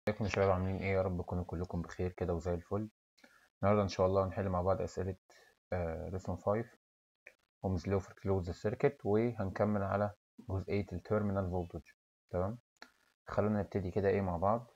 ازيكم يا شباب عاملين ايه يا رب تكونوا كلكم بخير كده وزي الفل النهارده ان شاء الله هنحل مع بعض اسئله ليسون 5 اومز لو في كلوز سيركت وهنكمل على جزئيه التيرمينال فولتج تمام خلونا نبتدي كده ايه مع بعض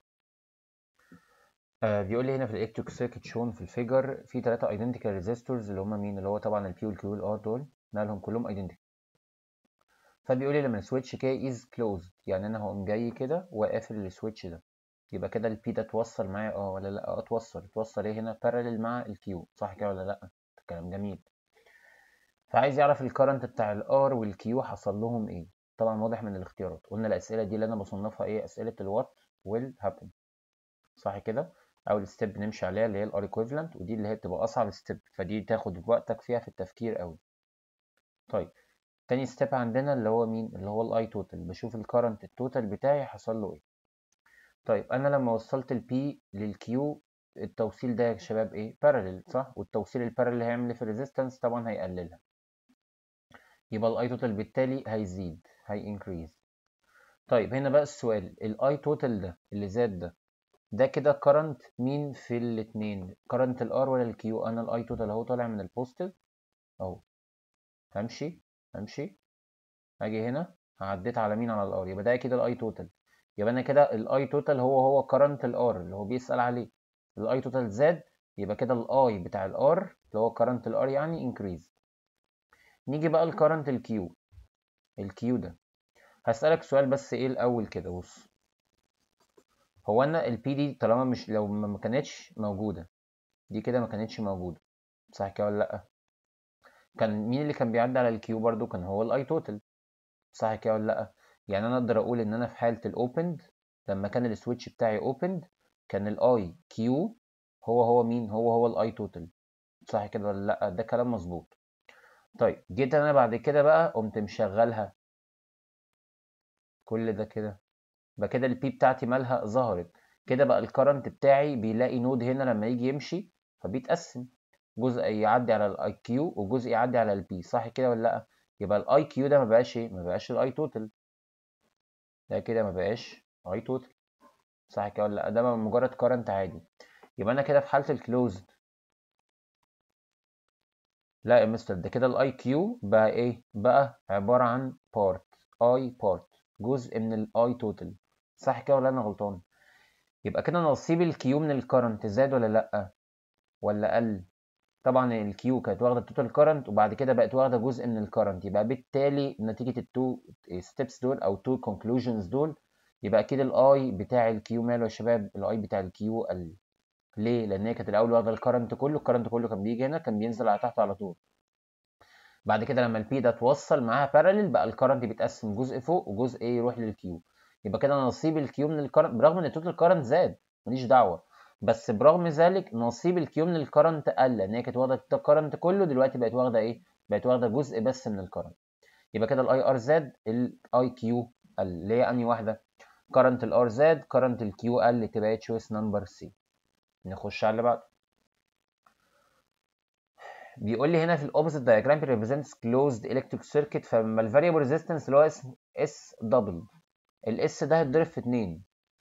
آه بيقول لي هنا في الالكتريك سيركت شون في الفيجر في ثلاثه ايدنتيكال ريزيستورز اللي هم مين اللي هو طبعا البي والكيو والار دول مالهم كلهم ايدنتيكال فبيقول لي لما السويتش كي از كلوزد يعني انا هقوم جاي كده وقافل السويتش ده يبقى كده البي ده اتوصل معايا اه ولا لا اه اتوصل اتوصل ايه هنا باراليل مع الكيو صح كده ولا لا كلام جميل فعايز يعرف الكرنت بتاع الار والكيو حصل لهم ايه طبعا واضح من الاختيارات قلنا الاسئله دي اللي انا بصنفها ايه اسئله الوات والهابن صح كده اول ستيب نمشي عليها اللي هي الار ايكويفالنت ودي اللي هي بتبقى اصعب ستيب فدي تاخد وقتك فيها في التفكير قوي طيب تاني ستيب عندنا اللي هو مين اللي هو الاي توتال بشوف الكرنت التوتال بتاعي حصل له ايه طيب انا لما وصلت البي للكيو التوصيل ده يا شباب ايه باراليل صح والتوصيل الباراليل هيعمل ايه في الريزيستنس طبعا هيقللها يبقى الاي توتال بالتالي هيزيد هي انكريز طيب هنا بقى السؤال الاي توتال ده اللي زاد ده ده كده كرنت مين في الاثنين كرنت الار ولا الكيو انا الاي توتال اهو طالع من البوزيتيف اهو همشي همشي اجي هنا عديت على مين على الار يبقى ده كده الاي توتال يبقى انا كده الاي توتال هو هو كرنت الار اللي هو بيسأل عليه الاي توتال زاد يبقى كده الاي بتاع الار اللي هو كرنت الار يعني انكريز نيجي بقى لكرنت الكيو الكيو ده هسألك سؤال بس ايه الاول كده بص هو انا البي دي طالما مش لو ما كانتش موجوده دي كده ما كانتش موجوده صح كده ولا لا كان مين اللي كان بيعدي على الكيو برضو كان هو الاي توتال صح كده ولا لا يعني انا اقدر اقول ان انا في حاله الاوبند لما كان السويتش بتاعي اوبند كان الاي كيو هو هو مين هو هو الاي توتال صح كده ولا لا ده كلام مظبوط طيب جيت انا بعد كده بقى قمت مشغلها كل ده كده بقى كده البي بتاعتي مالها ظهرت كده بقى الكرنت بتاعي بيلاقي نود هنا لما يجي يمشي فبيتقسم جزء يعدي على الاي كيو وجزء يعدي على البي صح كده ولا لا يبقى الاي كيو ده ما بقاش ايه ما بقاش الاي توتال ده كده ما بقاش اي توتال صح كده ولا لا ده مجرد كرنت عادي يبقى انا كده في حاله الكلوزد لا يا مستر ده كده الاي كيو بقى ايه بقى عباره عن بارت اي بارت جزء من الاي توتال صح كده ولا انا غلطان يبقى كده نصيب الكيو من الكرنت زاد ولا لا ولا قل طبعا الكيو كانت واخده التوتال كرنت وبعد كده بقت واخده جزء من الكرنت يبقى بالتالي نتيجه التو ستيبس دول او تو كونكلوجنز دول يبقى اكيد الاي بتاع الكيو ماله يا شباب الاي بتاع الكيو قل ليه لان هي كانت الاول واخده الكرنت كله الكرنت كله كان بيجي هنا كان بينزل على تحت على طول بعد كده لما البي ده اتوصل معاها باراليل بقى الكرنت بيتقسم جزء فوق وجزء ايه يروح للكيو يبقى كده نصيب الكيو من الكرنت برغم ان التوتال كرنت زاد ماليش دعوه بس برغم ذلك نصيب الكيو من الكرنت قل لان هي كانت واخده الكرنت كله دلوقتي بقت واخده ايه بقت واخده جزء بس من الكرنت يبقى كده الاي ار زاد الاي كيو قل اللي هي انهي واحده كرنت الار زاد كرنت الكيو قل تبقى تشويس نمبر سي نخش على اللي بعده بيقول لي هنا في الاوبوزيت دايجرام ريبريزنتس كلوزد الكتريك سيركت فلما الفاريبل ريزيستنس اللي هو اسمه اس دبل الاس ده هيتضرب في 2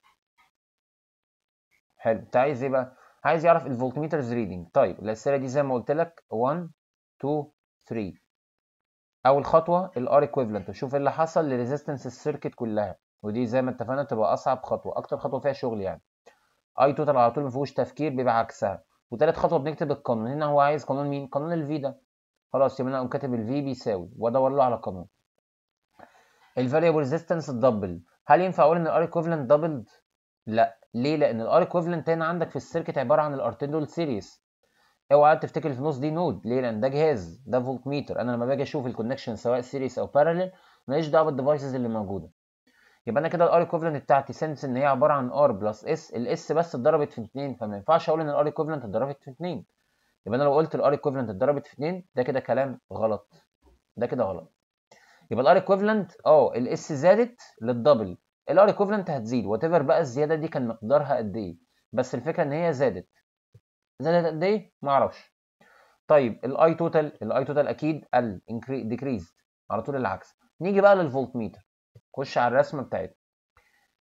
حلو انت عايز ايه بقى عايز يعرف الفولتميترز ريدنج طيب الاسئله دي زي ما قلت لك 1 2 3 اول خطوه الار ايكويفالنت شوف اللي حصل لريزيستنس السيركت كلها ودي زي ما اتفقنا تبقى اصعب خطوه اكتر خطوه فيها شغل يعني اي توتال على طول ما فيهوش تفكير بيبقى عكسها وتالت خطوه بنكتب القانون هنا هو عايز قانون مين قانون الفي ده خلاص يبقى انا اقوم كاتب الفي بيساوي وادور له على قانون الفاريبل ريزيستنس الدبل هل ينفع اقول ان الار ايكويفالنت دبلد لا ليه لان الار ايكويفالنت هنا عندك في السيركت عباره عن الارتين دول سيريس اوعى تفتكر في النص دي نود ليه لان ده جهاز ده فولت ميتر انا لما باجي اشوف الكونكشن سواء سيريس او باراليل ماليش دعوه بالديفايسز اللي موجوده يبقى انا كده الار ايكويفالنت بتاعتي سنس ان هي عباره عن ار بلس اس الاس بس اتضربت في 2 فما ينفعش اقول ان الار ايكويفالنت اتضربت في 2 يبقى انا لو قلت الار ايكويفالنت اتضربت في 2 ده كده كلام غلط ده كده غلط يبقى الار ايكويفالنت اه الاس زادت للدبل الار ايكويفالنت هتزيد وات ايفر بقى الزياده دي كان مقدارها قد ايه بس الفكره ان هي زادت زادت قد ايه ما اعرفش طيب الاي توتال الاي توتال اكيد قل ديكريزد على طول العكس نيجي بقى للفولت ميتر خش على الرسمه بتاعتنا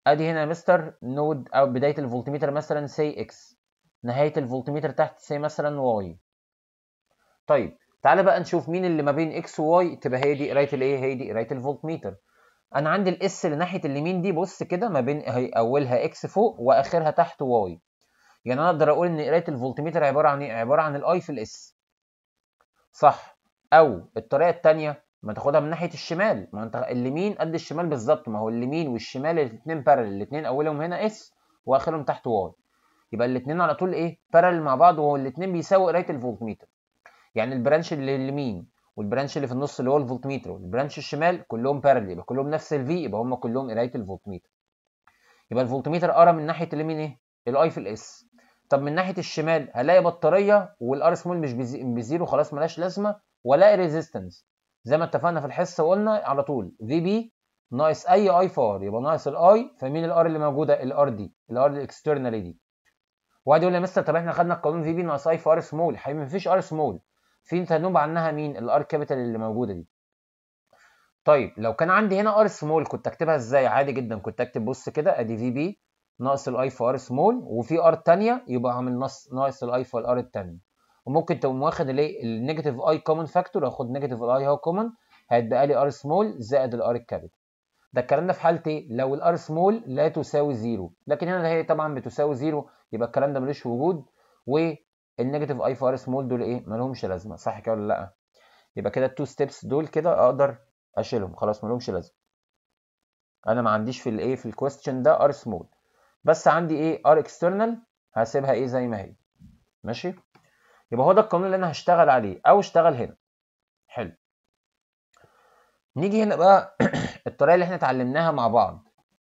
ادي هنا يا مستر نود او بدايه الفولتميتر مثلا سي اكس نهايه الفولتميتر تحت سي مثلا واي طيب تعالى بقى نشوف مين اللي ما بين اكس وواي تبقى هي دي قرايه الايه هي دي قرايه الفولتميتر انا عندي الاس اللي ناحيه اليمين دي بص كده ما بين هي اولها اكس فوق واخرها تحت واي يعني انا اقدر اقول ان قرايه الفولتميتر عباره عن ايه عباره عن الاي في الاس صح او الطريقه الثانيه ما تاخدها من ناحيه الشمال ما انت اليمين قد الشمال بالظبط ما هو اليمين والشمال الاثنين بارل الاثنين اولهم هنا اس واخرهم تحت واي يبقى الاثنين على طول ايه بارل مع بعض وهو الاثنين بيساوي قرايه الفولتميتر يعني البرانش اللي اليمين والبرانش اللي في النص اللي هو الفولتميتر والبرانش الشمال كلهم بارل يبقى كلهم نفس الفي يبقى هم كلهم قرايه الفولتميتر يبقى الفولتميتر قرا من ناحيه اليمين ايه الاي في الاس طب من ناحيه الشمال هلاقي بطاريه والار سمول مش بزيرو خلاص ملاش لازمه ولا ريزيستنس زي ما اتفقنا في الحصه وقلنا على طول في بي ناقص اي اي فار يبقى ناقص الاي فمين الار اللي موجوده الار دي الار الاكسترنال دي واحد يقول لي يا مستر طب احنا خدنا القانون في بي ناقص اي في ار سمول حبيبي مفيش ار سمول في تنوب عنها مين الار كابيتال اللي موجوده دي طيب لو كان عندي هنا ار سمول كنت اكتبها ازاي عادي جدا كنت اكتب بص كده ادي في بي ناقص الاي في ار سمول وفي ار ثانيه يبقى عامل ناقص ناقص الاي في الار الثانيه وممكن تقوم واخد الايه النيجاتيف اي كومن فاكتور اخد نيجاتيف الاي هو كومن هيتبقى لي ار سمول زائد الار الكابيتال ده الكلام ده في حاله ايه لو الار سمول لا تساوي زيرو لكن هنا هي طبعا بتساوي زيرو يبقى الكلام ده ملوش وجود والنيجاتيف اي في ار سمول دول ايه مالهمش لازمه صح كده ولا لا يبقى كده التو ستيبس دول كده اقدر اشيلهم خلاص مالهمش لازمه انا ما عنديش في الايه في الكويستشن ده ار سمول بس عندي ايه ار اكسترنال هسيبها ايه زي ما هي ماشي يبقى هو ده القانون اللي انا هشتغل عليه او اشتغل هنا حلو نيجي هنا بقى الطريقه اللي احنا اتعلمناها مع بعض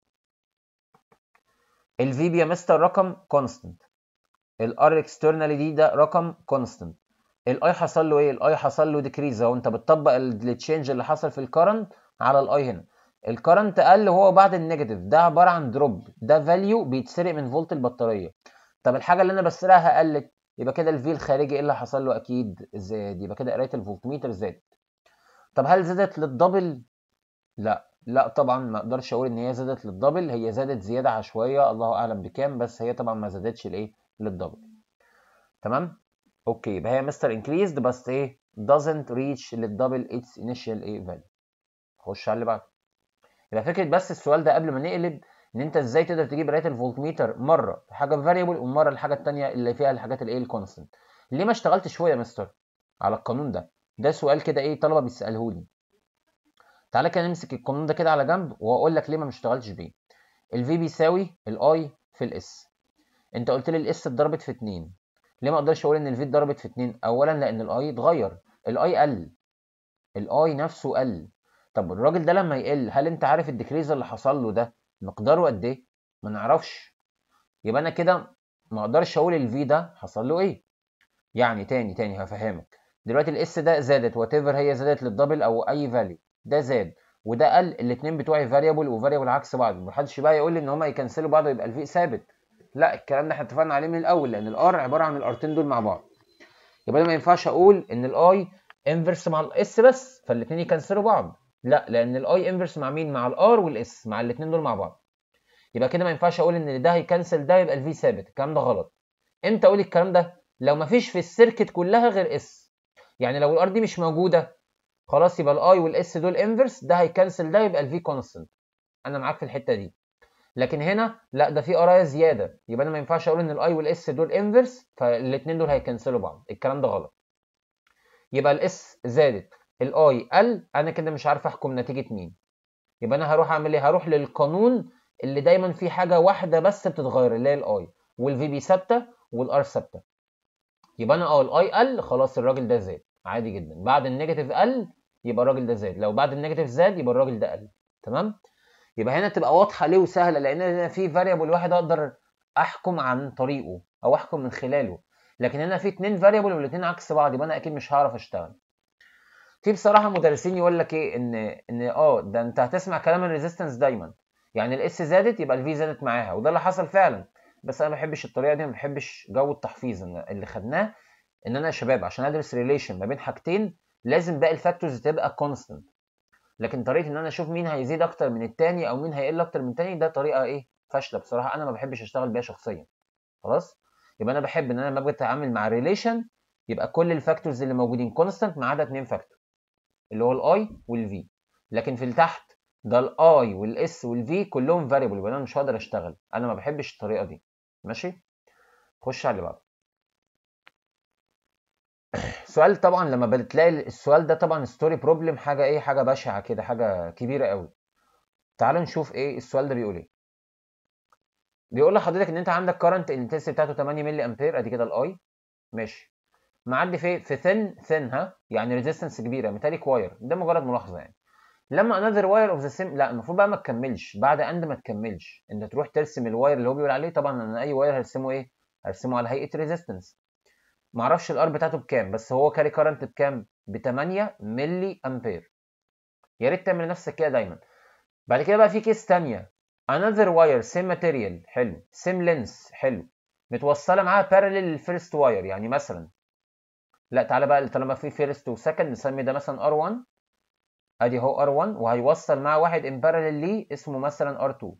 الفي بي يا مستر رقم كونستنت الار اكسترنال دي ده رقم كونستنت الاي حصل له ايه الاي حصل له ديكريز اهو انت بتطبق التشينج اللي حصل في الكرنت على الاي هنا الكرنت قل هو بعد النيجاتيف ده عباره عن دروب ده فاليو بيتسرق من فولت البطاريه طب الحاجه اللي انا بسرقها قلت يبقى كده الفي الخارجي ايه اللي حصل له اكيد زاد يبقى كده قرايه الفولتميتر زادت طب هل زادت للدبل لا لا طبعا ما اقدرش اقول ان هي زادت للدبل هي زادت زياده عشوائيه الله اعلم بكام بس هي طبعا ما زادتش لايه للدبل تمام اوكي يبقى هي مستر انكريزد بس ايه doesn't reach للدبل اتس initial ايه value خش على اللي بعده يبقى فكره بس السؤال ده قبل ما نقلب ان انت ازاي تقدر تجيب قرايه الفولتميتر مره حاجه فاريبل ومره الحاجه الثانيه اللي فيها الحاجات الايه الكونستنت ليه ما اشتغلتش شويه يا مستر على القانون ده ده سؤال كده ايه طلبه بيساله لي تعالى كده نمسك القانون ده كده على جنب واقول لك ليه ما اشتغلتش بيه الفي بيساوي الاي في الاس انت قلت لي الاس اتضربت في 2 ليه ما اقدرش اقول ان الفي اتضربت في 2 اولا لان الاي اتغير الاي قل الاي نفسه قل طب الراجل ده لما يقل هل انت عارف الديكريز اللي حصل له ده مقداره قد ايه ما نعرفش يبقى انا كده ما اقدرش اقول الفي ده حصل له ايه يعني تاني تاني هفهمك دلوقتي الاس ده زادت وات هي زادت للدبل او اي فاليو ده زاد وده قل الاثنين بتوعي فاريبل وفاريبل عكس بعض محدش بقى يقول لي ان هما يكنسلوا بعض ويبقى الفي ثابت لا الكلام ده احنا اتفقنا عليه من الاول لان الار عباره عن الارتين دول مع بعض يبقى انا ما ينفعش اقول ان الاي انفرس مع الاس بس فالاثنين يكنسلوا بعض لا لان الاي انفرس مع مين مع الار والاس مع الاثنين دول مع بعض يبقى كده ما ينفعش اقول ان ده هيكنسل ده يبقى الفي ثابت الكلام ده غلط امتى اقول الكلام ده لو ما فيش في السيركت كلها غير اس يعني لو الار دي مش موجوده خلاص يبقى الاي والاس دول انفرس ده هيكنسل ده يبقى الفي كونستنت انا معاك في الحته دي لكن هنا لا ده في قرايه زياده يبقى انا ما ينفعش اقول ان الاي والاس دول انفرس فالاثنين دول هيكنسلوا بعض الكلام ده غلط يبقى الاس زادت الاي قل انا كده مش عارف احكم نتيجه مين يبقى انا هروح اعمل ايه هروح للقانون اللي دايما فيه حاجه واحده بس بتتغير اللي هي الاي والفي بي ثابته والار ثابته يبقى انا اه الاي قل خلاص الراجل ده زاد عادي جدا بعد النيجاتيف قل يبقى الراجل ده زاد لو بعد النيجاتيف زاد يبقى الراجل ده قل تمام يبقى هنا تبقى واضحه ليه وسهله لان هنا في فاريبل واحد اقدر احكم عن طريقه او احكم من خلاله لكن هنا في اتنين فاريبل والاثنين عكس بعض يبقى انا اكيد مش هعرف اشتغل في بصراحه مدرسين يقول لك ايه ان ان اه ده انت هتسمع كلام الريزيستنس دايما يعني الاس زادت يبقى الفي زادت معاها وده اللي حصل فعلا بس انا ما بحبش الطريقه دي ما بحبش جو التحفيظ اللي خدناه ان انا يا شباب عشان ادرس ريليشن ما بين حاجتين لازم باقي الفاكتورز تبقى كونستنت لكن طريقه ان انا اشوف مين هيزيد اكتر من التاني او مين هيقل اكتر من التاني ده طريقه ايه فاشله بصراحه انا ما بحبش اشتغل بيها شخصيا خلاص يبقى انا بحب ان انا لما باجي اتعامل مع ريليشن يبقى كل الفاكتورز اللي موجودين كونستانت ما عدا اتنين فاكتور اللي هو الاي والفي لكن في التحت ده الاي والاس والفي كلهم فاريبل يبقى انا مش هقدر اشتغل انا ما بحبش الطريقه دي ماشي خش على اللي بعده سؤال طبعا لما بتلاقي السؤال ده طبعا ستوري بروبلم حاجه ايه حاجه بشعه كده حاجه كبيره قوي تعالوا نشوف ايه السؤال ده بيقول ايه بيقول لحضرتك ان انت عندك كارنت الانتنسيتي بتاعته 8 ملي امبير ادي كده الاي ماشي معدي في في ثن ثن ها يعني ريزيستنس كبيره ميتاليك واير ده مجرد ملاحظه يعني لما انذر واير اوف ذا سيم لا المفروض بقى ما تكملش بعد اند ما تكملش انت تروح ترسم الواير اللي هو بيقول عليه طبعا انا اي واير هرسمه ايه هرسمه على هيئه ريزيستنس معرفش الار بتاعته بكام بس هو كاري كارنت بكام ب 8 ملي امبير يا ريت تعمل نفسك كده دايما بعد كده بقى في كيس ثانيه another wire same material حلو same length حلو متوصله معاها parallel للفيرست واير يعني مثلا لا تعالى بقى طالما في فيرست وسكند نسمي ده مثلا R1 ادي اهو R1 وهيوصل مع واحد in parallel ليه اسمه مثلا R2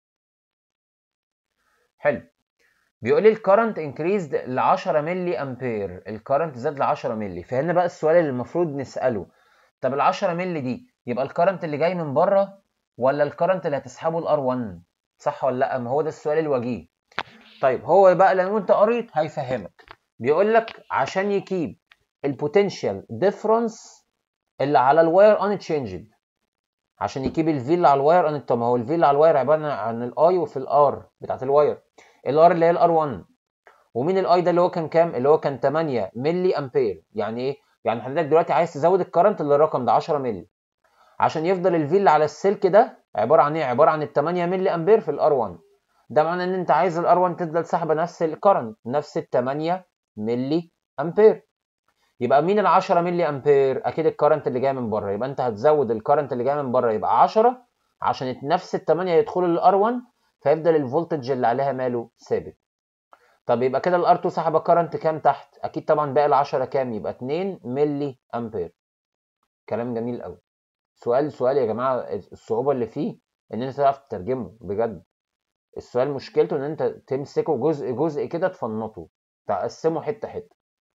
حلو بيقول لي الكرنت انكريزد ل 10 ملي امبير الكرنت زاد ل 10 ملي فهنا بقى السؤال اللي المفروض نساله طب ال 10 ملي دي يبقى الكرنت اللي جاي من بره ولا الكرنت اللي هتسحبه الار 1 صح ولا لا ما هو ده السؤال الوجيه طيب هو بقى لو انت قريت هيفهمك بيقول لك عشان يكيب البوتنشال ديفرنس اللي على الواير ان تشينجد عشان يكيب الفي اللي على الواير ان طب ما هو الفي اللي على الواير عباره عن الاي وفي الار بتاعت الواير الار اللي هي الار 1 ومين الاي ده اللي هو كان كام اللي هو كان 8 ملي امبير يعني ايه يعني حضرتك دلوقتي عايز تزود الكرنت للرقم ده 10 ملي عشان يفضل الفي اللي على السلك ده عباره عن ايه عباره عن ال 8 ملي امبير في الار 1 ده معناه ان انت عايز الار 1 تفضل ساحبه نفس الكرنت نفس ال 8 ملي امبير يبقى مين ال 10 ملي امبير اكيد الكرنت اللي جاي من بره يبقى انت هتزود الكرنت اللي جاي من بره يبقى 10 عشان نفس ال 8 يدخلوا للار 1 فيفضل الفولتج اللي عليها ماله ثابت طب يبقى كده الار 2 سحب كرنت كام تحت اكيد طبعا باقي ال 10 كام يبقى 2 ملي امبير كلام جميل قوي سؤال سؤال يا جماعه الصعوبه اللي فيه ان انت تعرف تترجمه بجد السؤال مشكلته ان انت تمسكه جزء جزء كده تفنطه تقسمه حته حته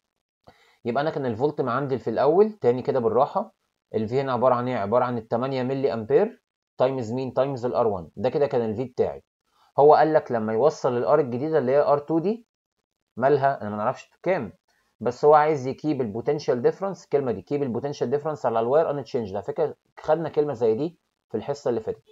يبقى انا كان الفولت ما عندي في الاول تاني كده بالراحه الفي هنا عباره عن ايه عباره عن ال 8 ملي امبير تايمز مين تايمز الار 1 ده كده كان الفي بتاعي هو قال لك لما يوصل الار الجديده اللي هي ار 2 دي مالها انا ما نعرفش كام بس هو عايز يكيب البوتنشال ديفرنس الكلمه دي كيب البوتنشال ديفرنس على الواير ان تشينج على فكره خدنا كلمه زي دي في الحصه اللي فاتت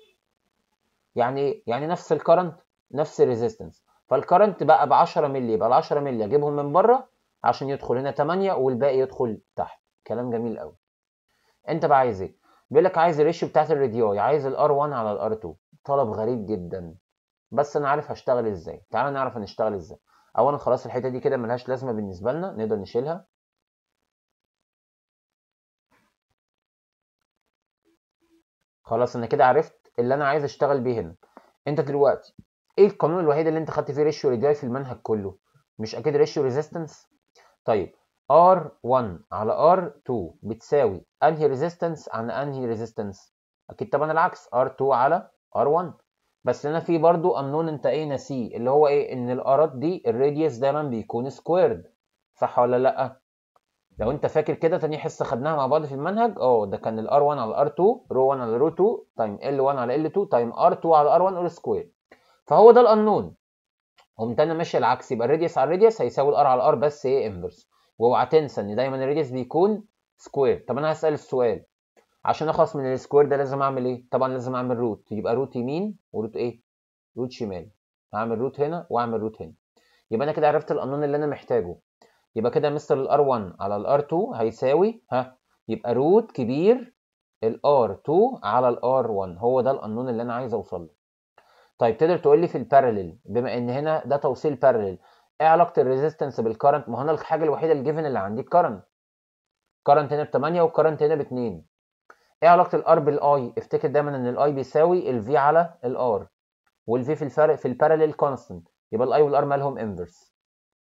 يعني ايه يعني نفس الكرنت نفس الريزيستنس فالكرنت بقى ب 10 مللي يبقى ال 10 مللي اجيبهم من بره عشان يدخل هنا 8 والباقي يدخل تحت كلام جميل قوي انت بقى عايز ايه بيقول لك عايز الريشيو بتاعت الراديوي عايز الار 1 على الار 2 طلب غريب جدا بس انا عارف هشتغل ازاي تعال نعرف هنشتغل ازاي اولا خلاص الحته دي كده ملهاش لازمه بالنسبه لنا نقدر نشيلها خلاص انا كده عرفت اللي انا عايز اشتغل بيه هنا انت دلوقتي ايه القانون الوحيد اللي انت خدت فيه ريشيو راديوي في المنهج كله مش اكيد ريشيو ريزيستنس طيب R1 على R2 بتساوي انهي ريزيستنس عن انهي ريزيستنس اكيد طبعا العكس R2 على R1 بس هنا في برضو امنون انت ايه ناسيه اللي هو ايه ان الارات دي الراديوس دايما بيكون سكويرد صح ولا لا لو انت فاكر كده تاني حصه خدناها مع بعض في المنهج اه ده كان الار 1 على ار 2 رو 1 على رو 2 تايم ال 1 على ال 2 تايم ار 2 على ار 1 اول سكوير فهو ده الانون قمت انا ماشي العكس يبقى الراديوس على الراديوس هيساوي الار على الار بس ايه انفرس واوعى تنسى ان دايما الراديوس بيكون سكوير طب انا هسال السؤال عشان اخلص من السكوير ده لازم اعمل ايه طبعا لازم اعمل روت يبقى روت يمين وروت ايه روت شمال هعمل روت هنا واعمل روت هنا يبقى انا كده عرفت القانون اللي انا محتاجه يبقى كده مستر الار 1 على الار 2 هيساوي ها يبقى روت كبير الار 2 على الار 1 هو ده القانون اللي انا عايز اوصل له طيب تقدر تقول لي في الباراليل بما ان هنا ده توصيل باراليل ايه علاقه الريزيستنس بالكرنت ما هو انا الحاجه الوحيده الجيفن اللي عندي الكرنت كرنت هنا ب 8 والكرنت هنا ب 2 ايه علاقه الار بالاي افتكر دايما ان الاي بيساوي الفي على الار والفي في الفرق في الباراليل كونستنت يبقى الاي والار مالهم انفرس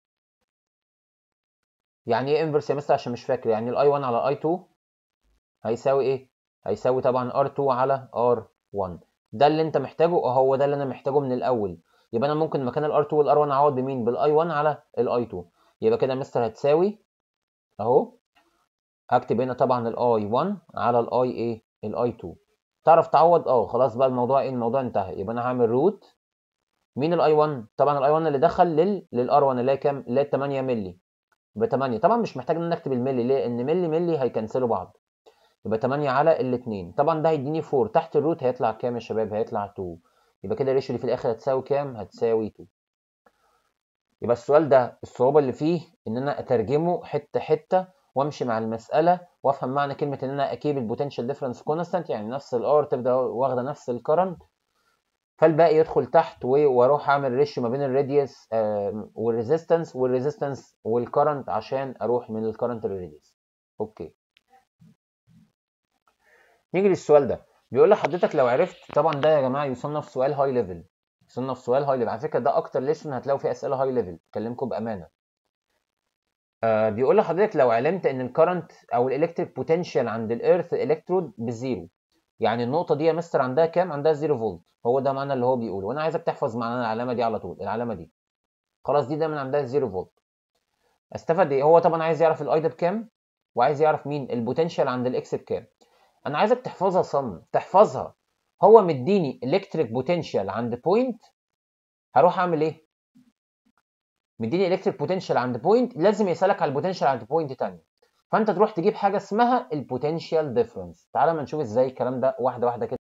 يعني ايه انفرس يا مستر عشان مش فاكر يعني الاي 1 على اي 2 هيساوي ايه هيساوي طبعا ار 2 على ار 1 ده اللي انت محتاجه اه هو ده اللي انا محتاجه من الاول يبقى انا ممكن مكان الار 2 والار 1 اعوض بمين بالاي 1 على الاي 2 يبقى كده مستر هتساوي اهو هكتب هنا طبعا الاي 1 على الاي ايه الاي 2 تعرف تعوض اه خلاص بقى الموضوع ايه الموضوع انتهى يبقى انا هعمل روت مين الاي 1 طبعا الاي 1 اللي دخل لل للار 1 اللي هي كام اللي هي 8 مللي يبقى 8 طبعا مش محتاج ان انا اكتب الملي ليه ان ملي ملي هيكنسلوا بعض يبقى 8 على الاثنين طبعا ده هيديني 4 تحت الروت هيطلع كام يا شباب هيطلع 2 يبقى كده الريشيو اللي في الاخر هتساوي كام هتساوي 2 يبقى السؤال ده الصعوبه اللي فيه ان انا اترجمه حته حته وامشي مع المساله وافهم معنى كلمه ان انا اكيب البوتنشال ديفرنس كونستانت يعني نفس الار تبدا واخده نفس الكرنت فالباقي يدخل تحت واروح اعمل ريشيو ما بين الراديوس والريزيستنس والريزيستنس والكرنت عشان اروح من الكرنت للراديوس اوكي نيجي للسؤال ده بيقول لحضرتك لو عرفت طبعا ده يا جماعه يصنف سؤال هاي ليفل يصنف سؤال هاي ليفل على فكره ده اكتر ليسون هتلاقوا فيه اسئله هاي ليفل بكلمكم بامانه آه بيقول لحضرتك لو علمت ان الكرنت او الالكتريك بوتنشال عند الارث الكترود بزيرو يعني النقطه دي يا مستر عندها كام عندها 0 فولت هو ده معنى اللي هو بيقوله وانا عايزك تحفظ معنى العلامه دي على طول العلامه دي خلاص دي دايما عندها 0 فولت استفاد ايه هو طبعا عايز يعرف الاي ده بكام وعايز يعرف مين البوتنشال عند الاكس بكام انا عايزك تحفظها صم تحفظها هو مديني الكتريك بوتنشال عند بوينت هروح اعمل ايه مديني الكتريك بوتنشال عند بوينت لازم يسالك على البوتنشال عند بوينت ثانيه فانت تروح تجيب حاجه اسمها البوتنشال ديفرنس تعالى ما نشوف ازاي الكلام ده واحده واحده كده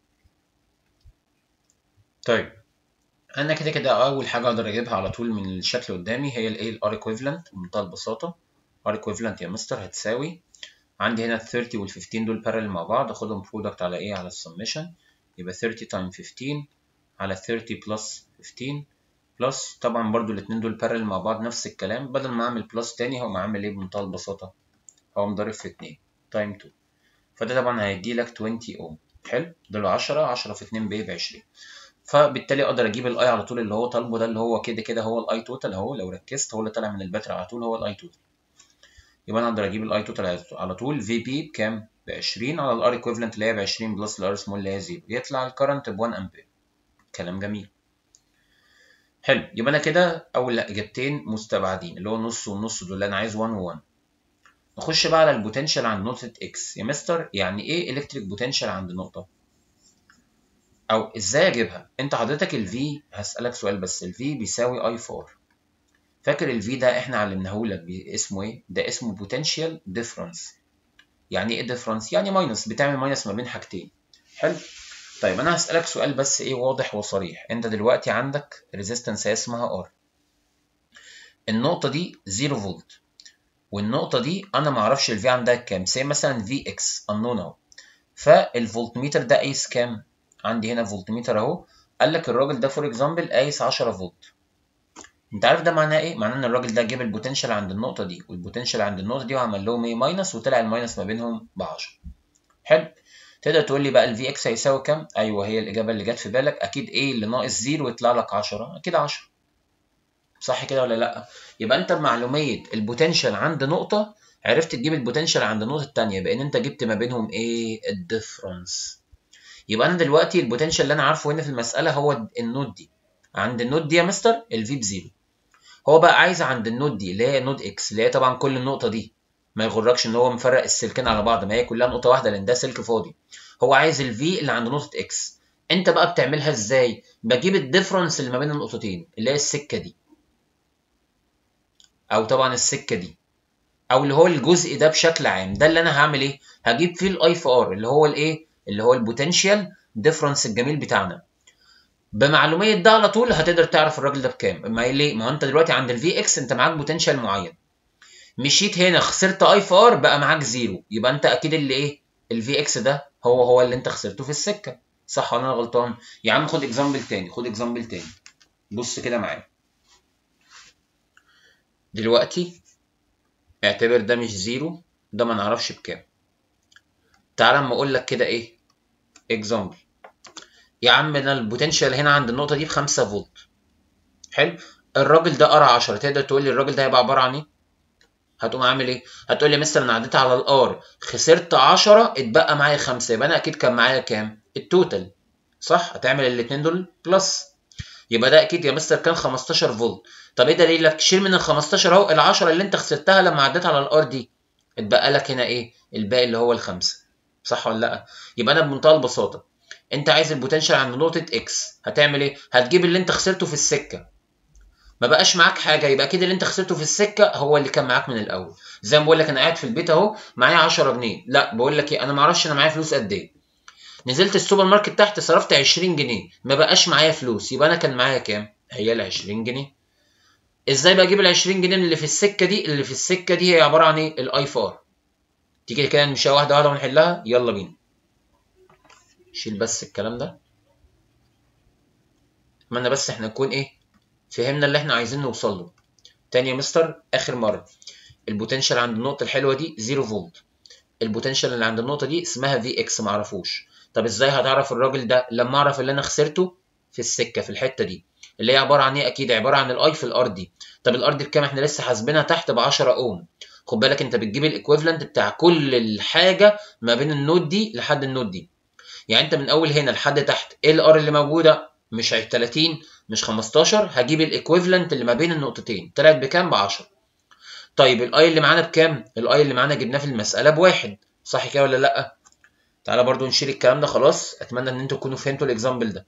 طيب انا كده كده اول حاجه اقدر اجيبها على طول من الشكل قدامي هي الايه الار ايكويفالنت بمنتهى البساطه ار ايكويفالنت يا مستر هتساوي عندي هنا ال 30 وال 15 دول بارل مع بعض اخدهم برودكت على ايه على السمشن يبقى 30 تايم 15 على 30 بلس 15 بلس طبعا برضو الاثنين دول بارل مع بعض نفس الكلام بدل ما اعمل بلس تاني هقوم عامل ايه بمنتهى البساطه هقوم ضارب في 2 تايم 2 فده طبعا هيدي لك 20 اوم حلو دول 10 10 في 2 ب 20 فبالتالي اقدر اجيب الاي على طول اللي هو طالبه ده اللي هو كده كده هو الاي توتال اهو لو ركزت هو اللي طالع من الباتري على طول هو الاي توتال يبقى انا اقدر اجيب الاي توتال على طول في بي بكام ب 20 على الار ايكويفالنت اللي هي ب 20 بلس الار سمول اللي هي 0 يطلع الكرنت ب 1 امبير كلام جميل حلو يبقى انا كده اول اجابتين مستبعدين اللي هو نص ونص دول انا عايز 1 و1 نخش بقى على البوتنشال عند نقطة اكس يا مستر يعني ايه الكتريك بوتنشال عند نقطة او ازاي اجيبها انت حضرتك الفي هسألك سؤال بس الفي بيساوي اي 4 فاكر الفي ده احنا علمناه لك اسمه ايه ده اسمه بوتنشال ديفرنس يعني ايه ديفرنس يعني ماينس بتعمل ماينس ما بين حاجتين حلو طيب انا هسألك سؤال بس ايه واضح وصريح انت دلوقتي عندك ريزيستنس اسمها ار النقطة دي 0 فولت والنقطة دي أنا معرفش الفي عندها كام سي مثلا في إكس unknown أهو فالفولتميتر ده قايس كام؟ عندي هنا فولتميتر أهو قال لك الراجل ده فور إكزامبل قايس 10 فولت أنت عارف ده معناه إيه؟ معناه إن الراجل ده جاب البوتنشال عند النقطة دي والبوتنشال عند النقطة دي وعمل لهم إيه ماينس وطلع الماينس ما بينهم ب 10 حلو تقدر تقول لي بقى الفي إكس هيساوي كام؟ أيوه هي الإجابة اللي جت في بالك أكيد إيه اللي ناقص 0 يطلع لك 10 أكيد 10 صح كده ولا لا يبقى انت بمعلوميه البوتنشال عند نقطه عرفت تجيب البوتنشال عند النقطه الثانيه بان انت جبت ما بينهم ايه الديفرنس يبقى انا دلوقتي البوتنشال اللي انا عارفه هنا في المساله هو النود دي عند النود دي يا مستر الفي بزيرو هو بقى عايز عند النود دي اللي هي نود اكس اللي هي طبعا كل النقطه دي ما يغركش ان هو مفرق السلكين على بعض ما هي كلها نقطه واحده لان ده سلك فاضي هو عايز الفي اللي عند نقطه اكس انت بقى بتعملها ازاي بجيب الديفرنس اللي ما بين النقطتين اللي هي السكه دي او طبعا السكه دي او اللي هو الجزء ده بشكل عام ده اللي انا هعمل ايه هجيب فيه الاي في ار اللي هو الايه اللي هو البوتنشال ديفرنس الجميل بتاعنا بمعلوميه ده على طول هتقدر تعرف الراجل ده بكام ما ليه ما هو انت دلوقتي عند الفي اكس انت معاك بوتنشال معين مشيت هنا خسرت اي في ار بقى معاك زيرو يبقى انت اكيد اللي ايه الفي اكس ده هو هو اللي انت خسرته في السكه صح ولا انا غلطان يا عم خد اكزامبل تاني خد اكزامبل تاني بص كده معايا دلوقتي اعتبر ده مش زيرو ده ما نعرفش بكام تعال اما اقول لك كده ايه اكزامبل يا عم انا البوتنشال هنا عند النقطه دي ب 5 فولت حلو الراجل ده قرا 10 تقدر تقول لي الراجل ده هيبقى عباره عن ايه هتقوم عامل ايه هتقول لي مثلا انا عديت على الار خسرت 10 اتبقى معايا 5 يبقى انا اكيد كان معايا كام التوتال صح هتعمل الاثنين دول بلس يبقى ده اكيد يا مستر كان 15 فولت طب ايه دليلك شيل من ال 15 اهو ال 10 اللي انت خسرتها لما عديت على الار دي اتبقى لك هنا ايه الباقي اللي هو الخمسه صح ولا لا يبقى انا بمنتهى البساطه انت عايز البوتنشال عند نقطه اكس هتعمل ايه هتجيب اللي انت خسرته في السكه ما بقاش معاك حاجه يبقى اكيد اللي انت خسرته في السكه هو اللي كان معاك من الاول زي ما بقول لك انا قاعد في البيت اهو معايا 10 جنيه لا بقول لك ايه انا ما اعرفش انا معايا فلوس قد ايه نزلت السوبر ماركت تحت صرفت 20 جنيه ما بقاش معايا فلوس يبقى انا كان معايا كام هي ال 20 جنيه ازاي بقى اجيب ال 20 جنيه اللي في السكه دي اللي في السكه دي هي عباره عن ايه الاي فار تيجي كده نمشيها واحده واحده ونحلها يلا بينا شيل بس الكلام ده اتمنى بس احنا نكون ايه فهمنا اللي احنا عايزين نوصل له تاني يا مستر اخر مره البوتنشال عند النقطه الحلوه دي 0 فولت البوتنشال اللي عند النقطه دي اسمها في اكس معرفوش طب ازاي هتعرف الراجل ده لما اعرف اللي انا خسرته في السكه في الحته دي اللي هي عباره عن ايه اكيد عباره عن الاي في الار دي طب الار دي بكام احنا لسه حاسبينها تحت ب 10 اوم خد بالك انت بتجيب الايكويفالنت بتاع كل الحاجه ما بين النود دي لحد النود دي يعني انت من اول هنا لحد تحت ايه الار اللي موجوده مش 30 مش 15 هجيب الايكويفالنت اللي ما بين النقطتين طلعت بكام ب 10 طيب الاي اللي معانا بكام الاي اللي معانا جبناه في المساله بواحد صح كده ولا لا تعالى برضو نشيل الكلام ده خلاص اتمنى ان انتوا تكونوا فهمتوا الاكزامبل ده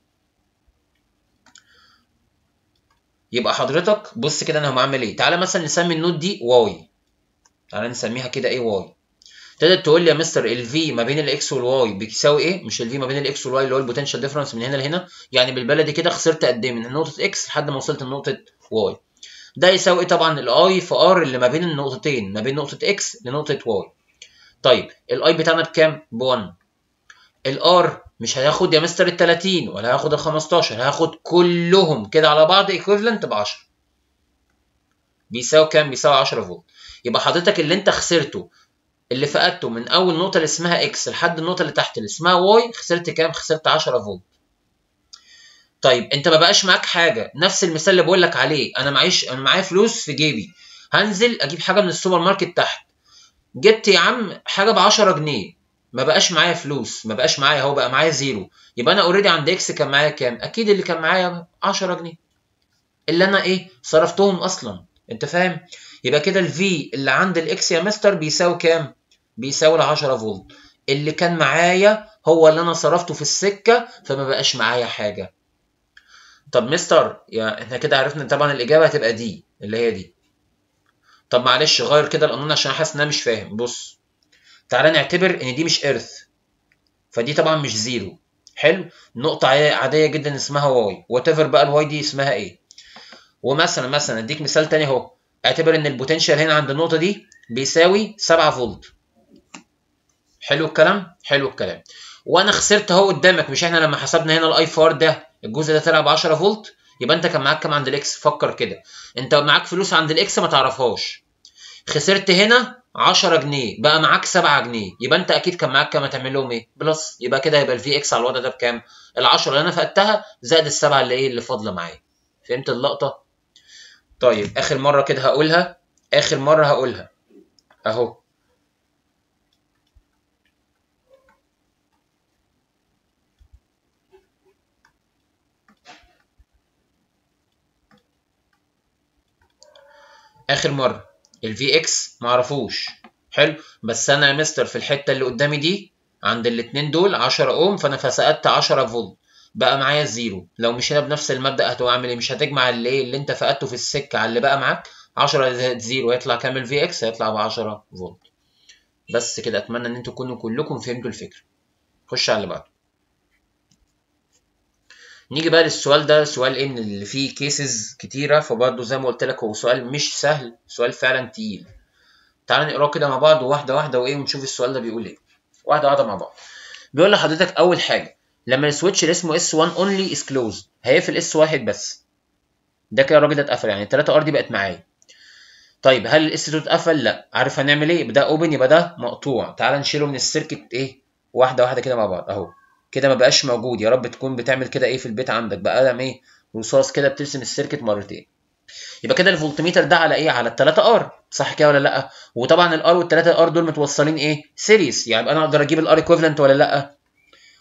يبقى حضرتك بص كده انا هعمل ايه تعالى مثلا نسمي النود دي واي تعالى نسميها كده ايه واي تقدر تقول لي يا مستر الفي ما بين الاكس والواي بيساوي ايه مش الفي ما بين الاكس والواي اللي هو البوتنشال ديفرنس من هنا لهنا يعني بالبلدي كده خسرت قد ايه من نقطه اكس لحد ما وصلت لنقطه واي ده يساوي ايه طبعا الاي في ار اللي ما بين النقطتين ما بين نقطه اكس لنقطه واي طيب الاي بتاعنا بكام ب 1 الار مش هياخد يا مستر ال 30 ولا هياخد ال 15 هياخد كلهم كده على بعض ايكويفالنت ب 10 بيساوي كام بيساوي 10 فولت يبقى حضرتك اللي انت خسرته اللي فقدته من اول نقطه اللي اسمها اكس لحد النقطه اللي تحت اللي اسمها واي خسرت كام خسرت 10 فولت طيب انت ما بقاش معاك حاجه نفس المثال اللي بقول لك عليه انا معيش انا معايا فلوس في جيبي هنزل اجيب حاجه من السوبر ماركت تحت جبت يا عم حاجه ب 10 جنيه ما بقاش معايا فلوس ما بقاش معايا هو بقى معايا زيرو يبقى انا اوريدي عند اكس كان معايا كام اكيد اللي كان معايا 10 جنيه اللي انا ايه صرفتهم اصلا انت فاهم يبقى كده الفي اللي عند الاكس يا مستر بيساوي كام بيساوي ال 10 فولت اللي كان معايا هو اللي انا صرفته في السكه فما بقاش معايا حاجه طب مستر يا احنا كده عرفنا طبعا الاجابه هتبقى دي اللي هي دي طب معلش غير كده القانون عشان حاسس ان انا مش فاهم بص تعالى نعتبر ان دي مش ايرث فدي طبعا مش زيرو حلو نقطة عادية جدا اسمها واي وات ايفر بقى الواي دي اسمها ايه ومثلا مثلا اديك مثال تاني اهو اعتبر ان البوتنشال هنا عند النقطة دي بيساوي 7 فولت حلو الكلام حلو الكلام وانا خسرت اهو قدامك مش احنا لما حسبنا هنا الاي فار ده الجزء ده طلع ب 10 فولت يبقى انت كان معاك كام عند الاكس فكر كده انت معاك فلوس عند الاكس ما تعرفهاش خسرت هنا 10 جنيه بقى معاك 7 جنيه يبقى انت اكيد كان معاك كام هتعمل لهم ايه بلس يبقى كده يبقى الفي اكس على الوضع ده بكام ال10 اللي انا فقدتها زائد السبعه اللي ايه اللي فاضله معايا فهمت اللقطه طيب اخر مره كده هقولها اخر مره هقولها اهو اخر مره الفي اكس معرفوش حلو بس انا يا مستر في الحته اللي قدامي دي عند الاتنين دول 10 اوم فانا فسقدت 10 فولت بقى معايا الزيرو لو مشينا بنفس المبدا هتعمل ايه مش هتجمع اللي ايه اللي انت فقدته في السكه على اللي بقى معاك 10 زائد زيرو هيطلع كام الفي اكس هيطلع ب 10 فولت بس كده اتمنى ان انتوا تكونوا كلكم فهمتوا الفكره خش على اللي بعده نيجي بقى للسؤال ده سؤال ايه من اللي فيه كيسز كتيرة فبرضه زي ما قلت لك هو سؤال مش سهل سؤال فعلا تقيل تعال نقراه كده مع بعض واحدة واحدة وايه ونشوف السؤال ده بيقول ايه واحدة واحدة مع بعض بيقول لحضرتك أول حاجة لما السويتش اللي اسمه S1 only is closed هيقفل S واحد بس ده كده الراجل ده اتقفل يعني 3 ار دي بقت معايا طيب هل الاس 2 اتقفل؟ لا عارف هنعمل ايه؟ يبقى ده اوبن يبقى ده مقطوع تعال نشيله من السيركت ايه؟ واحدة واحدة كده مع بعض اهو كده ما بقاش موجود يا رب تكون بتعمل كده ايه في البيت عندك بقى قلم ايه رصاص كده بترسم السيركت مرتين يبقى كده الفولتميتر ده على ايه على ال 3 ار صح كده ولا لا وطبعا الار وال 3 ار دول متوصلين ايه سيريس يعني انا اقدر اجيب الار ايكويفالنت ولا لا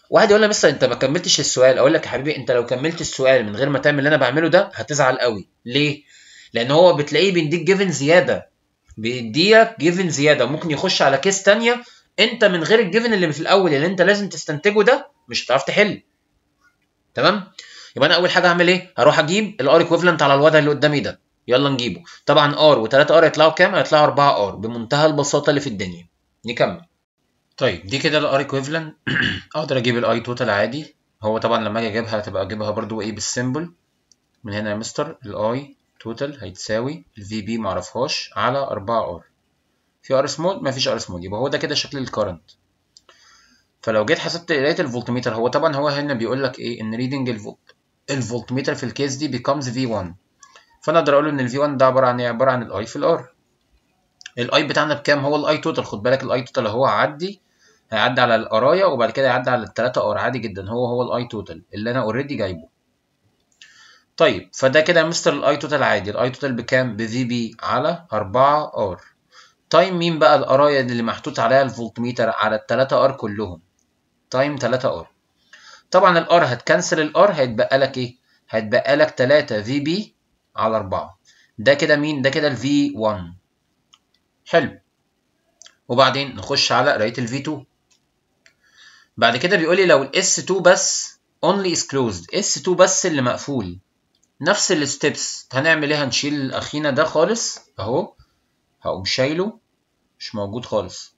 واحد يقول لي مستر انت ما كملتش السؤال اقول لك يا حبيبي انت لو كملت السؤال من غير ما تعمل اللي انا بعمله ده هتزعل قوي ليه لان هو بتلاقيه بيديك جيفن زياده بيديك جيفن زياده ممكن يخش على كيس تانية انت من غير الجيفن اللي في الاول اللي انت لازم تستنتجه ده مش هتعرف تحل تمام يبقى انا اول حاجه هعمل ايه هروح اجيب الار ايكويفالنت على الوضع اللي قدامي ده يلا نجيبه طبعا ار و3 ار يطلعوا كام هيطلعوا 4 ار بمنتهى البساطه اللي في الدنيا نكمل طيب دي كده الار ايكويفالنت اقدر اجيب الاي توتال عادي هو طبعا لما اجي اجيبها هتبقى اجيبها برضو ايه بالسيمبل من هنا يا مستر الاي توتال هيتساوي الفي بي معرفهاش على 4 ار في ار سمول مفيش ار سمول يبقى هو ده كده شكل الكرنت فلو جيت حسبت قرايه الفولتميتر هو طبعا هو هنا بيقول لك ايه ان ريدنج الفولت الفولتميتر في الكيس دي becomes V1 فانا اقدر اقول ان ال V1 ده عباره عن ايه عباره عن الاي في الار الاي بتاعنا بكام هو الاي توتال خد بالك الاي توتال هو هيعدي هيعدي على القرايه وبعد كده هيعدي على الثلاثه ار عادي جدا هو هو الاي توتال اللي انا اوريدي جايبه طيب فده كده يا مستر الاي توتال عادي الاي توتال بكام بفي بي على 4 ار تايم مين بقى القرايه اللي محطوط عليها الفولتميتر على الثلاثه ار كلهم تايم 3 ار طبعا الار هتكنسل الار هيتبقى لك ايه هيتبقى لك 3 في بي على 4 ده كده مين ده كده الفي 1 حلو وبعدين نخش على قرايه الفي 2 بعد كده بيقول لي لو الاس 2 بس only is closed اس 2 بس اللي مقفول نفس الستبس هنعمل ايه هنشيل اخينا ده خالص اهو هقوم شايله مش موجود خالص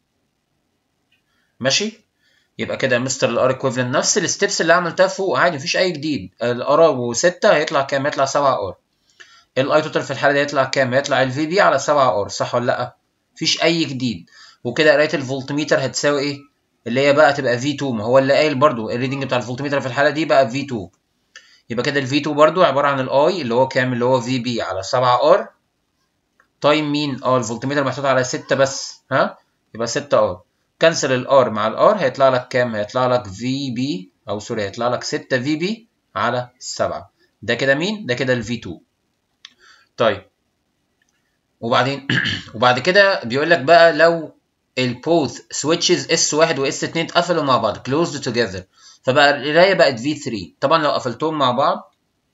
ماشي يبقى كده يا مستر الار ايكويفالنت نفس الستبس اللي عملتها فوق عادي مفيش اي جديد الار و6 هيطلع كام هيطلع 7 ار الاي توتال في الحاله دي هيطلع كام هيطلع الفي بي على 7 ار صح ولا لا مفيش اي جديد وكده قرايه الفولتميتر هتساوي ايه اللي هي بقى تبقى في 2 ما هو اللي قايل برضو الريدنج بتاع الفولتميتر في الحاله دي بقى في 2 يبقى كده الفي 2 برضو عباره عن الاي اللي هو كام اللي هو في بي على 7 ار تايم مين اه الفولتميتر محطوط على 6 بس ها يبقى 6 ار كنسل الار مع الار هيطلع لك كام هيطلع لك في بي او سوري هيطلع لك 6 في بي على 7 ده كده مين ده كده الفي 2 طيب وبعدين وبعد كده بيقول لك بقى لو البوث سويتشز اس 1 واس 2 اتقفلوا مع بعض closed together فبقى القرايه بقت في 3 طبعا لو قفلتهم مع بعض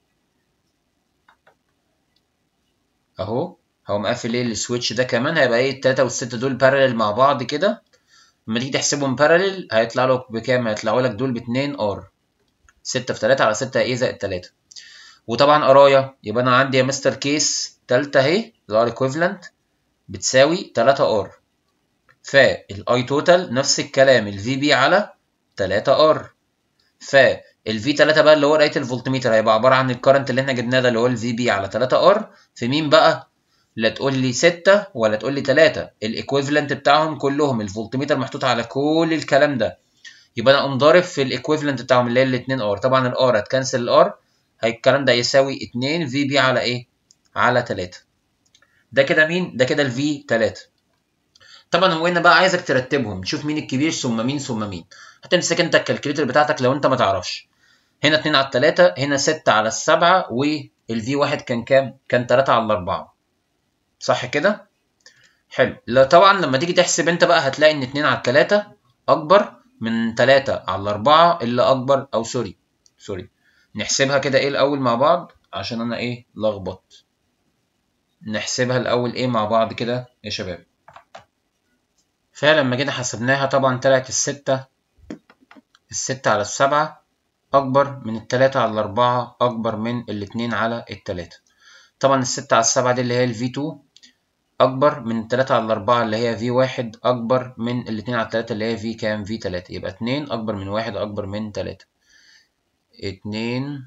اهو هقوم مقفل ايه السويتش ده كمان هيبقى ايه التلاتة والستة دول بارلل مع بعض كده لما تيجي تحسبهم بارلل هيطلع لك بكام هيطلعوا لك دول باتنين ار ستة في تلاتة على ستة ايه زائد تلاتة وطبعا قرايه يبقى انا عندي يا مستر كيس تالتة اهي الار ايكويفالنت بتساوي تلاتة ار فالاي توتال نفس الكلام الفي بي على تلاتة ار فالفي 3 بقى اللي هو قرايه الفولتميتر هيبقى عباره عن الكرنت اللي احنا جبناه ده اللي هو الفي بي على 3 ار في مين بقى لا تقول لي 6 ولا تقول لي 3 الايكويفالنت بتاعهم كلهم الفولتميتر محطوط على كل الكلام ده يبقى انا اقوم ضارب في الايكويفالنت بتاعهم اللي هي الاثنين ار طبعا الار هتكنسل الار هي الكلام ده يساوي 2 في بي على ايه على 3 ده كده مين ده كده الفي 3 طبعا هو هنا بقى عايزك ترتبهم تشوف مين الكبير ثم مين ثم مين هتمسك انت الكالكوليتر بتاعتك لو انت ما تعرفش هنا 2 على 3 هنا 6 على 7 والفي 1 كان كام كان 3 على 4 صح كده حلو لا طبعا لما تيجي تحسب انت بقى هتلاقي ان 2 على 3 اكبر من 3 على 4 اللي اكبر او سوري سوري نحسبها كده ايه الاول مع بعض عشان انا ايه لخبط نحسبها الاول ايه مع بعض كده يا شباب فعلا لما جينا حسبناها طبعا طلعت الستة الستة على السبعة أكبر من التلاتة على الأربعة أكبر من الاتنين على التلاتة طبعا الستة على السبعة دي اللي هي ال V2 أكبر من التلاتة على الأربعة اللي هي V1 أكبر من الاتنين على التلاتة اللي هي V كام V3 يبقى اتنين أكبر من واحد أكبر من تلاتة اتنين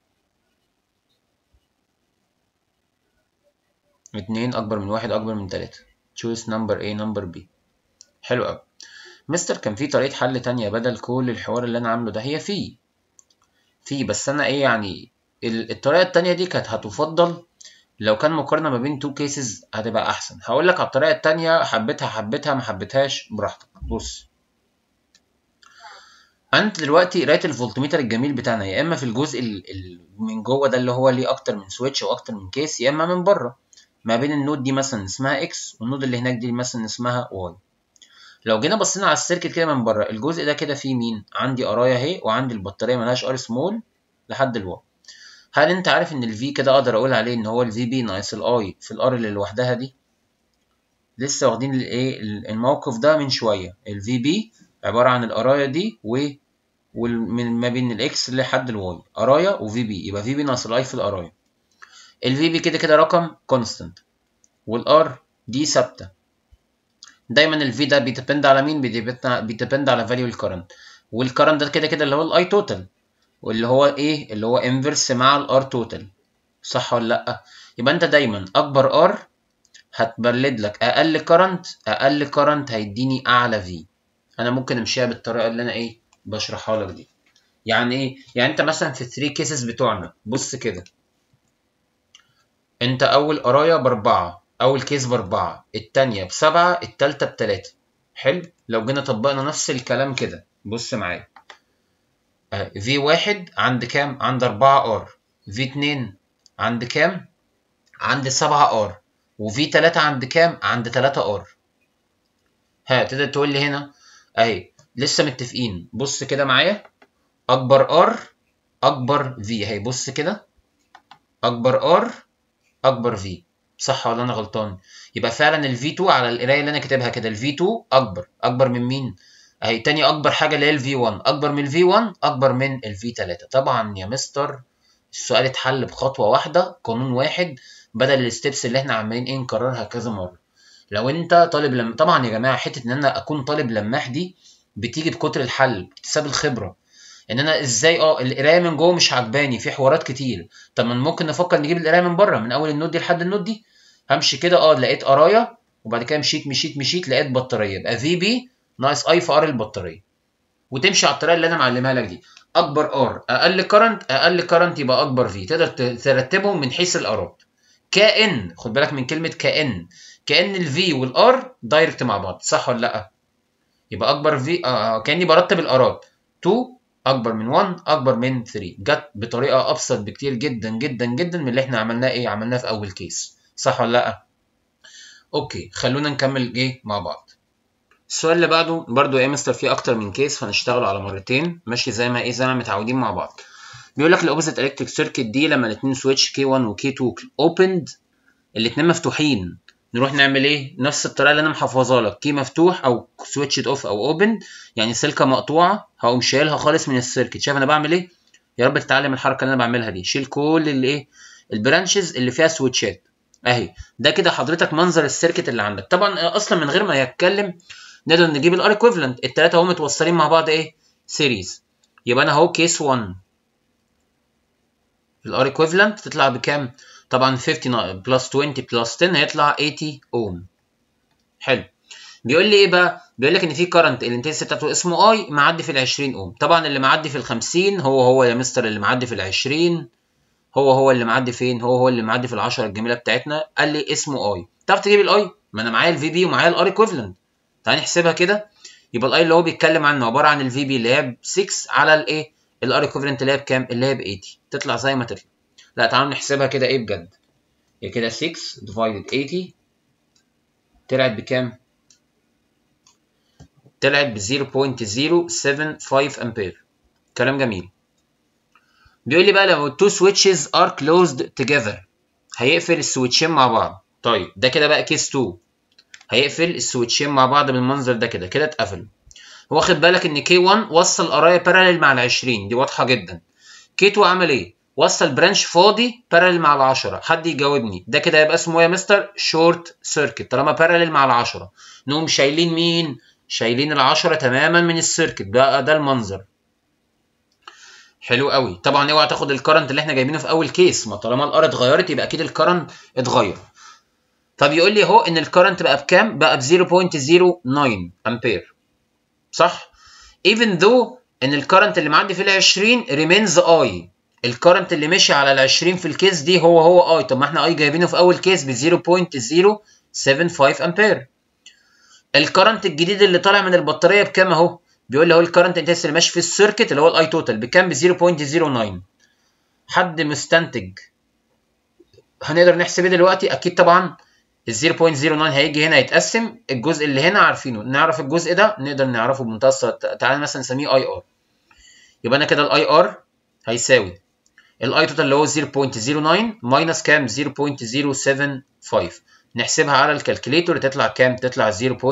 اتنين أكبر من واحد أكبر من تلاتة choose number A number B حلو أوي مستر كان في طريقة حل تانية بدل كل الحوار اللي أنا عامله ده هي في في بس أنا إيه يعني الطريقة التانية دي كانت هتفضل لو كان مقارنة ما بين تو كيسز هتبقى أحسن هقول لك على الطريقة التانية حبيتها حبيتها ما حبيتهاش براحتك بص أنت دلوقتي قراية الفولتميتر الجميل بتاعنا يا إما في الجزء ال من جوه ده اللي هو ليه أكتر من سويتش أو أكتر من كيس يا إما من بره ما بين النود دي مثلا اسمها إكس والنود اللي هناك دي مثلا اسمها واي لو جينا بصينا على السيركت كده من بره الجزء ده كده فيه مين عندي قرايه اهي وعندي البطاريه ملهاش ار سمول لحد الواي هل انت عارف ان الفي كده اقدر اقول عليه ان هو الفي بي ناقص الاي في الار اللي لوحدها دي لسه واخدين الايه الموقف ده من شويه الفي بي عباره عن القرايه دي و ومن ما بين الاكس لحد الواي قرايه وفي بي يبقى في بي ناقص الاي في القرايه الفي بي كده كده رقم كونستنت والار دي ثابته دايما الفي ده بيديبند على مين بيديبند على فاليو الكرنت والكرنت ده كده كده اللي هو الاي توتال واللي هو ايه اللي هو انفرس مع الار توتال صح ولا لا يبقى انت دايما اكبر ار هتبلد لك اقل كرنت اقل كرنت هيديني اعلى في انا ممكن امشيها بالطريقه اللي انا ايه بشرحها لك دي يعني ايه يعني انت مثلا في الثري كيسز بتوعنا بص كده انت اول قرايه باربعه اول كيس باربعه التانية بسبعه التالتة بتلاته حلو لو جينا طبقنا نفس الكلام كده بص معايا في واحد عند كام عند اربعة ار في اتنين عند كام عند سبعة ار وفي تلاتة عند كام عند تلاتة ار ها تقدر تقول لي هنا اهي لسه متفقين بص كده معايا اكبر ار اكبر في اهي بص كده اكبر ار اكبر في صح ولا انا غلطان يبقى فعلا الفي 2 على القرايه اللي انا كاتبها كده الفي 2 اكبر اكبر من مين اهي تاني اكبر حاجه اللي هي الفي 1 اكبر من الفي 1 اكبر من الفي 3 طبعا يا مستر السؤال اتحل بخطوه واحده قانون واحد بدل الستبس اللي احنا عمالين ايه نكررها كذا مره لو انت طالب لم طبعا يا جماعه حته ان انا اكون طالب لماح دي بتيجي بكتر الحل اكتساب الخبره ان انا ازاي اه القرايه من جوه مش عجباني في حوارات كتير طب ما ممكن نفكر نجيب القرايه من بره من اول النوت دي لحد النوت دي همشي كده اه لقيت قرايه وبعد كده مشيت مشيت مشيت لقيت بطاريه يبقى في بي ناقص اي في ار البطاريه وتمشي على الطريقه اللي انا معلمها لك دي اكبر ار اقل كرنت اقل كرنت يبقى اكبر في تقدر ترتبهم من حيث الارات كان خد بالك من كلمه كان كان الفي والار دايركت مع بعض صح ولا لا يبقى اكبر في آه كاني برتب الارات 2 اكبر من 1 اكبر من 3 جت بطريقه ابسط بكتير جدا جدا جدا من اللي احنا عملناه ايه عملناه في اول كيس صح ولا لا اوكي خلونا نكمل ايه مع بعض السؤال اللي بعده برضو يا مستر فيه اكتر من كيس فهنشتغله على مرتين ماشي زي ما ايه زي ما متعودين مع بعض بيقول لك الاوبوزيت الكتريك سيركت دي لما الاثنين سويتش كي 1 وكي 2 اوبند الاثنين مفتوحين نروح نعمل ايه نفس الطريقه اللي انا محفظها لك كي مفتوح او سويتش اوف او اوبن يعني سلكه مقطوعه هقوم شايلها خالص من السيركت شايف انا بعمل ايه يا رب تتعلم الحركه اللي انا بعملها دي شيل كل اللي ايه البرانشز اللي فيها سويتشات اهي ده كده حضرتك منظر السيركت اللي عندك طبعا اصلا من غير ما يتكلم نقدر نجيب الار ايكويفالنت الثلاثه اهو متوصلين مع بعض ايه سيريز يبقى انا اهو كيس 1 الار ايكويفالنت تطلع بكام طبعا 50 بلس 20 بلس 10 هيطلع 80 اوم حلو بيقول لي ايه بقى بيقول لك ان في كرنت الانتنسيتي بتاعته اسمه اي معدي في ال 20 اوم طبعا اللي معدي في ال 50 هو هو يا مستر اللي معدي في ال 20 هو هو اللي معدي فين هو هو اللي معدي في ال 10 الجميله بتاعتنا قال لي اسمه اي تعرف تجيب الاي ما انا معايا الفي بي ومعايا الار ايكويفالنت تعالى نحسبها كده يبقى الاي اللي هو بيتكلم عنه عباره عن الفي بي اللي هي ب 6 على الايه الار ايكويفالنت اللي هي بكام اللي هي ب 80 تطلع زي ما تطلع لا تعالوا نحسبها كده ايه بجد هي كده 6 divided 80 طلعت بكام؟ طلعت ب 0.075 امبير كلام جميل بيقول لي بقى لو التو سويتشز ار كلوزد توجذر هيقفل السويتشين مع بعض طيب ده كده بقى كيس 2 هيقفل السويتشين مع بعض بالمنظر ده كده كده اتقفل واخد بالك ان كي 1 وصل قرايه باراليل مع ال 20 دي واضحه جدا كي 2 عمل ايه؟ وصل برانش فاضي باراليل مع ال 10 حد يجاوبني ده كده يبقى اسمه يا مستر شورت سيركت طالما باراليل مع ال 10 نقوم شايلين مين؟ شايلين ال 10 تماما من السيركت ده ده المنظر حلو قوي طبعا اوعى تاخد الكرنت اللي احنا جايبينه في اول كيس ما طالما الار اتغيرت يبقى اكيد الكرنت اتغير فبيقول لي اهو ان الكرنت بقى بكام؟ بقى ب 0.09 امبير صح؟ even though ان الكرنت اللي معدي في ال 20 remains I الكرنت اللي مشي على ال 20 في الكيس دي هو هو اي طب ما احنا اي جايبينه في اول كيس ب 0.075 امبير الكرنت الجديد اللي طالع من البطاريه بكام اهو بيقول لي اهو الكرنت انتنس اللي ماشي في السيركت اللي هو الاي توتال بكام ب 0.09 حد مستنتج هنقدر نحسب ايه دلوقتي اكيد طبعا ال 0.09 هيجي هنا يتقسم الجزء اللي هنا عارفينه نعرف الجزء ده نقدر نعرفه بمنتهى السهوله تعالى مثلا نسميه اي ار يبقى انا كده الاي ار هيساوي الاي توتال اللي هو 0.09 ماينس كام 0.075 نحسبها على الكالكوليتور تطلع كام تطلع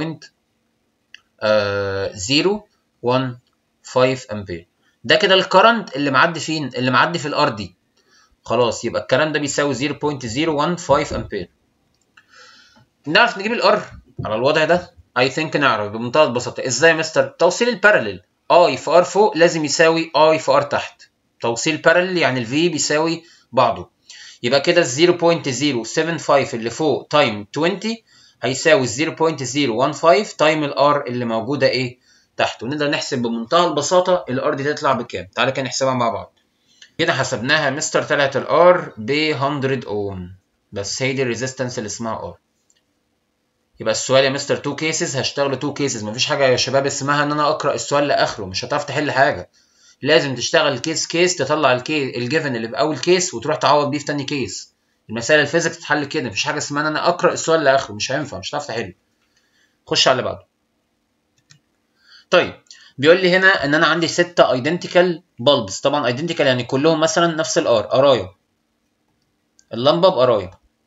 0.015 امبير ده كده الكرنت اللي معدي فين اللي معدي في الار دي خلاص يبقى الكلام ده بيساوي 0.015 امبير نعرف نجيب الار على الوضع ده اي ثينك نعرف بمنتهى البساطه ازاي يا مستر توصيل الباراليل اي في ار فوق لازم يساوي اي في ار تحت توصيل باراليل يعني الفي بيساوي بعضه يبقى كده 0.075 اللي فوق تايم 20 هيساوي 0.015 تايم الار اللي موجوده ايه تحت ونقدر نحسب بمنتهى البساطه الار دي تطلع بكام تعالى كده نحسبها مع بعض كده حسبناها مستر طلعت الار ب 100 اوم بس هي دي الريزيستنس اللي اسمها ار يبقى السؤال يا مستر تو كيسز هشتغلوا تو كيسز مفيش حاجه يا شباب اسمها ان انا اقرا السؤال لاخره مش هتعرف تحل حاجه لازم تشتغل كيس كيس تطلع الكي الجيفن اللي في اول كيس وتروح تعوض بيه في تاني كيس المسائل الفيزيكس تتحل كده مفيش حاجه اسمها ان انا اقرا السؤال لاخره مش هينفع مش هتعرف تحل خش على اللي بعده طيب بيقول لي هنا ان انا عندي ستة ايدنتيكال بلبس طبعا ايدنتيكال يعني كلهم مثلا نفس الار قرايه اللمبه بقرايه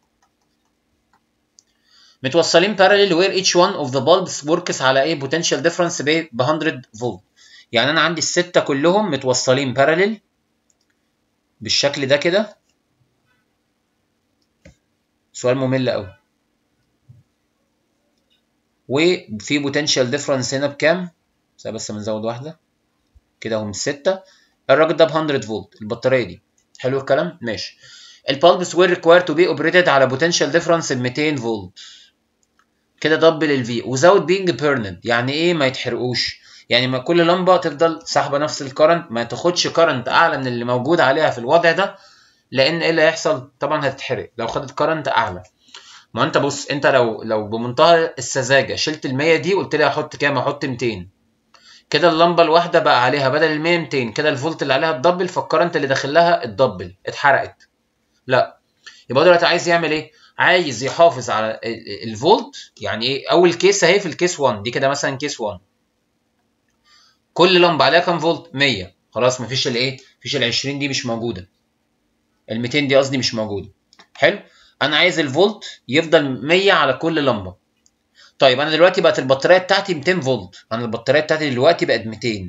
متوصلين باراليل where each one of the bulbs works على ايه potential difference ب 100 فولت يعني انا عندي الستة كلهم متوصلين باراليل بالشكل ده كده سؤال ممل قوي وفي potential difference هنا بكام بس بنزود واحدة كده هم ستة الراجل ده ب 100 فولت البطارية دي حلو الكلام ماشي البالبس وير ريكواير تو بي اوبريتد على potential difference ب 200 فولت كده دبل الفي وزود بينج بيرند يعني ايه ما يتحرقوش يعني ما كل لمبه تفضل ساحبه نفس الكرنت ما تاخدش كرنت اعلى من اللي موجود عليها في الوضع ده لان ايه اللي هيحصل طبعا هتتحرق لو خدت كرنت اعلى ما انت بص انت لو لو بمنتهى السذاجه شلت ال 100 دي قلت لي احط كام احط 200 كده اللمبه الواحده بقى عليها بدل ال 100 200 كده الفولت اللي عليها اتدبل فالكرنت اللي داخل لها اتدبل اتحرقت لا يبقى دلوقتي عايز يعمل ايه عايز يحافظ على الفولت يعني ايه اول كيس اهي في الكيس 1 دي كده مثلا كيس 1 كل لمبه عليها كام فولت 100 خلاص مفيش الايه مفيش ال 20 دي مش موجوده ال 200 دي قصدي مش موجوده حلو انا عايز الفولت يفضل 100 على كل لمبه طيب انا دلوقتي بقت البطاريه بتاعتي 200 فولت انا البطاريه بتاعتي دلوقتي بقت 200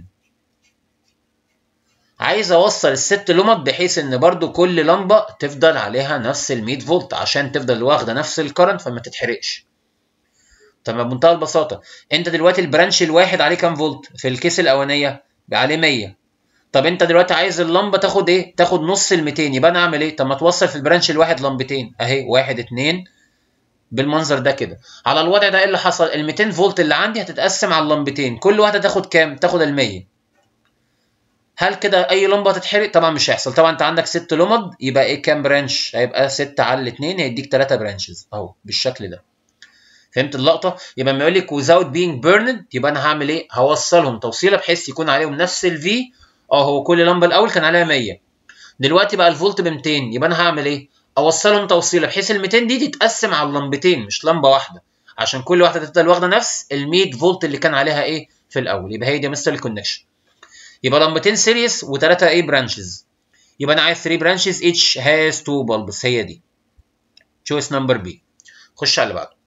عايز اوصل الست لمب بحيث ان برضو كل لمبه تفضل عليها نفس ال 100 فولت عشان تفضل واخده نفس الكرنت فما تتحرقش طب بمنتهى البساطه انت دلوقتي البرانش الواحد عليه كام فولت في الكيس الاولانيه عليه 100 طب انت دلوقتي عايز اللمبه تاخد ايه تاخد نص ال 200 يبقى انا اعمل ايه طب ما توصل في البرانش الواحد لمبتين اهي واحد اتنين بالمنظر ده كده على الوضع ده ايه اللي حصل ال 200 فولت اللي عندي هتتقسم على اللمبتين كل واحده تاخد كام تاخد ال 100 هل كده اي لمبه هتتحرق طبعا مش هيحصل طبعا انت عندك ست لمب يبقى ايه كام برانش هيبقى 6 على الاثنين هيديك 3 برانشز اهو بالشكل ده فهمت اللقطه يبقى لما يقول لك without being burned يبقى انا هعمل ايه هوصلهم توصيله بحيث يكون عليهم نفس الفي اه هو كل لمبه الاول كان عليها 100 دلوقتي بقى الفولت ب 200 يبقى انا هعمل ايه اوصلهم توصيله بحيث ال 200 دي تتقسم على اللمبتين مش لمبه واحده عشان كل واحده تفضل واخده نفس ال 100 فولت اللي كان عليها ايه في الاول يبقى هي دي مستر الكونكشن يبقى لمبتين سيريس وثلاثه ايه برانشز يبقى انا عايز 3 برانشز each has 2 bulbs هي دي choice نمبر بي خش على اللي بعده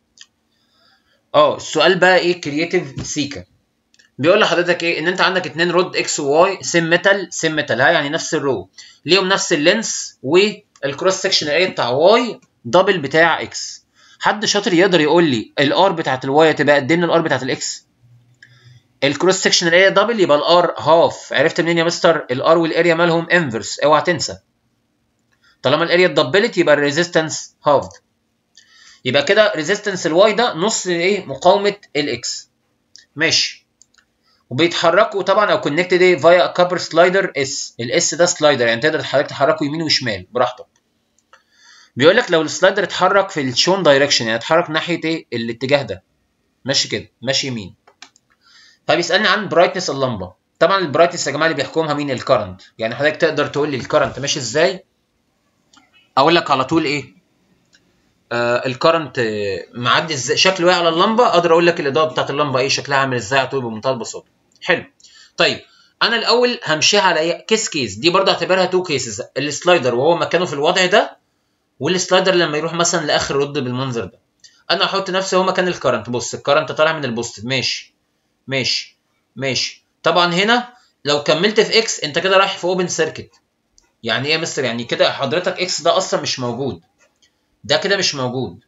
اه السؤال بقى ايه كرييتيف سيكا بيقول لحضرتك ايه ان انت عندك اتنين رود اكس وواي سيم ميتال سيم ميتال ها يعني نفس الرو ليهم نفس اللينس والكروس سكشن اريا بتاع واي دبل بتاع اكس حد شاطر يقدر يقول لي الار بتاعت الواي هتبقى قد ايه من الار بتاعت الاكس الكروس سكشن اريا دبل يبقى الار هاف عرفت منين يا مستر الار والاريا مالهم انفرس اوعى تنسى طالما الاريا اتدبلت يبقى الريزيستنس هاف يبقى كده ريزيستنس الواي ده نص ايه مقاومه الاكس ماشي وبيتحركوا طبعا او كونكتد ايه فايا كابر سلايدر اس الاس ده سلايدر يعني تقدر حضرتك تحركه يمين وشمال براحتك بيقول لك لو السلايدر اتحرك في الشون دايركشن يعني اتحرك ناحيه ايه الاتجاه ده ماشي كده ماشي يمين فبيسالني عن برايتنس اللمبه طبعا البرايتنس يا جماعه اللي بيحكمها مين الكرنت يعني حضرتك تقدر تقول لي الكرنت ماشي ازاي اقول لك على طول ايه آه الكرنت آه، معدي ازاي شكله ايه على اللمبه اقدر اقول لك الاضاءه بتاعت اللمبه ايه شكلها عامل ازاي على طول بمنتهى البساطه حلو طيب انا الاول همشيها على ايه كيس كيس دي برضه اعتبرها تو كيسز السلايدر وهو مكانه في الوضع ده والسلايدر لما يروح مثلا لاخر رد بالمنظر ده انا احط نفسي هو مكان الكرنت بص الكرنت طالع من البوستيف ماشي ماشي ماشي طبعا هنا لو كملت في اكس انت كده رايح في اوبن سيركت يعني ايه يا مستر يعني كده حضرتك اكس ده اصلا مش موجود ده كده مش موجود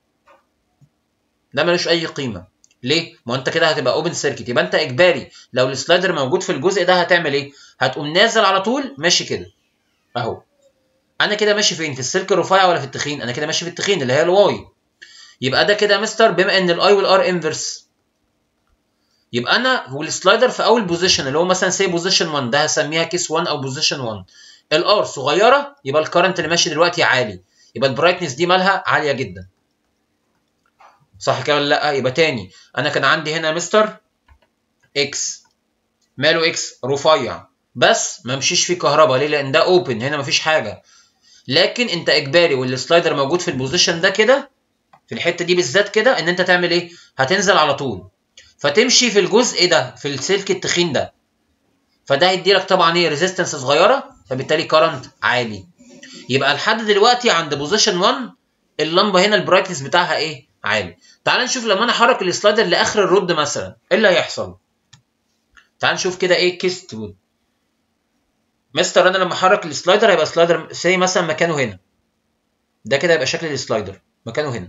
ده ملوش اي قيمه ليه ما انت كده هتبقى اوبن سيركت يبقى انت اجباري لو السلايدر موجود في الجزء ده هتعمل ايه هتقوم نازل على طول ماشي كده اهو انا كده ماشي فين في السلك الرفيع ولا في التخين انا كده ماشي في التخين اللي هي الواي يبقى ده كده يا مستر بما ان الاي والار انفرس يبقى انا والسلايدر في اول بوزيشن اللي هو مثلا سي بوزيشن 1 ده هسميها كيس 1 او بوزيشن 1 الار صغيره يبقى الكرنت اللي ماشي دلوقتي عالي يبقى البرايتنس دي مالها عاليه جدا صح كده ولا لا يبقى تاني انا كان عندي هنا مستر اكس ماله اكس رفيع بس ما مشيش فيه كهرباء ليه لان ده اوبن هنا مفيش حاجه لكن انت اجباري والسلايدر موجود في البوزيشن ده كده في الحته دي بالذات كده ان انت تعمل ايه هتنزل على طول فتمشي في الجزء ده في السلك التخين ده فده هيدي لك طبعا ايه ريزيستنس صغيره فبالتالي كرنت عالي يبقى لحد دلوقتي عند بوزيشن 1 اللمبه هنا البرايتنس بتاعها ايه عالي تعال نشوف لما انا احرك السلايدر لاخر الرد مثلا ايه اللي هيحصل تعال نشوف كده ايه كيست وود مستر انا لما احرك السلايدر هيبقى سلايدر سي مثلا مكانه هنا ده كده هيبقى شكل السلايدر مكانه هنا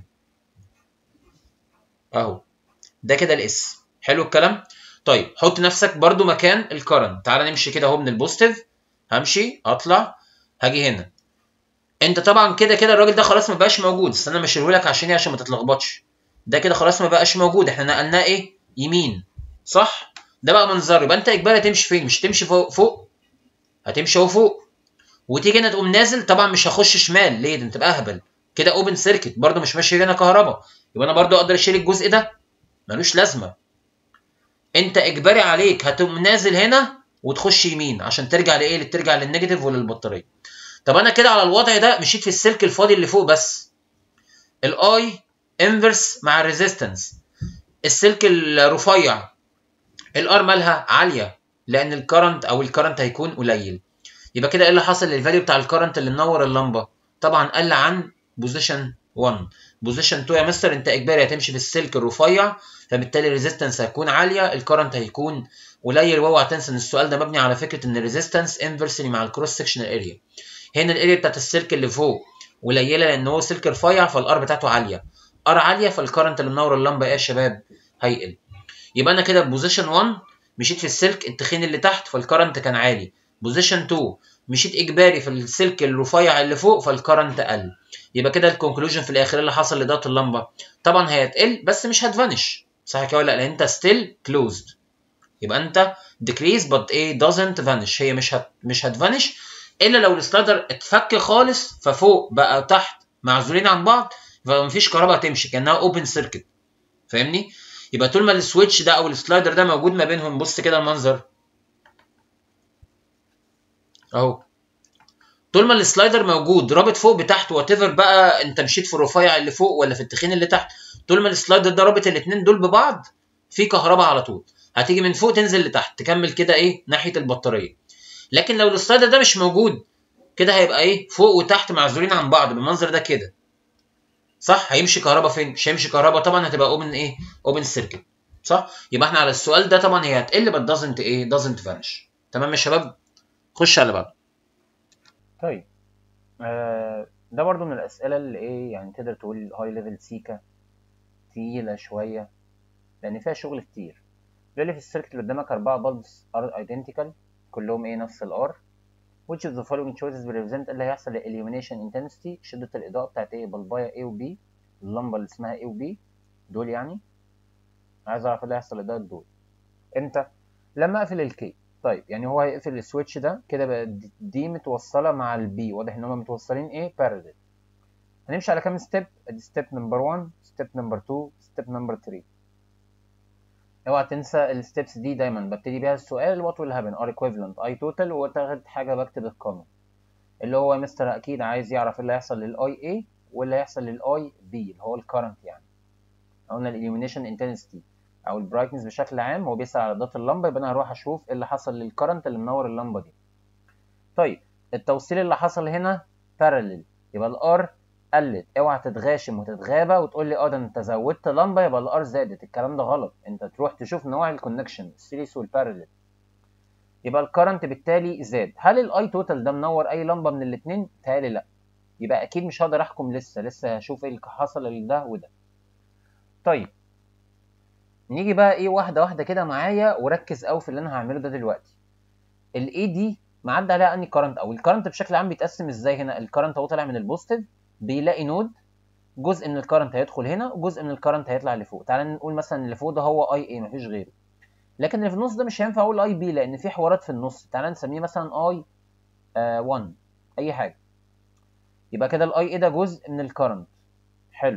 اهو ده كده الاس حلو الكلام طيب حط نفسك برضو مكان الكرنت تعال نمشي كده اهو من البوزيتيف همشي اطلع هاجي هنا انت طبعا كده كده الراجل ده خلاص ما بقاش موجود بس انا مشيهولك عشان ايه عشان ما تتلخبطش ده كده خلاص ما بقاش موجود احنا نقلناه ايه يمين صح ده بقى منظر يبقى انت اجباري تمشي فين مش تمشي فوق فوق هتمشي اهو فوق وتيجي هنا تقوم نازل طبعا مش هخش شمال ليه ده انت تبقى اهبل كده اوبن سيركت برده مش ماشي هنا كهرباء يبقى انا برده اقدر اشيل الجزء ده ملوش لازمه انت اجباري عليك هتقوم نازل هنا وتخش يمين عشان ترجع لايه ترجع للنيجاتيف وللبطاريه طب انا كده على الوضع ده مشيت في السلك الفاضي اللي فوق بس الاي انفرس مع الريزيستنس السلك الرفيع الار مالها عاليه لان الكرنت او الكرنت هيكون قليل يبقى كده ايه اللي حصل للفاليو بتاع الكرنت اللي منور اللمبه طبعا قل عن بوزيشن 1 بوزيشن 2 يا مستر انت اجباري هتمشي في السلك الرفيع فبالتالي الريزيستنس هتكون عاليه الكرنت هيكون قليل واوعى تنسى ان السؤال ده مبني على فكره ان الريزيستنس انفرسلي مع الكروس سكشنال اريا هنا الاريا بتاعت السلك اللي فوق قليله لان هو سلك رفيع فالار بتاعته عاليه ار عاليه فالكرنت اللي منور اللمبه ايه يا شباب هيقل يبقى انا كده بوزيشن 1 مشيت في السلك التخين اللي تحت فالكرنت كان عالي بوزيشن 2 مشيت اجباري في السلك الرفيع اللي فوق فالكرنت قل يبقى كده الكونكلوجن في الاخر اللي حصل لضغط اللمبه طبعا هي هتقل بس مش هتفانش صح كده ولا لا لان انت ستيل كلوزد يبقى انت decrease but ايه doesn't vanish هي مش هت مش هتفانش الا لو السلايدر اتفك خالص ففوق بقى تحت معزولين عن بعض فمفيش كهرباء هتمشي كانها اوبن سيركت فاهمني يبقى طول ما السويتش ده او السلايدر ده موجود ما بينهم بص كده المنظر اهو طول ما السلايدر موجود رابط فوق بتحت وات ايفر بقى انت مشيت في الرفيع اللي فوق ولا في التخين اللي تحت طول ما السلايدر ده رابط الاثنين دول ببعض في كهرباء على طول هتيجي من فوق تنزل لتحت تكمل كده ايه ناحيه البطاريه لكن لو السلايدر ده مش موجود كده هيبقى ايه فوق وتحت معزولين عن بعض بالمنظر ده كده صح هيمشي كهرباء فين مش هيمشي كهرباء طبعا هتبقى اوبن ايه اوبن سيركت صح يبقى احنا على السؤال ده طبعا هي هتقل بس دازنت ايه دازنت فانش تمام يا شباب خش على بعض طيب آه ده برضو من الأسئلة اللي إيه يعني تقدر تقول هاي ليفل سيكا تقيلة شوية لأن فيها شغل كتير بيقول لي في السيركت اللي قدامك أربعة بلبس ار ايدنتيكال كلهم إيه نفس الار which of the following choices will represent اللي هيحصل للillumination intensity شدة الإضاءة بتاعت إيه بلباية A و B اللمبة اللي اسمها A و B دول يعني عايز أعرف اللي هيحصل للإضاءة دول إمتى؟ لما أقفل الكي طيب يعني هو هيقفل السويتش ده كده بقى دي- دي متوصله مع البي واضح ان هم متوصلين ايه بارallel هنمشي على كام ستيب ادي ستيب نمبر 1 ستيب نمبر 2 ستيب نمبر 3 اوعى تنسى الستبس دي دايما ببتدي بيها السؤال what will happen are equivalent I total وتاخد حاجه بكتب القانون اللي هو مستر اكيد عايز يعرف ايه اللي هيحصل للاي اي واللي هيحصل للاي بي اللي هو الكرنت يعني قلنا الاليومينيشن انتنسيتي او البرايتنس بشكل عام هو بيسأل على ضغط اللمبه يبقى انا هروح اشوف ايه اللي حصل للكرنت اللي منور اللمبه دي طيب التوصيل اللي حصل هنا بارلل يبقى الار قلت اوعى تتغاشم وتتغابى وتقول لي اه ده انت زودت لمبه يبقى الار زادت الكلام ده غلط انت تروح تشوف نوع الكونكشن السيريس والبارلل يبقى الكرنت بالتالي زاد هل الاي توتال ده منور اي لمبه من الاثنين تهيألي لا يبقى اكيد مش هقدر احكم لسه لسه هشوف ايه اللي حصل لده وده طيب نيجي بقى ايه واحده واحده كده معايا وركز قوي في اللي انا هعمله ده دلوقتي الاي دي معدي عليها اني كرنت او الكرنت بشكل عام بيتقسم ازاي هنا الكرنت هو طالع من البوزيتيف بيلاقي نود جزء من الكرنت هيدخل هنا وجزء من الكرنت هيطلع لفوق تعال نقول مثلا اللي فوق ده هو اي اي مفيش غيره لكن اللي في النص ده مش هينفع اقول اي بي لان في حوارات في النص تعال نسميه مثلا اي 1 اي حاجه يبقى كده الاي اي ده جزء من الكرنت حلو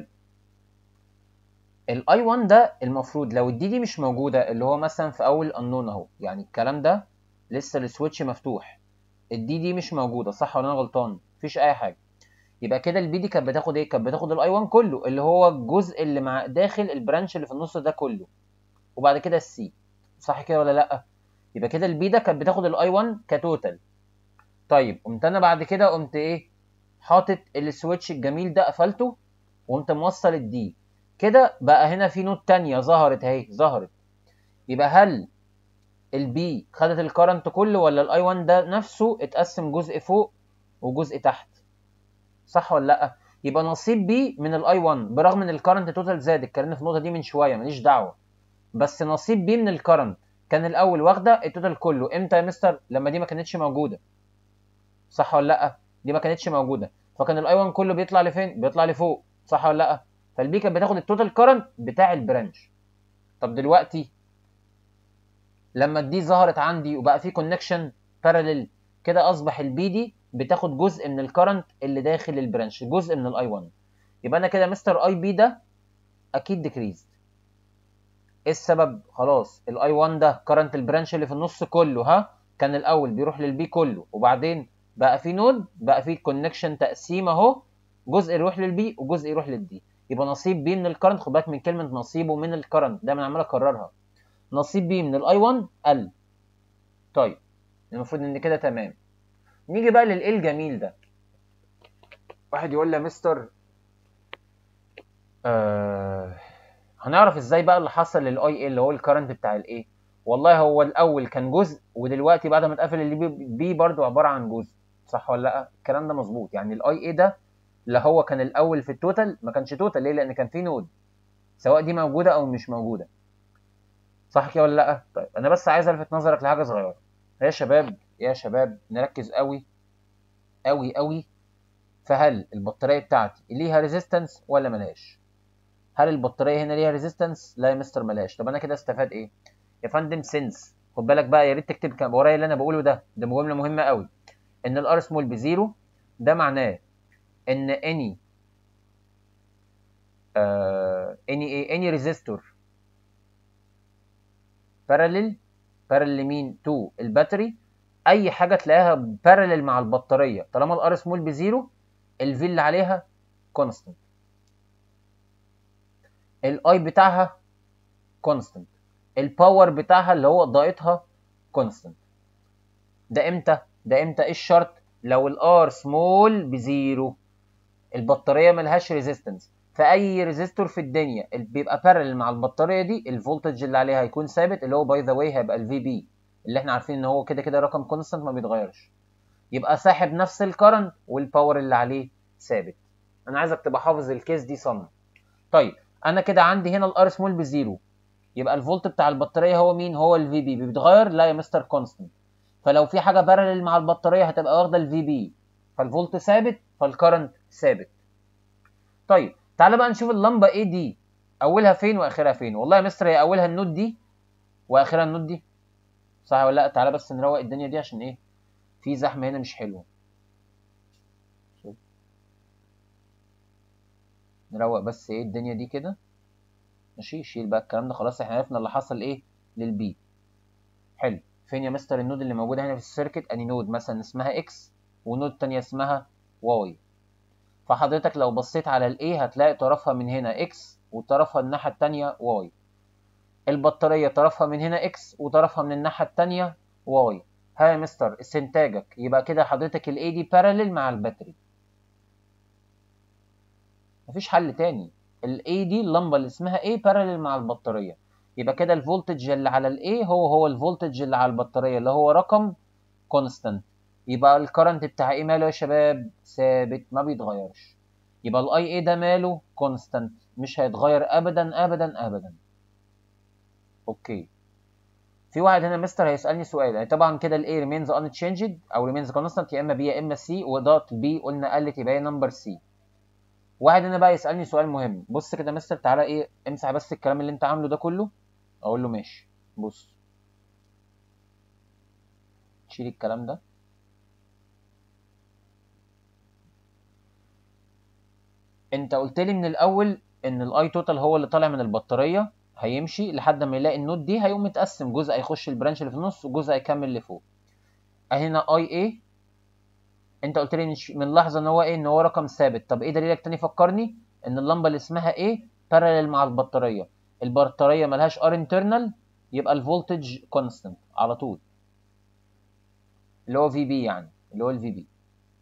الاي 1 ده المفروض لو الدي دي مش موجوده اللي هو مثلا في اول انون اهو يعني الكلام ده لسه السويتش مفتوح الدي دي مش موجوده صح ولا انا غلطان مفيش اي حاجه يبقى كده البي دي كانت بتاخد ايه كانت بتاخد الاي 1 كله اللي هو الجزء اللي مع داخل البرانش اللي في النص ده كله وبعد كده السي صح كده ولا لا يبقى كده البي ده كانت بتاخد الاي 1 كتوتال طيب قمت انا بعد كده قمت ايه حاطط السويتش الجميل ده قفلته وقمت موصل الدي كده بقى هنا في نوت تانية ظهرت اهي ظهرت يبقى هل البي خدت الكرنت كله ولا الاي 1 ده نفسه اتقسم جزء فوق وجزء تحت صح ولا لا يبقى نصيب بي من الاي 1 برغم ان الكرنت توتال زاد اتكلمنا في النقطه دي من شويه ماليش دعوه بس نصيب بي من الكرنت كان الاول واخده التوتال كله امتى يا مستر لما دي ما كانتش موجوده صح ولا لا دي ما كانتش موجوده فكان الاي 1 كله بيطلع لفين بيطلع لفوق صح ولا لا فالبي كانت بتاخد التوتال كرنت بتاع البرانش طب دلوقتي لما الدي ظهرت عندي وبقى في كونكشن باراليل كده اصبح البي دي بتاخد جزء من الكرنت اللي داخل البرانش جزء من الاي 1 يبقى انا كده مستر اي بي ده اكيد ديكريزد ايه السبب خلاص الاي 1 ده كرنت البرانش اللي في النص كله ها كان الاول بيروح للبي كله وبعدين بقى في نود بقى في كونكشن تقسيم اهو جزء يروح للبي وجزء يروح للدي يبقى نصيب بي من الكرنت خد بالك من كلمه نصيبه من الكرنت دايما عمال اكررها نصيب بي من الاي 1 قل طيب المفروض ان كده تمام نيجي بقى للايه الجميل ده واحد يقول لي يا مستر آه هنعرف ازاي بقى اللي حصل للاي اي اللي هو الكرنت بتاع الايه والله هو الاول كان جزء ودلوقتي بعد ما اتقفل اللي بي برضو عباره عن جزء صح ولا لا الكلام ده مظبوط يعني الاي اي ده لا هو كان الاول في التوتال ما كانش توتال ليه لان كان في نود سواء دي موجوده او مش موجوده صح كده ولا لا طيب انا بس عايز الفت نظرك لحاجه صغيره يا شباب يا شباب نركز قوي قوي قوي فهل البطاريه بتاعتي ليها ريزيستنس ولا ملهاش هل البطاريه هنا ليها ريزيستنس لا يا مستر ملهاش طب انا كده استفاد ايه يا فندم سنس خد بالك بقى يا ريت تكتب ورايا اللي انا بقوله ده ده جمله مهمه قوي ان الار سمول بزيرو ده معناه ان اني اني ايه اني ريزيستور باراليل باراليل مين تو الباتري اي حاجه تلاقيها باراليل مع البطاريه طالما الار سمول بزيرو الفي اللي عليها كونستنت الاي بتاعها كونستنت الباور بتاعها اللي هو ضاقتها كونستنت ده امتى ده امتى ايه الشرط لو الار سمول بزيرو البطاريه ملهاش ريزيستنس فاي ريزيستور في الدنيا اللي بيبقى بارلل مع البطاريه دي الفولتج اللي عليها هيكون ثابت اللي هو باي ذا واي هيبقى الفي بي اللي احنا عارفين ان هو كده كده رقم كونستنت ما بيتغيرش يبقى ساحب نفس الكرنت والباور اللي عليه ثابت انا عايزك تبقى حافظ الكيس دي صم طيب انا كده عندي هنا الار سمول بزيرو يبقى الفولت بتاع البطاريه هو مين هو الفي بي بيتغير لا يا مستر كونستنت فلو في حاجه بارلل مع البطاريه هتبقى واخده الفي بي فالفولت ثابت فالكرنت ثابت طيب تعالى بقى نشوف اللمبه ايه دي اولها فين واخرها فين والله يا مستر هي اولها النود دي واخرها النود دي صح ولا لا تعالى بس نروق الدنيا دي عشان ايه في زحمه هنا مش حلوه نروق بس ايه الدنيا دي كده ماشي شيل بقى الكلام ده خلاص احنا عرفنا اللي حصل ايه للبي حلو فين يا مستر النود اللي موجوده هنا في السيركت اني نود مثلا اسمها اكس ونود تانية اسمها واي فحضرتك لو بصيت على الاي هتلاقي طرفها من هنا اكس وطرفها الناحيه الثانيه واي البطاريه طرفها من هنا اكس وطرفها من الناحيه الثانيه واي ها يا مستر استنتاجك يبقى كده حضرتك الاي دي باراليل مع الباتري مفيش حل تاني الاي دي اللمبه اللي اسمها ايه باراليل مع البطاريه يبقى كده الفولتج اللي على الاي هو هو الفولتج اللي على البطاريه اللي هو رقم كونستانت يبقى الكرنت بتاع ايه ماله يا شباب ثابت ما بيتغيرش يبقى الاي اي ده ماله كونستانت مش هيتغير ابدا ابدا ابدا اوكي في واحد هنا مستر هيسالني سؤال يعني طبعا كده الاي ريمينز ان تشينجد او ريمينز كونستانت يا اما بي يا اما سي ودوت بي قلنا قلت يبقى هي نمبر سي واحد هنا بقى يسالني سؤال مهم بص كده مستر تعالى ايه امسح بس الكلام اللي انت عامله ده كله اقول له ماشي بص شيل الكلام ده انت قلت لي من الاول ان الاي توتال هو اللي طالع من البطاريه هيمشي لحد ما يلاقي النود دي هيقوم متقسم جزء هيخش البرانش اللي في النص وجزء هيكمل لفوق هنا اي اي انت قلت لي من لحظه ان هو ايه ان هو رقم ثابت طب ايه دليلك تاني فكرني ان اللمبه اللي اسمها ايه باراليل مع البطاريه البطاريه ملهاش ار انترنال يبقى الفولتج كونستنت على طول اللي هو في بي يعني اللي هو الفي بي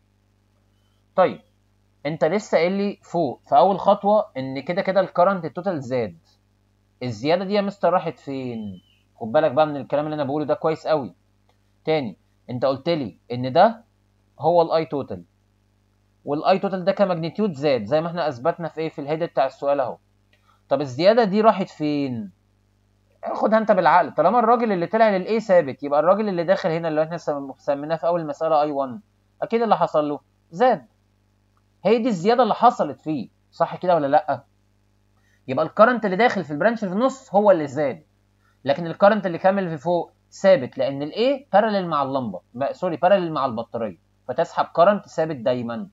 طيب انت لسه قايل لي فوق في اول خطوه ان كده كده الكرنت التوتال زاد الزياده دي يا مستر راحت فين خد بالك بقى من الكلام اللي انا بقوله ده كويس قوي تاني انت قلت لي ان ده هو الاي توتال والاي توتال ده كماجنتيود زاد زي ما احنا اثبتنا في ايه في الهيد بتاع السؤال اهو طب الزياده دي راحت فين خدها انت بالعقل طالما الراجل اللي طلع للاي ثابت يبقى الراجل اللي داخل هنا اللي احنا سميناه في اول المساله اي 1 اكيد اللي حصل له زاد هي دي الزياده اللي حصلت فيه صح كده ولا لا يبقى الكرنت اللي داخل في البرانش اللي في النص هو اللي زاد لكن الكرنت اللي كامل في فوق ثابت لان الاي باراليل مع اللمبه سوري باراليل مع البطاريه فتسحب كرنت ثابت دايما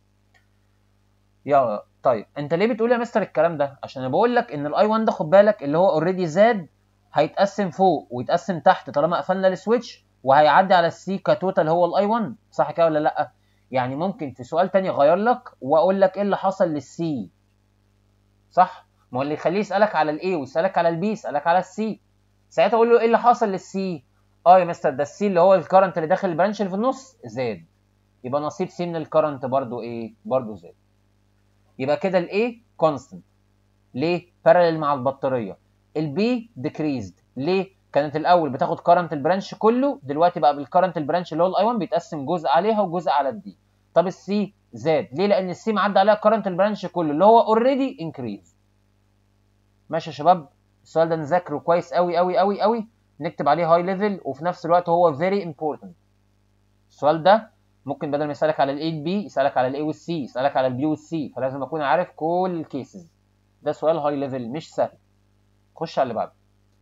يا طيب انت ليه بتقول يا مستر الكلام ده عشان انا بقول لك ان الاي 1 ده خد بالك اللي هو اوريدي زاد هيتقسم فوق ويتقسم تحت طالما قفلنا السويتش وهيعدي على السي كتوتال هو الاي 1 صح كده ولا لا يعني ممكن في سؤال تاني اغير لك واقول لك ايه اللي حصل للسي صح ما هو اللي يخليه يسالك على الاي ويسالك على البي يسالك على السي ساعتها اقول له ايه اللي حصل للسي اه يا مستر ده السي اللي هو الكرنت اللي داخل البرانش اللي في النص زاد يبقى نصيب سي من الكرنت برضو ايه برضو زاد يبقى كده الاي كونستنت ليه باراليل مع البطاريه البي ديكريزد ليه كانت الاول بتاخد كرنت البرانش كله دلوقتي بقى بالكرنت البرانش اللي هو الاي 1 بيتقسم جزء عليها وجزء على الدي طب السي زاد ليه لان السي معدي عليها كرنت البرانش كله اللي هو اوريدي انكريز ماشي يا شباب السؤال ده نذاكره كويس قوي قوي قوي قوي نكتب عليه هاي ليفل وفي نفس الوقت هو فيري امبورتنت السؤال ده ممكن بدل ما يسالك على الاي بي يسالك على الاي والسي يسالك على البي والسي فلازم اكون عارف كل الكيسز ده سؤال هاي ليفل مش سهل خش على اللي بعده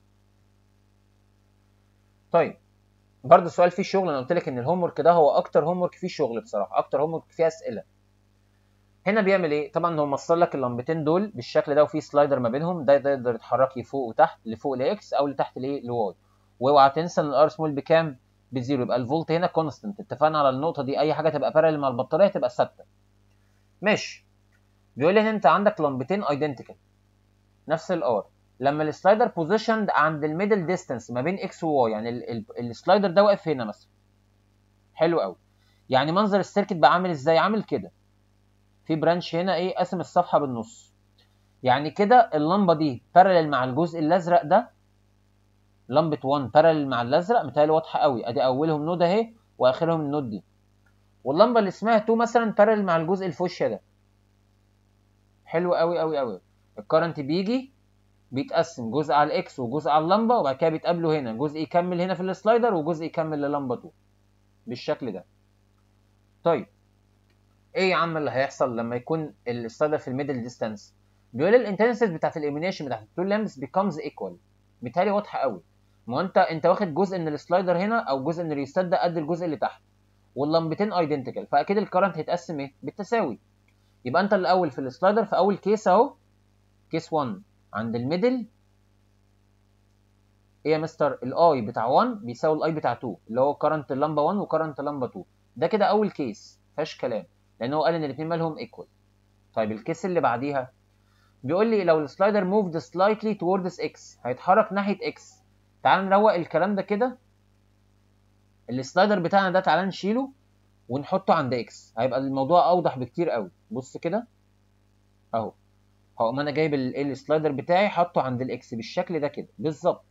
طيب برضه السؤال فيه شغل انا قلت لك ان الهوم ورك ده هو اكتر هوم ورك فيه شغل بصراحه اكتر هوم ورك فيه اسئله هنا بيعمل ايه طبعا هو موصل لك اللمبتين دول بالشكل ده وفي سلايدر ما بينهم ده يقدر يتحرك لفوق وتحت لفوق لاكس او لتحت لايه لواي واوعى تنسى ان الار سمول بكام بزيرو يبقى الفولت هنا كونستنت اتفقنا على النقطه دي اي حاجه تبقى باراليل مع البطاريه تبقى ثابته ماشي بيقول لي ان انت عندك لمبتين ايدنتيكال نفس الار لما السلايدر بوزيشند عند الميدل ديستانس ما بين اكس وواي يعني السلايدر ده واقف هنا مثلا حلو قوي يعني منظر السيركت بقى عامل ازاي عامل كده في برانش هنا ايه قاسم الصفحه بالنص يعني كده اللمبه دي باراليل مع الجزء الازرق ده لمبه 1 باراليل مع الازرق متهيألي واضحه قوي ادي اولهم نود اهي واخرهم النود دي واللمبه اللي اسمها 2 مثلا باراليل مع الجزء الفوشيا ده حلو قوي قوي قوي الكرنت بيجي بيتقسم جزء على الاكس وجزء على اللمبه وبعد كده بيتقابلوا هنا جزء يكمل هنا في السلايدر وجزء يكمل للمبه 2 بالشكل ده طيب ايه يا عم اللي هيحصل لما يكون السلايدر في الميدل ديستانس بيقول الانتنسيتي بتاعت الاليمينيشن بتاعت التو لامبس بيكمز ايكوال بالتالي واضحه قوي ما انت انت واخد جزء من السلايدر هنا او جزء من الريستات ده قد الجزء اللي تحت واللمبتين ايدنتيكال فاكيد الكرنت هيتقسم ايه بالتساوي يبقى انت الاول في السلايدر في اول كيس اهو كيس 1 عند الميدل ايه يا مستر الاي بتاع 1 بيساوي الاي بتاع 2 اللي هو كرنت اللمبه 1 وكرنت اللمبه 2 ده كده اول كيس فيهاش كلام لان هو قال ان الاثنين مالهم ايكوال طيب الكيس اللي بعديها بيقول لي لو السلايدر موفد سلايتلي towards اكس هيتحرك ناحيه اكس تعال نروق الكلام ده كده السلايدر بتاعنا ده تعال نشيله ونحطه عند اكس هيبقى الموضوع اوضح بكتير قوي بص كده اهو هقوم انا جايب السلايدر بتاعي حاطه عند الاكس بالشكل ده كده بالظبط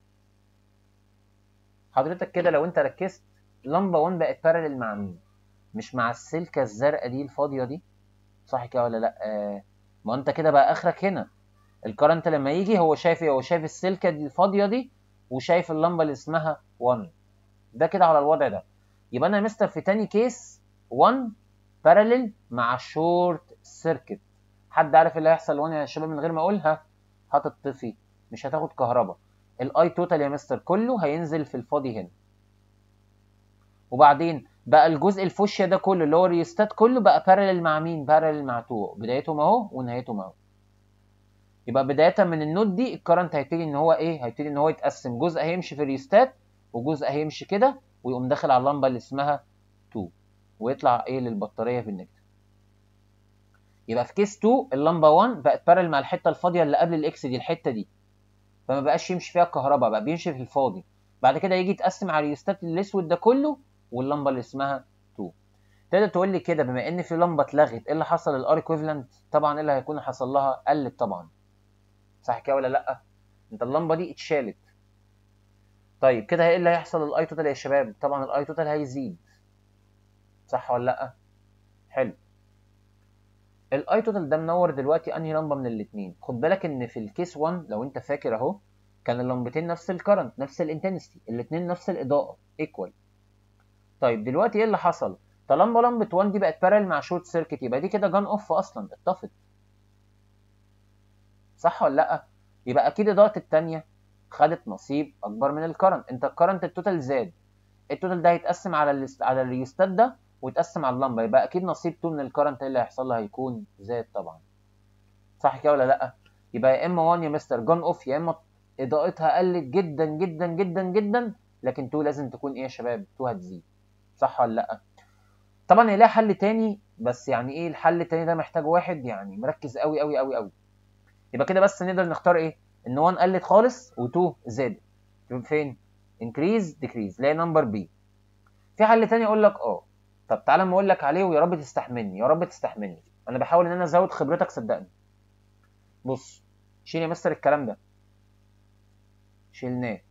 حضرتك كده لو انت ركزت لمبه 1 بقت بارلل مع مين مش مع السلكه الزرقاء دي الفاضيه دي صح كده ولا لا آه ما انت كده بقى اخرك هنا الكرنت لما يجي هو شايف ايه هو شايف السلكه دي الفاضيه دي وشايف اللمبه اللي اسمها 1 ده كده على الوضع ده يبقى انا مستر في تاني كيس 1 بارلل مع شورت سيركت حد عارف اللي هيحصل 1 يا شباب من غير ما اقولها هتطفي مش هتاخد كهرباء الاي توتال يا مستر كله هينزل في الفاضي هنا وبعدين بقى الجزء الفوشيا ده كله اللي هو الريستات كله بقى بارلل مع مين بارلل مع 2 بدايتهم اهو ونهايتهم اهو يبقى بدايه من النود دي الكرنت هيبتدي ان هو ايه هيبتدي ان هو يتقسم جزء هيمشي في الريستات وجزء هيمشي كده ويقوم داخل على اللمبه اللي اسمها 2 ويطلع ايه للبطاريه في النيجاتيف يبقى في كيس 2 اللمبه 1 بقت بارل مع الحته الفاضيه اللي قبل الاكس دي الحته دي فما بقاش يمشي فيها الكهرباء بقى بيمشي في الفاضي بعد كده يجي يتقسم على الريستات الاسود ده كله واللمبه اللي اسمها 2 تقدر تقول لي كده بما ان في لمبه اتلغت ايه اللي حصل للار ايكويفالنت طبعا ايه اللي هيكون حصل لها قلت طبعا صح كده ولا لا انت اللمبه دي اتشالت طيب كده ايه اللي هيحصل للاي توتال يا شباب طبعا الاي توتال هيزيد صح ولا لا حلو الاي توتال ده منور دلوقتي انهي لمبه من الاثنين خد بالك ان في الكيس 1 لو انت فاكر اهو كان اللمبتين نفس الكرنت نفس الانتنسيتي الاثنين نفس الاضاءه ايكوال طيب دلوقتي ايه اللي حصل طالما لمبه 1 دي بقت بارل مع شورت سيركت يبقى دي كده جان اوف اصلا اتطفت صح ولا لا يبقى اكيد اضاءه الثانيه خدت نصيب اكبر من الكرنت انت الكرنت التوتال زاد التوتال ده هيتقسم على ال على الريستات ده ويتقسم على اللمبه يبقى اكيد نصيب 2 من الكرنت اللي هيحصل له هيكون زاد طبعا صح كده ولا لا يبقى يا اما 1 يا مستر جون اوف يا اما اضاءتها قلت جدا جدا جدا جدا لكن 2 لازم تكون ايه يا شباب 2 هتزيد صح ولا لا طبعا هي لها حل تاني بس يعني ايه الحل التاني ده محتاج واحد يعني مركز قوي قوي قوي قوي يبقى كده بس نقدر نختار ايه ان 1 قلت خالص و2 زادت يبقى فين increase decrease لا نمبر بي في حل تاني اقول لك اه طب تعالى ما اقول لك عليه ويا رب تستحملني يا رب تستحملني انا بحاول ان انا ازود خبرتك صدقني بص شيل يا مستر الكلام ده شيلناه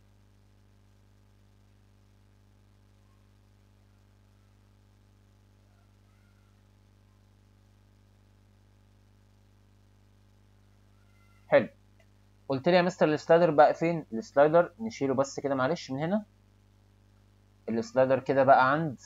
حلو قلت لي يا مستر السلايدر بقى فين السلايدر نشيله بس كده معلش من هنا السلايدر كده بقى عند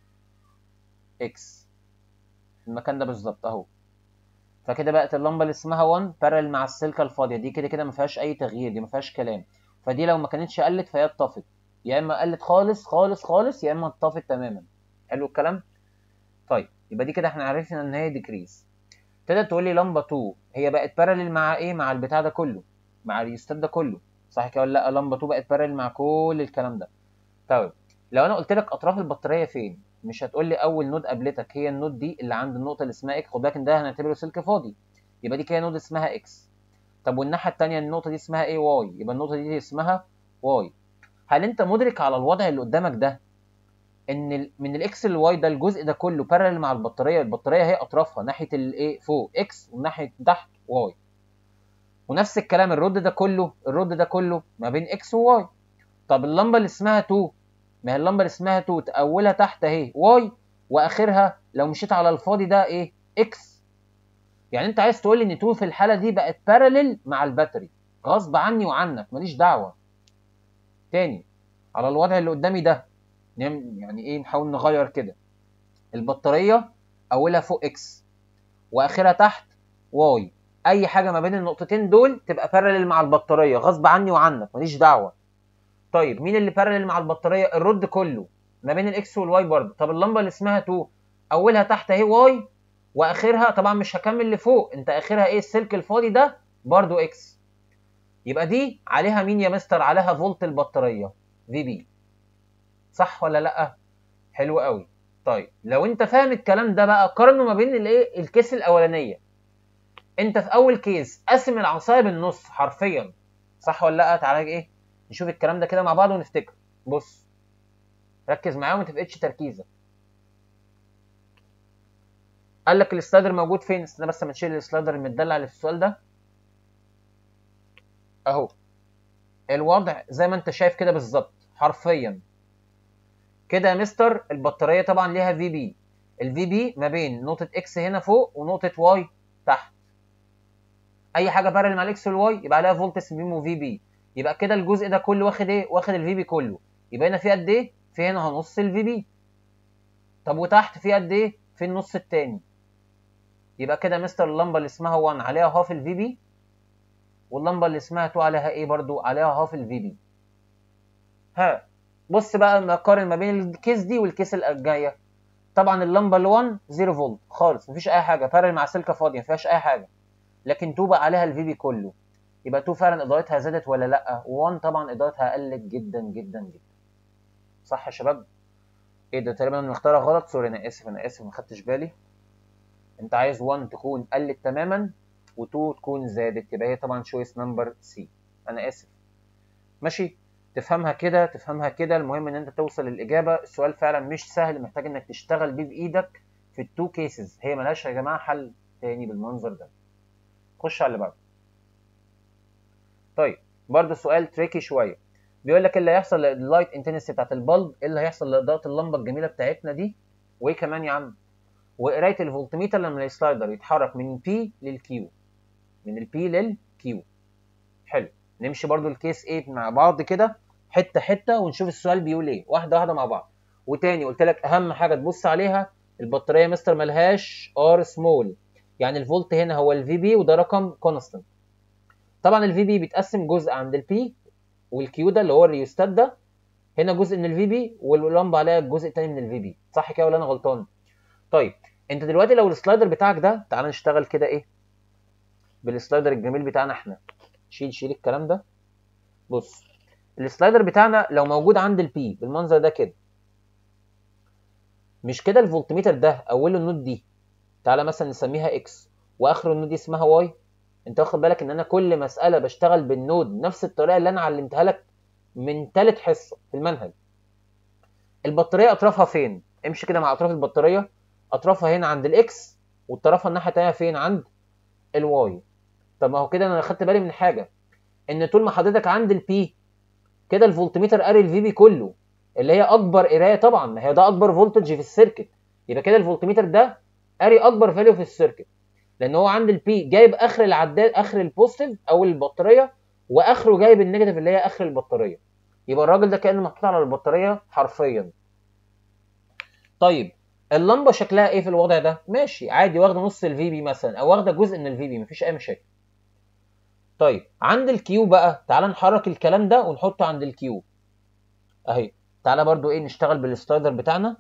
اكس في المكان ده بالظبط اهو فكده بقت اللمبه اللي اسمها 1 بارل مع السلكه الفاضيه دي كده كده ما فيهاش اي تغيير دي ما فيهاش كلام فدي لو ما كانتش قلت فهي اتطفت يا اما قلت خالص خالص خالص يا اما اتطفت تماما حلو الكلام طيب يبقى دي كده احنا عرفنا ان هي ديكريز تقدر تقول لي لمبه 2 هي بقت بارلل مع ايه مع البتاع ده كله مع الريستات ده كله صح كده ولا لا لمبه 2 بقت بارلل مع كل الكلام ده طيب لو انا قلت لك اطراف البطاريه فين مش هتقول لي اول نود قابلتك هي النود دي اللي عند النقطه اللي اسمها اكس خد بالك ان ده هنعتبره سلك فاضي يبقى دي كده نود اسمها اكس طب والناحيه الثانيه النقطه دي اسمها ايه واي يبقى النقطه دي اسمها واي هل انت مدرك على الوضع اللي قدامك ده ان ال... من الاكس للواي ده الجزء ده كله بارلل مع البطاريه البطاريه هي اطرافها ناحيه الايه فوق اكس وناحيه تحت واي ونفس الكلام الرد ده كله الرد ده كله ما بين اكس وواي طب اللمبه اللي اسمها 2 ما هي اللمبه اللي اسمها 2 اولها تحت اهي واي واخرها لو مشيت على الفاضي ده ايه اكس يعني انت عايز تقول لي ان 2 في الحاله دي بقت بارلل مع الباتري غصب عني وعنك ماليش دعوه تاني على الوضع اللي قدامي ده يعني ايه نحاول نغير كده البطاريه اولها فوق اكس واخرها تحت واي اي حاجه ما بين النقطتين دول تبقى بارلل مع البطاريه غصب عني وعنك ماليش دعوه طيب مين اللي بارلل مع البطاريه الرد كله ما بين الاكس والواي برضه طب اللمبه اللي اسمها 2 اولها تحت اهي واي واخرها طبعا مش هكمل لفوق انت اخرها ايه السلك الفاضي ده برضه اكس يبقى دي عليها مين يا مستر عليها فولت البطاريه في بي صح ولا لا حلو قوي طيب لو انت فاهم الكلام ده بقى قارنه ما بين الايه الكيس الاولانيه انت في اول كيس قاسم العصايه بالنص حرفيا صح ولا لا تعالى ايه نشوف الكلام ده كده مع بعض ونفتكر بص ركز معايا وما تفقدش تركيزك قال لك السلايدر موجود فين استنى بس ما تشيل السلايدر المدلع اللي في السؤال ده اهو الوضع زي ما انت شايف كده بالظبط حرفيا كده يا مستر البطاريه طبعا ليها في بي الفي بي ما بين نقطه اكس هنا فوق ونقطه واي تحت اي حاجه بارل مع الاكس والواي يبقى عليها فولتس بيم وفي بي يبقى كده الجزء ده كله واخد ايه واخد الفي بي كله يبقى هنا في قد ايه في هنا هنص الفي بي طب وتحت في قد ايه في النص التاني يبقى كده مستر اللمبه اللي اسمها 1 عليها هاف الفي بي واللمبه اللي اسمها 2 عليها ايه برضو عليها هاف الفي بي ها بص بقى نقارن ما بين الكيس دي والكيس الجايه طبعا اللمبه ال 1 0 فولت خالص مفيش اي حاجه بارل مع سلكه فاضيه ما فيهاش اي حاجه لكن 2 بقى عليها الفي بي كله يبقى 2 فعلا اضاءتها زادت ولا لا و1 طبعا اضاءتها قلت جدا جدا جدا صح يا شباب ايه ده تقريبا انا مختارها غلط سوري انا اسف انا اسف ما خدتش بالي انت عايز 1 تكون قلت تماما و2 تكون زادت يبقى هي طبعا شويس نمبر سي انا اسف ماشي تفهمها كده تفهمها كده المهم ان انت توصل للاجابه السؤال فعلا مش سهل محتاج انك تشتغل بيه بايدك في التو كيسز هي ملهاش يا جماعه حل تاني بالمنظر ده خش على اللي بعده طيب برضه سؤال تريكي شويه بيقول لك ايه اللي هيحصل لللايت انتنسيتي بتاعت البلب ايه اللي هيحصل لاضاءه اللمبه الجميله بتاعتنا دي وايه كمان يا عم وقرايه الفولتميتر لما السلايدر يتحرك من بي للكيو من البي للكيو حلو نمشي برضو الكيس 8 مع بعض كده حته حته ونشوف السؤال بيقول ايه واحده واحده مع بعض وتاني قلت لك اهم حاجه تبص عليها البطاريه مستر ملهاش ار سمول يعني الفولت هنا هو الفي بي وده رقم كونستنت طبعا الفي بي بيتقسم جزء عند البي والكيو ده اللي هو الريوستات ده هنا جزء من الفي بي واللمبه عليها الجزء الثاني من الفي بي صح كده ولا انا غلطان طيب انت دلوقتي لو السلايدر بتاعك ده تعال نشتغل كده ايه بالسلايدر الجميل بتاعنا احنا شيل شيل الكلام ده بص السلايدر بتاعنا لو موجود عند البي بالمنظر ده كده مش كده الفولتميتر ده اوله النود دي تعالى مثلا نسميها اكس واخر النود دي اسمها واي انت واخد بالك ان انا كل مساله بشتغل بالنود نفس الطريقه اللي انا علمتها لك من ثالث حصه في المنهج البطاريه اطرافها فين امشي كده مع اطراف البطاريه اطرافها هنا عند الاكس والطرفها الناحيه الثانيه فين عند الواي طب ما هو كده انا خدت بالي من حاجه ان طول ما حضرتك عند البي كده الفولتميتر قاري الفي بي كله اللي هي اكبر قرايه طبعا ما هي ده اكبر فولتج في السيركت يبقى كده الفولتميتر ده قاري اكبر فاليو في السيركت لان هو عند البي جايب اخر العداد اخر البوزيتيف او البطاريه واخره جايب النيجاتيف اللي هي اخر البطاريه يبقى الراجل ده كانه محطوط على البطاريه حرفيا طيب اللمبه شكلها ايه في الوضع ده ماشي عادي واخده نص الفي بي مثلا او واخده جزء من الفي بي مفيش اي مشاكل طيب عند الكيو بقى تعال نحرك الكلام ده ونحطه عند الكيو اهي تعالى برضو ايه نشتغل بالسلايدر بتاعنا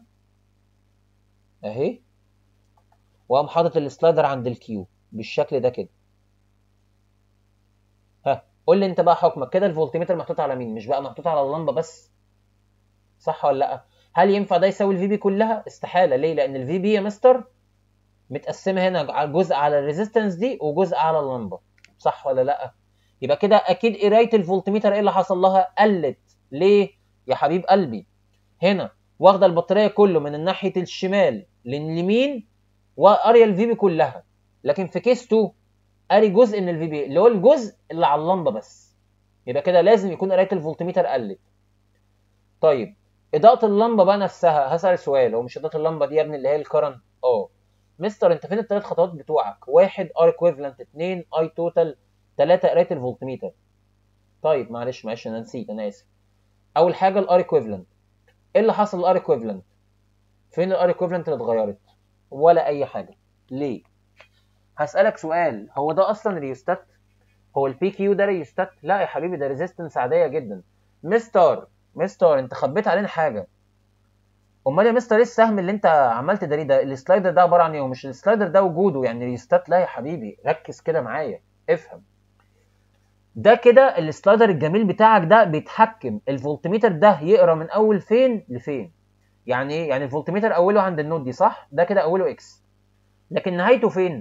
اهي واقوم حاطط السلايدر عند الكيو بالشكل ده كده ها قول لي انت بقى حكمك كده الفولتميتر محطوط على مين مش بقى محطوط على اللمبه بس صح ولا لا هل ينفع ده يساوي الفي بي كلها استحاله ليه لان الفي بي يا مستر متقسمه هنا جزء على الريزيستنس دي وجزء على اللمبه صح ولا لا يبقى كده اكيد قرايه الفولتميتر ايه اللي حصل لها قلت ليه يا حبيب قلبي هنا واخده البطاريه كله من ناحيه الشمال لليمين وقاريه الفي بي كلها لكن في كيس 2 قاري جزء من الفي بي اللي هو الجزء اللي على اللمبه بس يبقى كده لازم يكون قرايه الفولتميتر قلت طيب اضاءه اللمبه بقى نفسها هسال سؤال هو مش اضاءه اللمبه دي يا ابني اللي هي الكرنت اه مستر انت فين الثلاث خطوات بتوعك واحد ار ايكويفالنت اثنين اي توتال ثلاثه قرايه الفولتميتر طيب معلش معلش انا نسيت انا اسف اول حاجه الار ايكويفالنت ايه اللي حصل للار ايكويفالنت فين الار ايكويفالنت اللي اتغيرت ولا اي حاجه ليه هسالك سؤال هو ده اصلا ريوستات هو البي كيو ده ريوستات لا يا حبيبي ده ريزيستنس عاديه جدا مستر مستر انت خبيت علينا حاجه امال يا مستر ايه السهم اللي انت عمال تداريه ده السلايدر ده عباره عن ايه ومش السلايدر ده وجوده يعني ريوستات لا يا حبيبي ركز كده معايا افهم ده كده السلايدر الجميل بتاعك ده بيتحكم الفولتميتر ده يقرا من اول فين لفين يعني ايه يعني الفولتميتر اوله عند النود دي صح ده كده اوله اكس لكن نهايته فين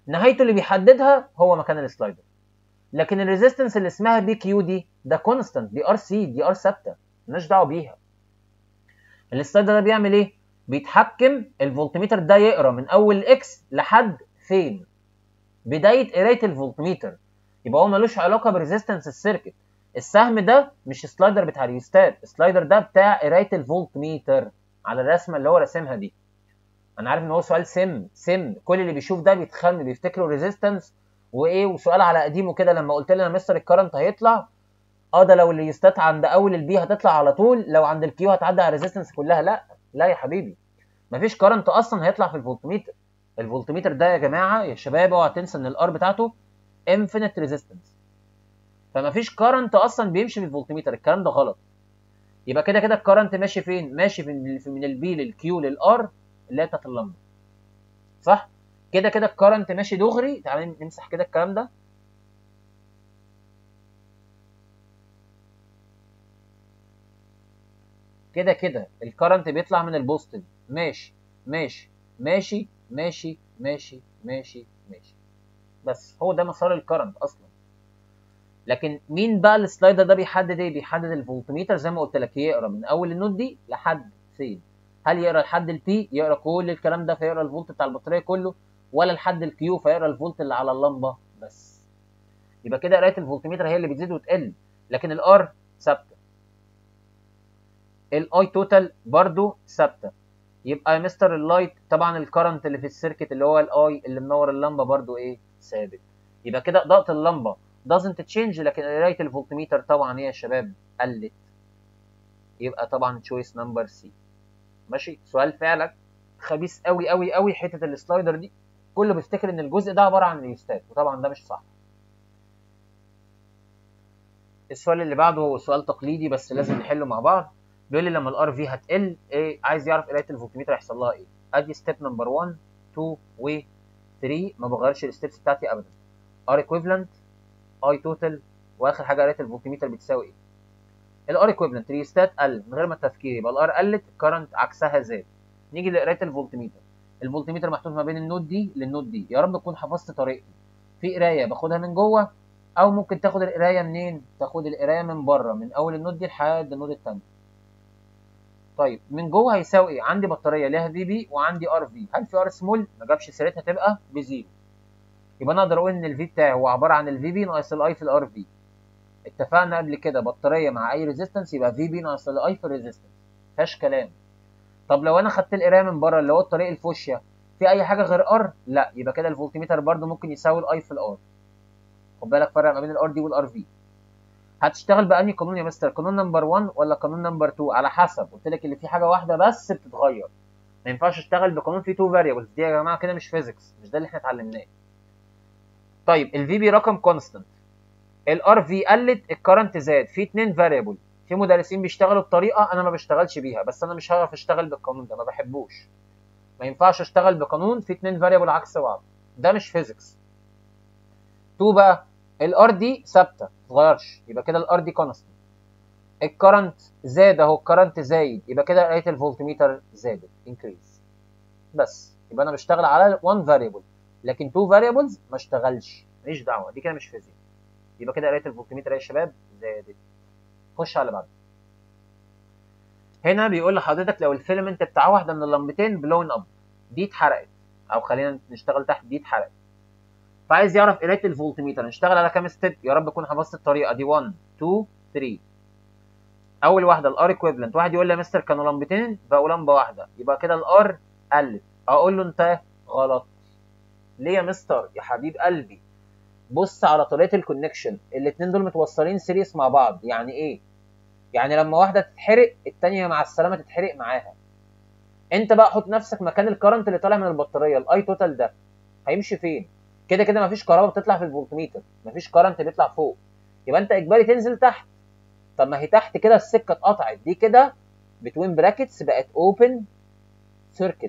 نهايته اللي بيحددها هو مكان السلايدر لكن الريزيستنس اللي اسمها بي كيو دي ده كونستانت دي ار سي دي ار ثابته مالناش دعوه بيها السلايدر ده بيعمل ايه بيتحكم الفولتميتر ده يقرا من اول اكس لحد فين بدايه قرايه الفولتميتر يبقى هو ملوش علاقه بريزيستنس السيركت السهم ده مش سلايدر بتاع الريوستات السلايدر ده بتاع قرايه الفولتميتر على الرسمه اللي هو راسمها دي انا عارف ان هو سؤال سم سم كل اللي بيشوف ده بيتخم بيفتكروا ريزيستنس وايه وسؤال على قديمه كده لما قلت لنا مستر الكرنت هيطلع اه ده لو الريوستات عند اول البي هتطلع على طول لو عند الكيو هتعدي على الريزيستنس كلها لا لا يا حبيبي مفيش كرنت اصلا هيطلع في الفولتميتر الفولتميتر ده يا جماعه يا شباب اوعى تنسى ان الار بتاعته انفينيت ريزيستنس فمفيش كرنت اصلا بيمشي في الفولتميتر الكلام ده غلط يبقى كده كده الكرنت ماشي فين ماشي في من البي للكيو للار اللي هي بتاعت اللمبه صح كده كده الكرنت ماشي دغري تعالى نمسح كده الكلام ده كده كده الكرنت بيطلع من البوزيتيف ماشي ماشي ماشي ماشي ماشي ماشي ماشي بس هو ده مسار الكرنت اصلا لكن مين بقى السلايدر ده بيحدد ايه بيحدد الفولتميتر زي ما قلت لك يقرا من اول النود دي لحد فين هل يقرا لحد البي يقرا كل الكلام ده فيقرا الفولت بتاع البطاريه كله ولا لحد الكيو فيقرا الفولت اللي على اللمبه بس يبقى كده قرايه الفولتميتر هي اللي بتزيد وتقل لكن الار ثابته الاي توتال برضو ثابته يبقى يا مستر اللايت طبعا الكرنت اللي في السيركت اللي هو الاي اللي منور اللمبه برضو ايه ثابت يبقى كده اضاءه اللمبه doesn't change لكن قرايه الفولتميتر طبعا ايه يا شباب قلت يبقى طبعا تشويس نمبر سي ماشي سؤال فعلا خبيث قوي قوي قوي حته السلايدر دي كله بيفتكر ان الجزء ده عباره عن ريستات وطبعا ده مش صح السؤال اللي بعده هو سؤال تقليدي بس لازم نحله مع بعض بيقول لي لما الار في هتقل ايه عايز يعرف قرايه الفولتميتر هيحصل لها ايه ادي ستيب نمبر 1 2 و 3 ما بغيرش الستبس بتاعتي ابدا ار ايكويفالنت اي توتال واخر حاجه قرايه الفولتميتر بتساوي ايه الار ايكويفالنت ريستات قل من غير ما التفكير يبقى الار قلت الكرنت عكسها زاد نيجي لقرايه الفولتميتر الفولتميتر محطوط ما بين النود دي للنود دي يا رب تكون حفظت طريقتي في قرايه باخدها من جوه او ممكن تاخد القرايه منين تاخد القرايه من بره من اول النود دي لحد النود الثانيه طيب من جوه هيساوي ايه عندي بطاريه ليها في بي وعندي ار في هل في ار سمول ما جابش سيرتها تبقى بزيرو يبقى انا اقدر اقول ان الفي بتاعي هو عباره عن الفي بي ناقص الاي في الار في اتفقنا قبل كده بطاريه مع اي ريزيستنس يبقى في بي ناقص الاي في الريزيستنس مفيهاش كلام طب لو انا خدت القرايه من بره اللي هو الطريق الفوشيا في اي حاجه غير ار لا يبقى كده الفولتميتر برده ممكن يساوي الاي في الار خد بالك فرق ما بين الار دي والار في هتشتغل بأنهي قانون يا مستر قانون نمبر 1 ولا قانون نمبر 2 على حسب قلت لك اللي فيه حاجه واحده بس بتتغير ما ينفعش اشتغل بقانون فيه 2 فاريبلز دي يا جماعه كده مش فيزيكس مش ده اللي احنا اتعلمناه طيب الفي بي رقم كونستنت الار في قلت الكرنت زاد في اتنين فاريبل في مدرسين بيشتغلوا بطريقه انا ما بشتغلش بيها بس انا مش هعرف اشتغل بالقانون ده ما بحبوش ما ينفعش اشتغل بقانون في اتنين فاريبل عكس بعض ده مش فيزيكس 2 بقى الار دي ثابته ما تتغيرش يبقى كده الار دي كونستنت الكرنت زاد اهو الكرنت زايد يبقى كده قرايه الفولتميتر زادت انكريز بس يبقى انا بشتغل على 1 فاريبل لكن 2 فاريبلز ما اشتغلش ماليش دعوه دي كده مش فيزيك يبقى كده قرايه الفولتميتر يا شباب زادت خش على بعض هنا بيقول لحضرتك لو الفيلمنت بتاع واحده من اللمبتين بلون اب دي اتحرقت او خلينا نشتغل تحت دي اتحرقت فعايز يعرف قرايه الفولتميتر نشتغل على كام ستيب يا رب اكون حفظت الطريقه دي 1 2 3 اول واحده الار ايكويفالنت واحد يقول لي يا مستر كانوا لمبتين بقوا لمبه واحده يبقى كده الار قلت اقول له انت غلط ليه يا مستر يا حبيب قلبي بص على طريقه الكونكشن الاثنين دول متوصلين سيريس مع بعض يعني ايه يعني لما واحده تتحرق الثانيه مع السلامه تتحرق معاها انت بقى حط نفسك مكان الكرنت اللي طالع من البطاريه الاي توتال ده هيمشي فين كده كده مفيش كهرباء بتطلع في الفولتميتر مفيش كرنت بيطلع فوق يبقى انت اجباري تنزل تحت طب ما هي تحت كده السكه اتقطعت دي كده بتوين براكتس بقت اوبن سيركت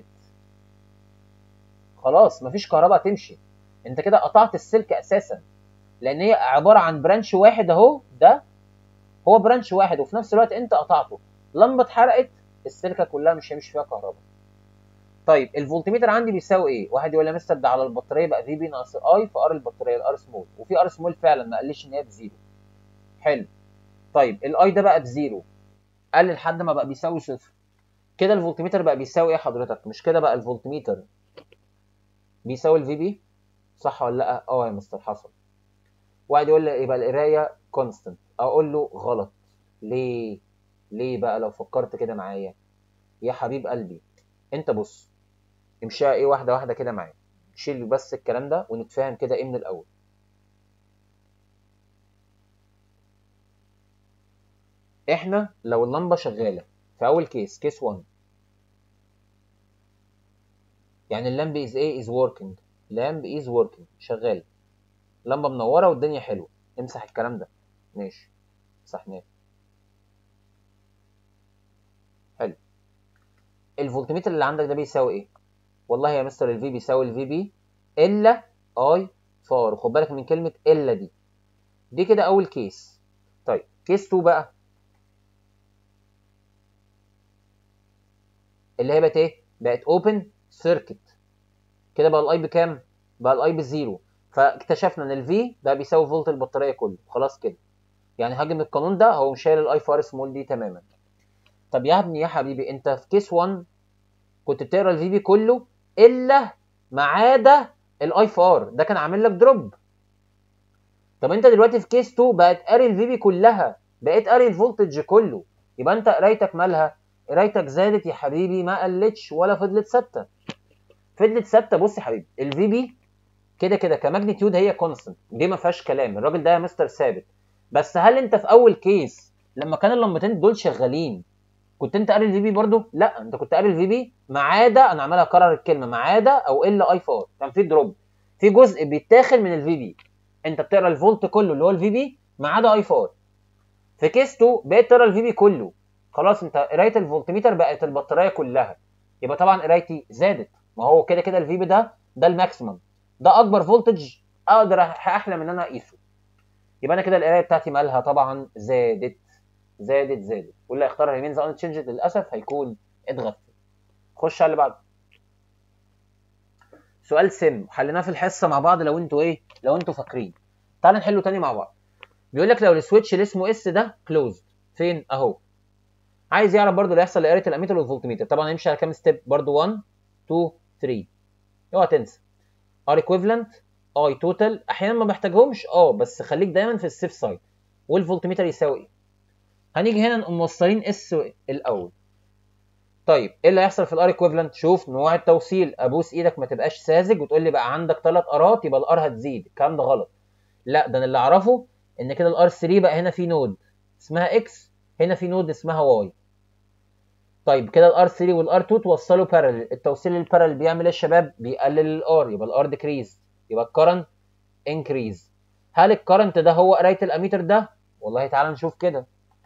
خلاص مفيش كهرباء تمشي انت كده قطعت السلك اساسا لان هي عباره عن برانش واحد اهو ده هو برانش واحد وفي نفس الوقت انت قطعته لمبه اتحرقت السلكه كلها مش هيمشي فيها كهرباء طيب الفولتميتر عندي بيساوي ايه واحد يقول لي يا مستر ده على البطاريه بقى في بي ناقص اي في ار البطاريه الار سمول وفي ار سمول فعلا ما قاليش ان هي بزيرو حلو طيب الاي ده بقى بزيرو قال لحد ما بقى بيساوي صفر كده الفولتميتر بقى بيساوي ايه حضرتك مش كده بقى الفولتميتر بيساوي الفي بي صح ولا لا اه يا مستر حصل واحد يقول لي يبقى القرايه كونستنت اقول له غلط ليه ليه بقى لو فكرت كده معايا يا حبيب قلبي انت بص امشيها ايه واحده واحده كده معايا شيل بس الكلام ده ونتفاهم كده ايه من الاول احنا لو اللمبه شغاله في اول كيس كيس 1 يعني اللامب از ايه از وركينج لامب از وركينج شغال لمبه منوره والدنيا حلوه امسح الكلام ده ماشي مسحناه حلو الفولتميتر اللي عندك ده بيساوي ايه والله يا مستر الفي بيساوي الفي بي الا اي فار خد بالك من كلمه الا دي دي كده اول كيس طيب كيس 2 بقى اللي هي بقت ايه بقت اوبن سيركت كده بقى الاي بكام بقى الاي بزيرو فاكتشفنا ان الفي بقى بيساوي فولت البطاريه كله خلاص كده يعني هاجم القانون ده هو شايل الاي فار سمول دي تماما طب يا ابني يا حبيبي انت في كيس 1 كنت بتقرا الفي بي كله الا ما عدا الاي فار ده كان عامل لك دروب طب انت دلوقتي في كيس 2 بقت قاري الفي بي كلها بقيت قاري الفولتج كله يبقى انت قرايتك مالها قرايتك زادت يا حبيبي ما قلتش ولا فضلت ثابته فضلت ثابته بص يا حبيبي الفي بي كده كده كماجنتيود هي كونستنت دي ما فيهاش كلام الراجل ده يا مستر ثابت بس هل انت في اول كيس لما كان اللمبتين دول شغالين كنت انت قاري الفي بي برضه لا انت كنت قاري الفي بي ما عدا انا عمال اكرر الكلمه ما عدا او الا اي فار كان في دروب في جزء بيتاخد من الفي بي انت بتقرا الفولت كله اللي هو الفي بي ما عدا اي فار في كيس 2 بقيت تقرا الفي بي كله خلاص انت قرايه الفولتميتر بقت البطاريه كلها يبقى طبعا قرايتي زادت ما هو كده كده الفي بي ده ده الماكسيمم ده اكبر فولتج اقدر احلم ان انا اقيسه يبقى انا كده القرايه بتاعتي مالها طبعا زادت زادت زادت واللي هيختار ريمينز ان تشينجد للاسف هيكون اتغفل خش على اللي بعده سؤال سم حليناه في الحصه مع بعض لو انتوا ايه لو انتوا فاكرين تعال نحله تاني مع بعض بيقول لك لو السويتش اللي اسمه اس ده كلوزد فين اهو عايز يعرف برضو اللي هيحصل لقرايه الاميتر والفولتميتر طبعا هيمشي على كام ستيب برضو 1 2 3 اوعى تنسى ار ايكويفالنت اي توتال احيانا ما بحتاجهمش اه بس خليك دايما في السيف سايد والفولتميتر يساوي ايه هنيجي هنا نقوم موصلين اس الاول طيب ايه اللي هيحصل في الار ايكويفالنت شوف نوع التوصيل ابوس ايدك ما تبقاش ساذج وتقول لي بقى عندك ثلاث ارات يبقى الار هتزيد الكلام ده غلط لا ده انا اللي اعرفه ان كده الار 3 بقى هنا في نود اسمها اكس هنا في نود اسمها واي طيب كده الار 3 والار 2 توصلوا بارلل التوصيل البارلل بيعمل ايه يا شباب بيقلل الار يبقى الار ديكريز يبقى الكرنت انكريز هل الكرنت ده هو قرايه الاميتر ده والله تعالى نشوف كده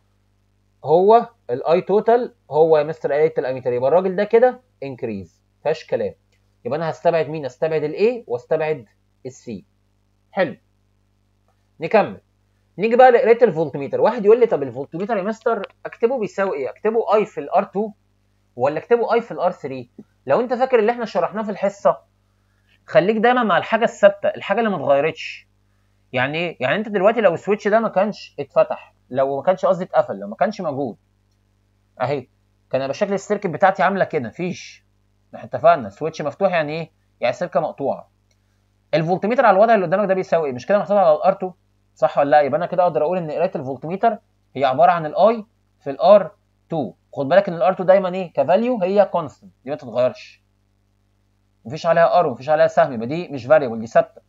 هو الاي توتال هو يا مستر قرايه الاميتر يبقى الراجل ده كده انكريز فيهاش كلام يبقى انا هستبعد مين استبعد الاي واستبعد السي حلو نكمل نيجي بقى لقرايه الفولتميتر واحد يقول لي طب الفولتميتر يا مستر اكتبه بيساوي ايه اكتبه اي في الار 2 ولا اكتبه اي في الار 3 لو انت فاكر اللي احنا شرحناه في الحصه خليك دايما مع الحاجه الثابته الحاجه اللي ما اتغيرتش يعني ايه يعني انت دلوقتي لو السويتش ده ما كانش اتفتح لو ما كانش قصدي اتقفل لو ما كانش موجود اهي كان يبقى شكل السيركت بتاعتي عامله كده مفيش احنا اتفقنا السويتش مفتوح يعني ايه يعني السلكه مقطوعه الفولتميتر على الوضع اللي قدامك ده بيساوي ايه مش كده محطوط على الار 2 صح ولا لا يبقى انا كده اقدر اقول ان قرايه الفولتميتر هي عباره عن الاي في الار 2 خد بالك ان الار 2 دايما ايه كفاليو هي كونستنت دي ما تتغيرش مفيش عليها ار ومفيش عليها سهم يبقى دي مش فاريبل دي ثابته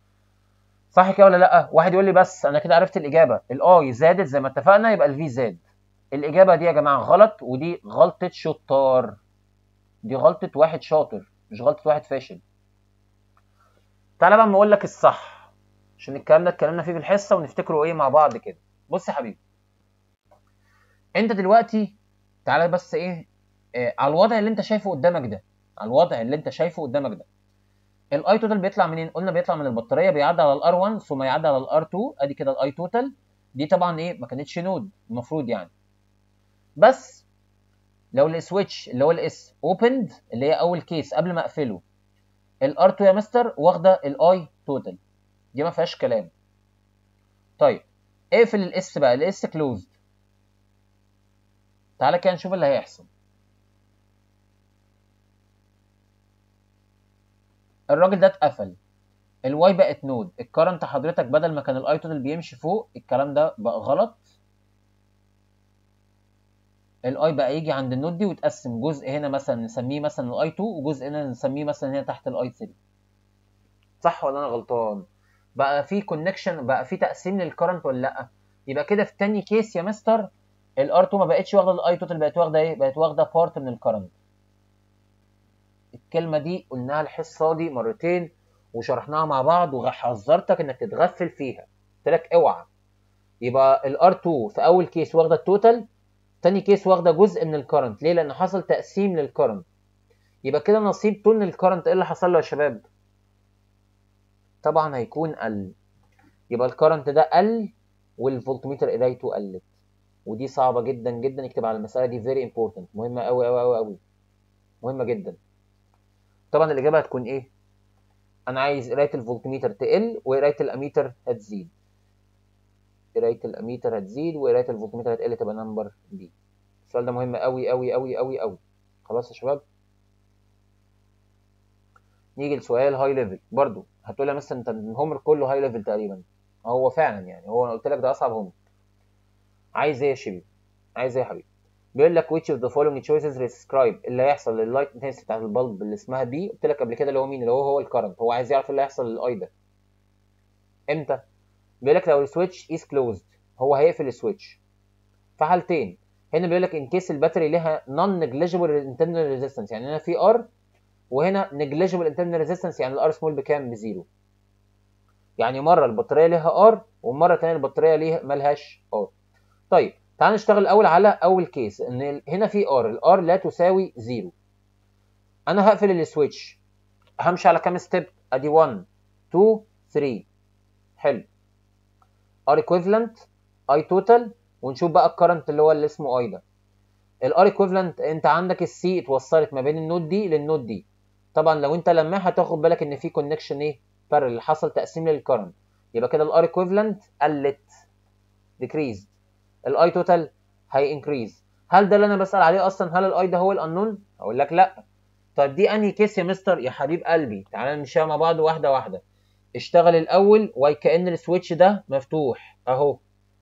صح كده ولا لا واحد يقول لي بس انا كده عرفت الاجابه الاي زادت زي ما اتفقنا يبقى الفي زاد الاجابه دي يا جماعه غلط ودي غلطه شطار دي غلطه واحد شاطر مش غلطه واحد فاشل تعالى بقى اما اقول لك الصح عشان الكلام ده اتكلمنا فيه في الحصه ونفتكره ايه مع بعض كده بص يا حبيبي انت دلوقتي تعالى بس ايه آه على الوضع اللي انت شايفه قدامك ده على الوضع اللي انت شايفه قدامك ده الاي توتال بيطلع منين قلنا بيطلع من البطاريه بيعدي على الار 1 ثم يعدي على الار 2 ادي كده الاي توتال دي طبعا ايه ما كانتش نود المفروض يعني بس لو السويتش اللي هو الاس اوبند اللي هي اول كيس قبل ما اقفله الار 2 يا مستر واخده الاي توتال دي ما فيهاش كلام طيب اقفل الاس بقى الاس كلوزد تعالى كده نشوف اللي هيحصل الراجل ده اتقفل الواي بقت نود الكرنت حضرتك بدل ما كان الاي توتال بيمشي فوق الكلام ده بقى غلط الاي بقى يجي عند النود دي ويتقسم جزء هنا مثلا نسميه مثلا الاي 2 وجزء هنا نسميه مثلا هنا تحت الاي 3 صح ولا انا غلطان بقى في كونكشن بقى في تقسيم للكرنت ولا لا يبقى كده في تاني كيس يا مستر الار 2 ما بقتش واخده الاي توتال بقت واخده ايه بقت واخده بارت من الكرنت الكلمه دي قلناها الحصه دي مرتين وشرحناها مع بعض وحذرتك انك تتغفل فيها قلت لك اوعى يبقى الار 2 في اول كيس واخده التوتال تاني كيس واخده جزء من الكرنت ليه لان حصل تقسيم للكرنت يبقى كده نصيب طول الكرنت ايه اللي حصل له يا شباب طبعا هيكون قل يبقى الكرنت ده قل والفولتميتر قرايته قلت ودي صعبه جدا جدا اكتب على المساله دي فيري امبورتنت مهمه قوي قوي قوي قوي مهمه جدا طبعا الاجابه هتكون ايه انا عايز قرايه الفولتميتر تقل وقرايه الاميتر هتزيد قرايه الاميتر هتزيد وقرايه الفولتميتر هتقل تبقى نمبر بي السؤال ده مهم قوي قوي قوي قوي قوي خلاص يا شباب نيجي لسؤال هاي ليفل برضو هتقول لي مثلا انت الهومر كله هاي ليفل تقريبا هو فعلا يعني هو انا قلت لك ده اصعب هومر عايز ايه يا شبيب عايز ايه يا حبيبي بيقول لك which of the following choices describe اللي هيحصل لللايت انتنسيتي بتاعت البلب اللي اسمها بي قلت لك قبل كده اللي هو مين اللي هو هو الكرنت هو عايز يعرف اللي هيحصل للاي ده امتى بيقول لك لو السويتش از كلوزد هو هيقفل السويتش في حالتين هنا بيقول لك ان كيس الباتري ليها نون نيجليجيبل انترنال ريزيستنس يعني هنا في ار وهنا نيجليجيبل انترنال ريزيستنس يعني الار سمول بكام بزيرو يعني مره البطاريه ليها ار ومره ثانيه البطاريه ليها مالهاش ار طيب تعال نشتغل الاول على اول كيس ان هنا في ار الار لا تساوي زيرو انا هقفل السويتش همشي على كام ستيب ادي 1 2 3 حلو ار ايكويفالنت اي توتال ونشوف بقى الكرنت اللي هو اللي اسمه اي ده الار ايكويفالنت انت عندك السي اتوصلت ما بين النود دي للنود دي طبعا لو انت لماها هتاخد بالك ان في كونكشن ايه بارل حصل تقسيم للكرنت يبقى كده الار ايكويفالنت قلت decreased الاي توتال هي انكريز هل ده اللي انا بسال عليه اصلا هل الاي ده هو الانون اقول لك لا طب دي انهي كيس يا مستر يا حبيب قلبي تعالى نمشيها مع بعض واحده واحده اشتغل الاول وكأن السويتش ده مفتوح اهو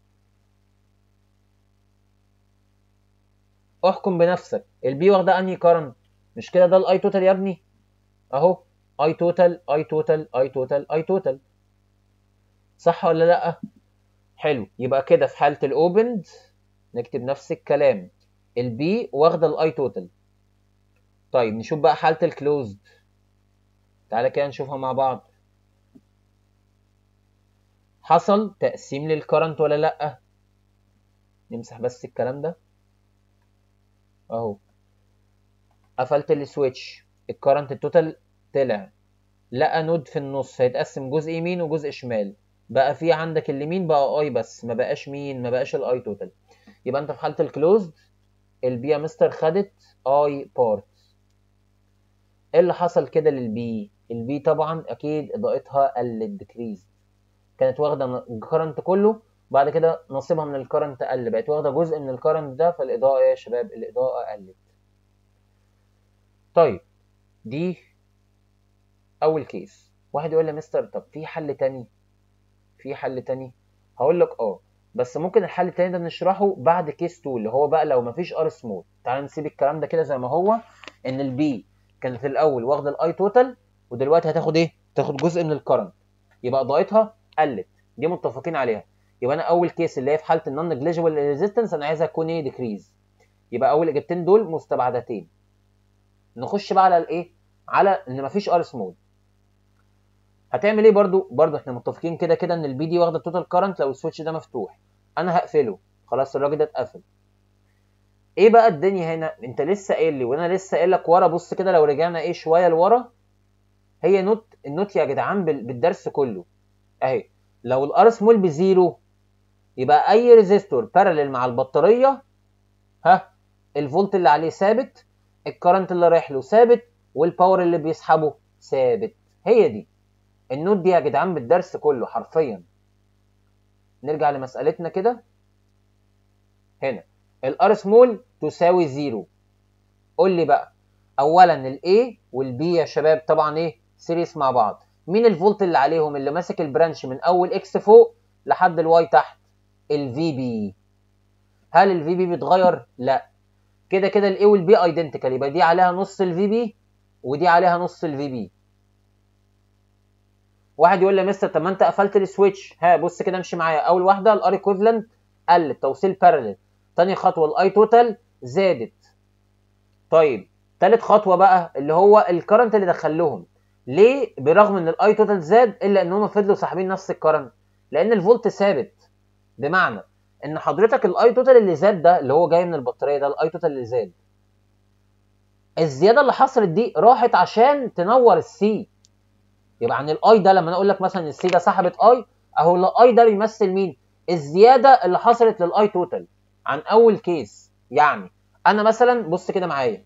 احكم بنفسك البي واخده انهي كرنت مش كده ده الاي توتال يا ابني اهو اي توتال اي توتال اي توتال اي توتال صح ولا لا حلو يبقى كده في حاله الاوبند نكتب نفس الكلام البي واخده الاي توتال طيب نشوف بقى حاله الكلوزد تعالى كده نشوفها مع بعض حصل تقسيم للكرنت ولا لا نمسح بس الكلام ده اهو قفلت السويتش الكرنت التوتال طلع لقى نود في النص هيتقسم جزء يمين وجزء شمال بقى في عندك اليمين بقى اي بس ما بقاش مين ما بقاش الاي توتال يبقى انت في حاله الكلوزد البي يا مستر خدت اي بارت ايه اللي حصل كده للبي البي طبعا اكيد اضاءتها قلت ديكريز كانت واخده الكرنت كله بعد كده نصيبها من الكرنت قل بقت واخده جزء من الكرنت ده فالاضاءه يا شباب الاضاءه قلت طيب دي اول كيس واحد يقول لي مستر طب في حل تاني في حل تاني هقول لك اه بس ممكن الحل التاني ده نشرحه بعد كيس 2 اللي هو بقى لو مفيش ار سموث تعال نسيب الكلام ده كده زي ما هو ان البي كانت في الاول واخده الاي توتال ودلوقتي هتاخد ايه تاخد جزء من الكرنت يبقى اضاءتها قلت دي متفقين عليها يبقى انا اول كيس اللي هي في حاله النون نيجليجيبل ريزيستنس انا عايزها تكون ايه ديكريز يبقى اول اجابتين دول مستبعدتين نخش بقى على الايه على ان مفيش ار سموث هتعمل ايه برضو برضو احنا متفقين كده كده ان البي دي واخده التوتال كارنت لو السويتش ده مفتوح انا هقفله خلاص الراجل ده اتقفل ايه بقى الدنيا هنا انت لسه قايل لي وانا لسه قايل لك ورا بص كده لو رجعنا ايه شويه لورا هي نوت النوت يا جدعان بالدرس كله اهي لو الار سمول بزيرو يبقى اي ريزيستور بارلل مع البطاريه ها الفولت اللي عليه ثابت الكرنت اللي رايح له ثابت والباور اللي بيسحبه ثابت هي دي النوت دي يا جدعان بالدرس كله حرفيا نرجع لمسألتنا كده هنا الار سمول تساوي زيرو قول لي بقى اولا الاي والبي يا شباب طبعا ايه سيريس مع بعض مين الفولت اللي عليهم اللي ماسك البرانش من اول اكس فوق لحد الواي تحت الفي بي هل الفي بي بيتغير لا كده كده الاي والبي ايدنتيكال يبقى دي عليها نص الفي بي ودي عليها نص الفي بي واحد يقول لي يا مستر طب ما انت قفلت السويتش ها بص كده امشي معايا اول واحده الار ايكويفالنت قلت توصيل بارلل تاني خطوه الاي توتال زادت طيب تالت خطوه بقى اللي هو الكرنت اللي دخلهم ليه برغم ان الاي توتال زاد الا ان هم فضلوا ساحبين نفس الكرنت لان الفولت ثابت بمعنى ان حضرتك الاي توتال اللي زاد ده اللي هو جاي من البطاريه ده الاي توتال اللي زاد الزياده اللي حصلت دي راحت عشان تنور السي يبقى عن الاي ده لما انا اقول لك مثلا السي ده سحبت اي اهو الاي ده بيمثل مين الزياده اللي حصلت للاي توتال عن اول كيس يعني انا مثلا بص كده معايا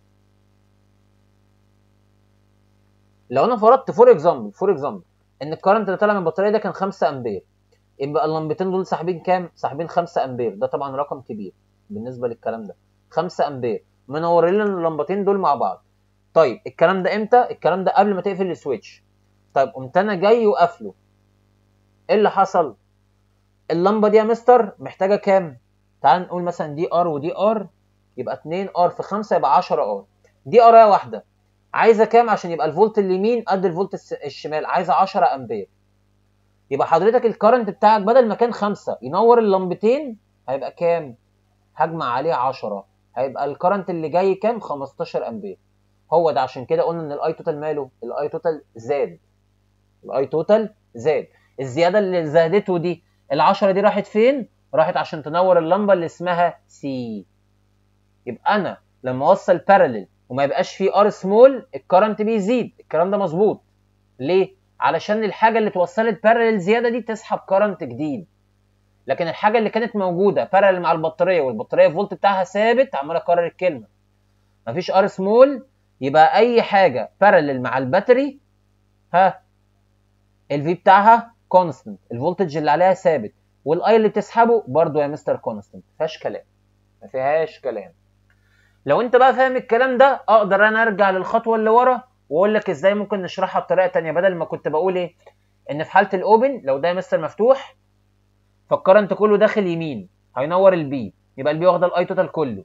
لو انا فرضت فور اكزامبل فور اكزامبل ان الكرنت اللي طالع من البطاريه ده كان 5 امبير يبقى اللمبتين دول ساحبين كام؟ ساحبين 5 امبير ده طبعا رقم كبير بالنسبه للكلام ده 5 امبير منورين لنا اللمبتين دول مع بعض طيب الكلام ده امتى؟ الكلام ده قبل ما تقفل السويتش طيب قمت انا جاي وقافله ايه اللي حصل؟ اللمبه دي يا مستر محتاجه كام؟ تعال نقول مثلا دي ار ودي ار يبقى 2 ار في 5 يبقى 10 ار دي ار واحده عايزه كام عشان يبقى الفولت اليمين قد الفولت الشمال عايزه 10 امبير يبقى حضرتك الكرنت بتاعك بدل ما كان 5 ينور اللمبتين هيبقى كام هجمع عليه 10 هيبقى الكرنت اللي جاي كام 15 امبير هو ده عشان كده قلنا ان الاي توتال ماله الاي توتال زاد الاي توتال زاد الزياده اللي زادته دي ال10 دي راحت فين راحت عشان تنور اللمبه اللي اسمها سي يبقى انا لما اوصل بارلل وما يبقاش فيه ار سمول الكرنت بيزيد الكلام ده مظبوط ليه علشان الحاجه اللي توصلت بارلل زياده دي تسحب كرنت جديد لكن الحاجه اللي كانت موجوده بارلل مع البطاريه والبطاريه الفولت بتاعها ثابت عمال اكرر الكلمه مفيش ار سمول يبقى اي حاجه بارلل مع الباتري ها الفي بتاعها كونستنت الفولتج اللي عليها ثابت والاي اللي بتسحبه برضو يا مستر كونستنت ما فيهاش كلام ما فيهاش كلام لو انت بقى فاهم الكلام ده اقدر انا ارجع للخطوه اللي ورا واقول لك ازاي ممكن نشرحها بطريقه تانية بدل ما كنت بقول ايه ان في حاله الاوبن لو ده مستر مفتوح فالكرنت كله داخل يمين هينور البي يبقى البي واخده الاي توتال كله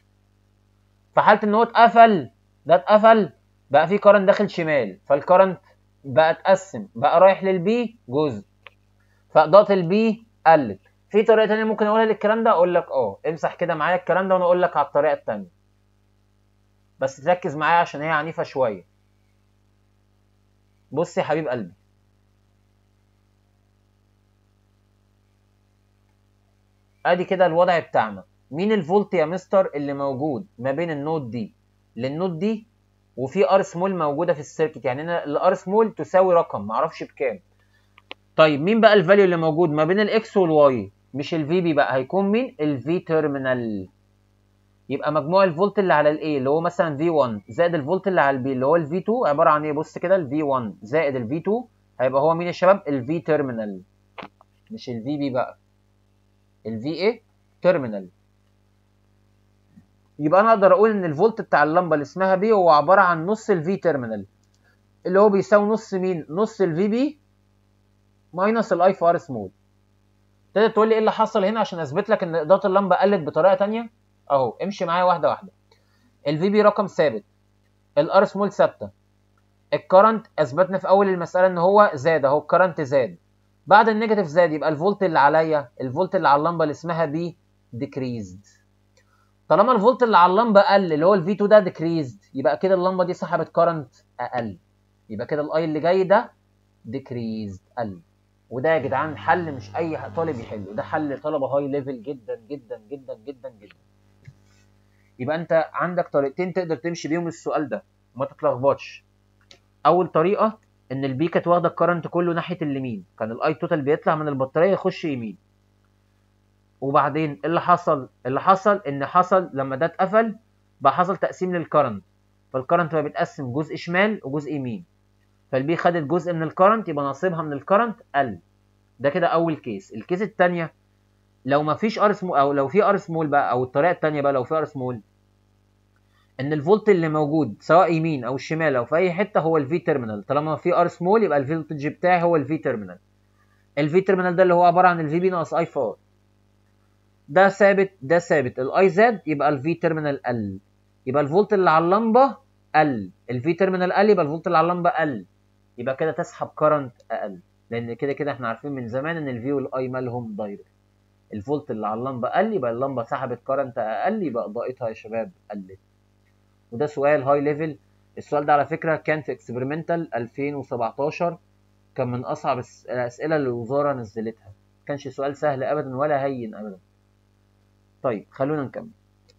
في حاله ان هو اتقفل ده اتقفل بقى في كرنت داخل شمال فالكرنت بقى اتقسم بقى رايح للبي جزء فاضاءه البي قلت في طريقه تانية ممكن اقولها للكلام ده اقول لك اه امسح كده معايا الكلام ده وانا اقول لك على الطريقه التانية بس تركز معايا عشان هي عنيفه شويه بص يا حبيب قلبي ادي كده الوضع بتاعنا مين الفولت يا مستر اللي موجود ما بين النود دي للنود دي وفي ار سمول موجوده في السيركت يعني انا الار سمول تساوي رقم معرفش بكام طيب مين بقى الفاليو اللي موجود ما بين الاكس والواي مش الفي بي بقى هيكون مين الفي تيرمينال يبقى مجموع الفولت اللي على الاي اللي هو مثلا في 1 زائد الفولت اللي على البي اللي هو الفي 2 عباره عن ايه بص كده الفي 1 زائد الفي 2 هيبقى هو مين يا شباب الفي تيرمينال مش الفي بي بقى الفي ايه تيرمينال يبقى انا اقدر اقول ان الفولت بتاع اللمبه اللي اسمها بي هو عباره عن نص الفي تيرمينال اللي هو بيساوي نص مين نص الفي بي ماينس الاي في ار سمول تقدر تقول لي ايه اللي حصل هنا عشان اثبت لك ان اضاءه اللمبه قلت بطريقه ثانيه اهو امشي معايا واحده واحده الفي بي رقم ثابت الار سمول ثابته الكرنت اثبتنا في اول المساله ان هو زاد اهو الكرنت زاد بعد النيجاتيف زاد يبقى الفولت اللي عليا الفولت اللي على اللمبه اللي اسمها بي ديكريزد طالما الفولت اللي على اللمبه قل اللي هو الفي 2 ده ديكريزد يبقى كده اللمبه دي سحبت كرنت اقل يبقى كده الاي اللي جاي ده ديكريزد قل وده يا جدعان حل مش اي طالب يحله ده حل طلبه هاي ليفل جدا جدا جدا جدا جدا يبقى انت عندك طريقتين تقدر تمشي بيهم السؤال ده وما تتلخبطش اول طريقه ان البي كانت واخده الكرنت كله ناحيه اليمين كان الاي توتال بيطلع من البطاريه يخش يمين وبعدين ايه اللي حصل اللي حصل ان حصل لما ده اتقفل بقى حصل تقسيم للكرنت فالكرنت بقى بيتقسم جزء شمال وجزء يمين فالبي خدت جزء من الكرنت يبقى نصيبها من الكرنت قل ده كده اول كيس الكيس الثانيه لو ما فيش ار سمول او لو في ار سمول بقى او الطريقه الثانيه بقى لو في ار سمول ان الفولت اللي موجود سواء يمين او شمال او في اي حته هو الفي تيرمينال طالما في ار سمول يبقى الفولتج بتاعي هو الفي تيرمينال الفي تيرمينال ده اللي هو عباره عن الفي بي ناقص اي في ار ده ثابت ده ثابت الاي زاد يبقى الفي تيرمينال قل يبقى الفولت اللي على اللمبه قل الفي تيرمينال قل يبقى الفولت اللي على اللمبه قل يبقى كده تسحب كرنت اقل لان كده كده احنا عارفين من زمان ان الفي والاي مالهم دايركت الفولت اللي على اللمبه قل يبقى اللمبه سحبت كرنت اقل يبقى اضاءتها يا شباب قلت وده سؤال هاي ليفل السؤال ده على فكره كان في اكسبيرمنتال 2017 كان من اصعب الاسئله اللي الوزاره نزلتها كانش سؤال سهل ابدا ولا هين ابدا طيب خلونا نكمل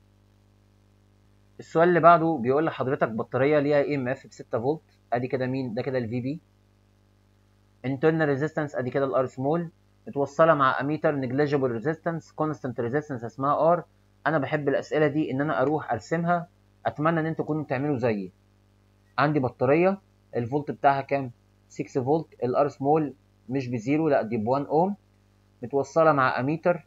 السؤال اللي بعده بيقول لحضرتك بطاريه ليها اي ام اف ب 6 فولت ادي كده مين ده كده الفي بي internal ريزيستنس ادي كده الار سمول متوصله مع اميتر نيجليجيبل ريزيستنس كونستانت ريزيستنس اسمها ار انا بحب الاسئله دي ان انا اروح ارسمها اتمنى ان انتوا تكونوا بتعملوا زيي عندي بطاريه الفولت بتاعها كام 6 فولت الار سمول مش بزيرو لا دي ب 1 اوم متوصله مع اميتر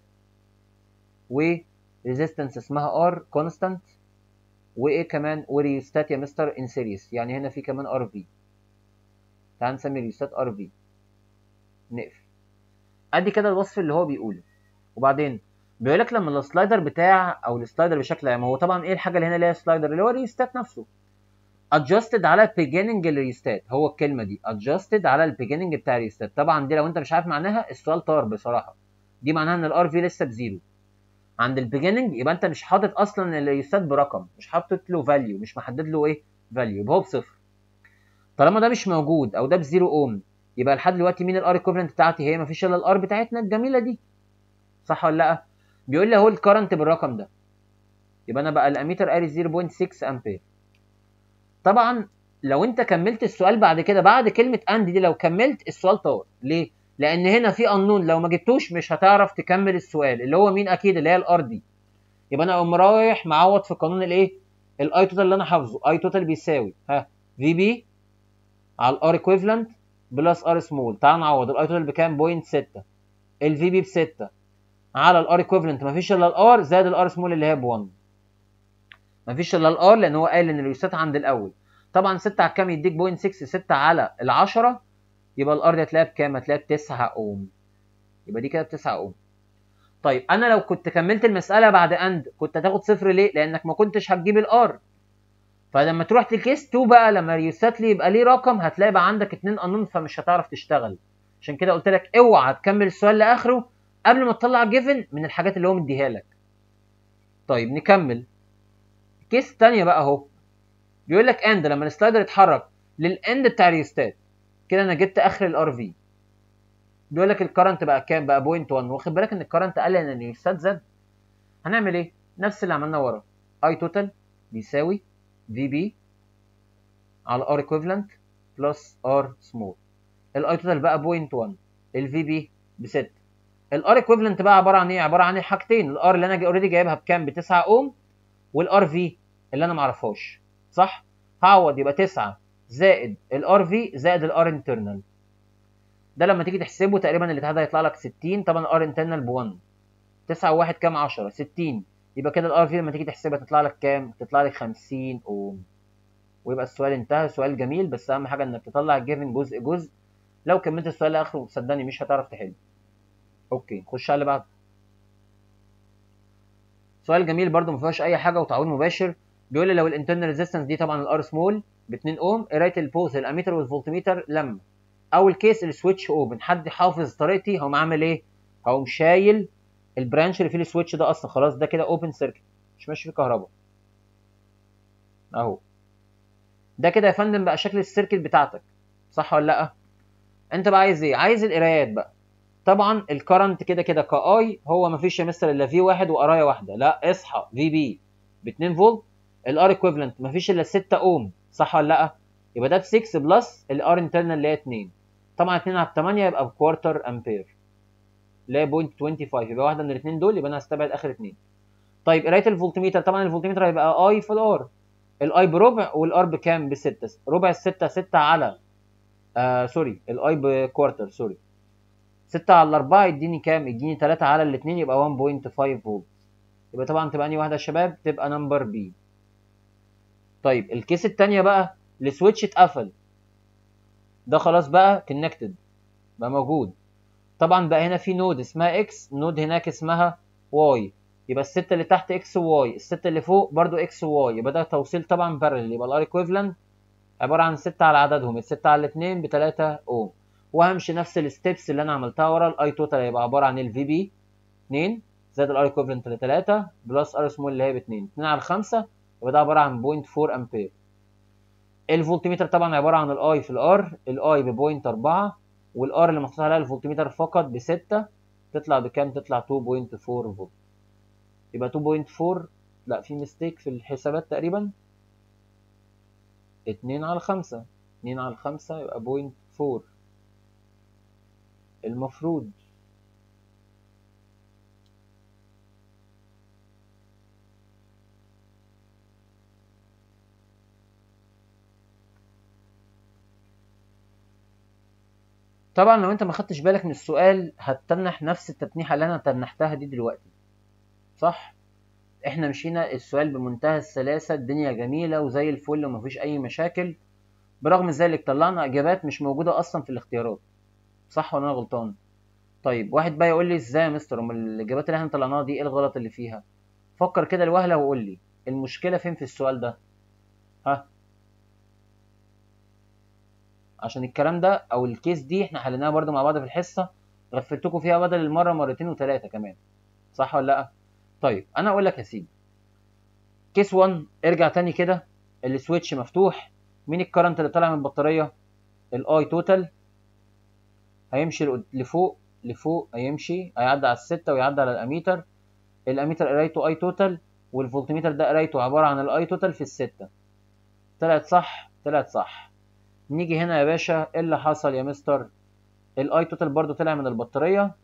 وريزيستنس اسمها ار كونستانت وايه كمان وريوستات يا مستر ان سيريس يعني هنا في كمان ار في تعال نسمي ريوستات ار في نقفل ادي كده الوصف اللي هو بيقوله وبعدين بيقول لك لما السلايدر بتاع او السلايدر بشكل عام هو طبعا ايه الحاجه اللي هنا اللي هي سلايدر اللي هو الريوستات نفسه adjusted على beginning الريوستات هو الكلمه دي adjusted على البيجيننج بتاع الريوستات طبعا دي لو انت مش عارف معناها السؤال طار بصراحه دي معناها ان الار في لسه بزيرو عند البيجيننج يبقى انت مش حاطط اصلا الريوستات برقم مش حاطط له فاليو مش محدد له ايه فاليو يبقى هو بصفر طالما ده مش موجود او ده بزيرو اوم يبقى لحد دلوقتي مين الار ايكوفلنت بتاعتي هي مفيش الا الار بتاعتنا الجميله دي صح ولا لا بيقول لي اهو الكرنت بالرقم ده يبقى انا بقى الاميتر قاري 0.6 امبير طبعا لو انت كملت السؤال بعد كده بعد كلمه اند دي لو كملت السؤال طار ليه لان هنا في قانون لو ما جبتوش مش هتعرف تكمل السؤال اللي هو مين اكيد اللي هي الار دي يبقى انا اقوم رايح معوض في قانون الايه الاي توتال اللي انا حافظه اي توتال بيساوي ها في بي على الار ايكويفالنت بلس ار سمول تعال نعوض الاي توتال بكام 0.6 الفي بي ب 6 على الار ايكويفالنت مفيش الا الار زائد الار سمول اللي هي ب 1 مفيش الا الار لان هو قال ان الريوستات عند الاول طبعا 6 على الكام يديك 0.6 6 على ال 10 يبقى الار دي هتلاقيها بكام؟ هتلاقيها ب 9 اوم يبقى دي كده ب 9 اوم طيب انا لو كنت كملت المساله بعد اند كنت هتاخد صفر ليه؟ لانك ما كنتش هتجيب الار فلما تروح للكيس 2 بقى لما ريوستات لي يبقى ليه رقم هتلاقي بقى عندك اتنين قانون فمش هتعرف تشتغل عشان كده قلت لك اوعى تكمل السؤال لاخره قبل ما تطلع جيفن من الحاجات اللي هو مديها لك طيب نكمل الكيس الثانيه بقى اهو بيقول لك اند لما السلايدر يتحرك للاند بتاع الريوستات كده انا جبت اخر الار في بيقول لك الكرنت بقى كام بقى 0.1 واخد بالك ان الكرنت قل لان الريوستات زاد هنعمل ايه نفس اللي عملناه ورا اي توتال بيساوي في بي على ار ايكويفالنت بلس ار سمول الاي توتال بقى 0.1 الفي بي ب 6 الار ايكويفالنت بقى عباره عن ايه عباره عن حاجتين الار اللي انا اوريدي جايبها بكام ب 9 اوم والار في اللي انا ما اعرفهاش صح هعوض يبقى 9 زائد الار في زائد الار انترنال ده لما تيجي تحسبه تقريبا الاتحاد هيطلع لك 60 طبعا الار انترنال ب 1 9 و1 كام 10 60 يبقى كده الار في لما تيجي تحسبها تطلع لك كام تطلع لك 50 اوم ويبقى السؤال انتهى سؤال جميل بس اهم حاجه انك تطلع الجيفن جزء جزء لو كملت السؤال لاخره صدقني مش هتعرف تحل اوكي خش على اللي بعده سؤال جميل برده ما فيهوش اي حاجه وتعويض مباشر بيقول لي لو الانترنال ريزيستنس دي طبعا الار سمول ب 2 اوم قرايه البوز الاميتر والفولتميتر لما اول كيس السويتش اوبن حد حافظ طريقتي هقوم عامل ايه هقوم شايل البرانش اللي فيه السويتش ده اصلا خلاص ده كده اوبن سيركت مش ماشي فيه كهرباء اهو ده كده يا فندم بقى شكل السيركت بتاعتك صح ولا لا انت بقى عايز ايه عايز القرايات بقى طبعا الكرنت كده كده كاي هو ما فيش يا مستر الا في واحد وقرايه واحده لا اصحى في بي ب 2 فولت الار ايكويفالنت ما فيش الا 6 اوم صح ولا لا يبقى ده ب 6 بلس الار انترنال اللي هي 2 طبعا 2 على 8 يبقى بكوارتر امبير اللي هي 0.25 يبقى واحده من الاثنين دول يبقى انا هستبعد اخر اثنين طيب قرايه الفولتميتر طبعا الفولتميتر هيبقى اي في الار الاي بربع والار بكام بستة ربع الستة ستة على آه سوري الاي بكوارتر سوري 6 على 4 يديني كام؟ يديني 3 على الاثنين يبقى 1.5 فولت يبقى طبعا تبقى انهي واحده يا شباب؟ تبقى نمبر بي طيب الكيس الثانيه بقى السويتش اتقفل ده خلاص بقى كونكتد بقى موجود طبعا بقى هنا في نود اسمها اكس نود هناك اسمها واي يبقى الستة اللي تحت اكس وواي الستة اللي فوق برضو اكس وواي يبقى ده توصيل طبعا بارل يبقى الار ايكويفالنت عبارة عن ستة على عددهم الستة على الاتنين بتلاتة اوم وهمشي نفس الستبس اللي انا عملتها ورا الاي توتال هيبقى عباره عن الفي بي 2 زائد الار ايكوفلنت ل 3 بلس ار سمول اللي هي ب 2 2 على 5 يبقى ده عباره عن 0.4 امبير الفولتميتر طبعا عباره عن الاي في الار الاي ب 0.4 والار اللي محطوط عليها الفولتميتر فقط ب 6 تطلع بكام تطلع 2.4 فولت يبقى 2.4 لا في ميستيك في الحسابات تقريبا 2 على 5 2 على 5 يبقى 0.4 المفروض طبعا لو انت ما خدتش بالك من السؤال هتتنح نفس التتنيحه اللي انا تنحتها دي دلوقتي صح احنا مشينا السؤال بمنتهى السلاسه الدنيا جميله وزي الفل ومفيش اي مشاكل برغم ذلك طلعنا اجابات مش موجوده اصلا في الاختيارات صح ولا انا غلطان طيب واحد بقى يقول لي ازاي يا مستر امال الاجابات اللي احنا طلعناها دي ايه الغلط اللي فيها فكر كده الوهله وقول لي المشكله فين في السؤال ده ها عشان الكلام ده او الكيس دي احنا حليناها برده مع بعض في الحصه غفلتكم فيها بدل المره مرتين وثلاثه كمان صح ولا لا طيب انا اقول لك يا سيدي كيس 1 ارجع تاني كده السويتش مفتوح مين الكرنت اللي طالع من البطاريه الاي توتال هيمشي لفوق لفوق هيمشي هيعدي على الستة ويعدي على الاميتر الاميتر قرايته اي توتال والفولتميتر ده قرايته عبارة عن الاي توتال في الستة طلعت صح طلعت صح نيجي هنا يا باشا ايه اللي حصل يا مستر الاي توتال برضو طلع من البطارية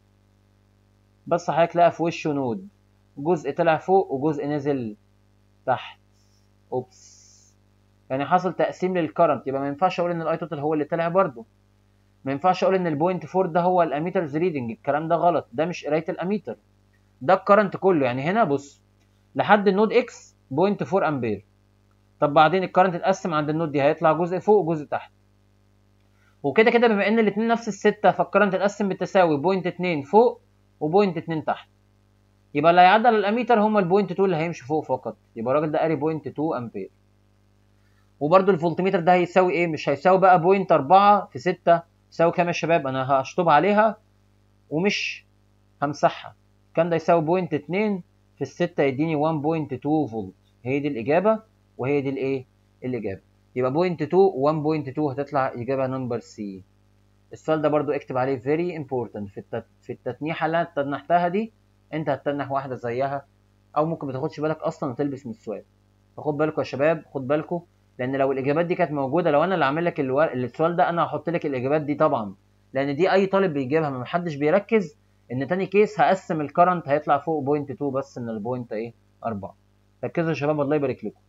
بس حضرتك لقى في وشه نود جزء طلع فوق وجزء نزل تحت اوبس يعني حصل تقسيم للكرنت يبقى ما ينفعش اقول ان الاي توتال هو اللي طلع برضو ما ينفعش اقول ان البوينت 4 ده هو الاميترز ريدنج الكلام ده غلط ده مش قرايه الاميتر ده الكرنت كله يعني هنا بص لحد النود اكس بوينت 4 امبير طب بعدين الكرنت اتقسم عند النود دي هيطلع جزء فوق وجزء تحت وكده كده بما ان الاثنين نفس الستة فالكرنت اتقسم بالتساوي بوينت 2 فوق وبوينت 2 تحت يبقى اللي هيعدي على الاميتر هما البوينت 2 اللي هيمشي فوق فقط يبقى الراجل ده قاري بوينت 2 امبير وبرده الفولتميتر ده هيساوي ايه مش هيساوي بقى بوينت 4 في 6 يساوي كام يا شباب انا هشطب عليها ومش همسحها كان ده يساوي بوينت 2 في الستة يديني 1.2 فولت هي دي الإجابة وهي دي الإيه؟ الإجابة يبقى بوينت 2 1.2 هتطلع إجابة نمبر سي السؤال ده برضو اكتب عليه very important في التت... في التتنيحة اللي أنا تنحتها دي أنت هتتنح واحدة زيها أو ممكن ما تاخدش بالك أصلا وتلبس من السؤال فخد بالكم يا شباب خد بالكم لان لو الاجابات دي كانت موجوده لو انا اللي عامل لك الو... السؤال ده انا هحط لك الاجابات دي طبعا لان دي اي طالب بيجيبها ما حدش بيركز ان تاني كيس هقسم الكرنت هيطلع فوق بوينت 2 بس من البوينت ايه 4 ركزوا يا شباب الله يبارك لكم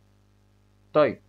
طيب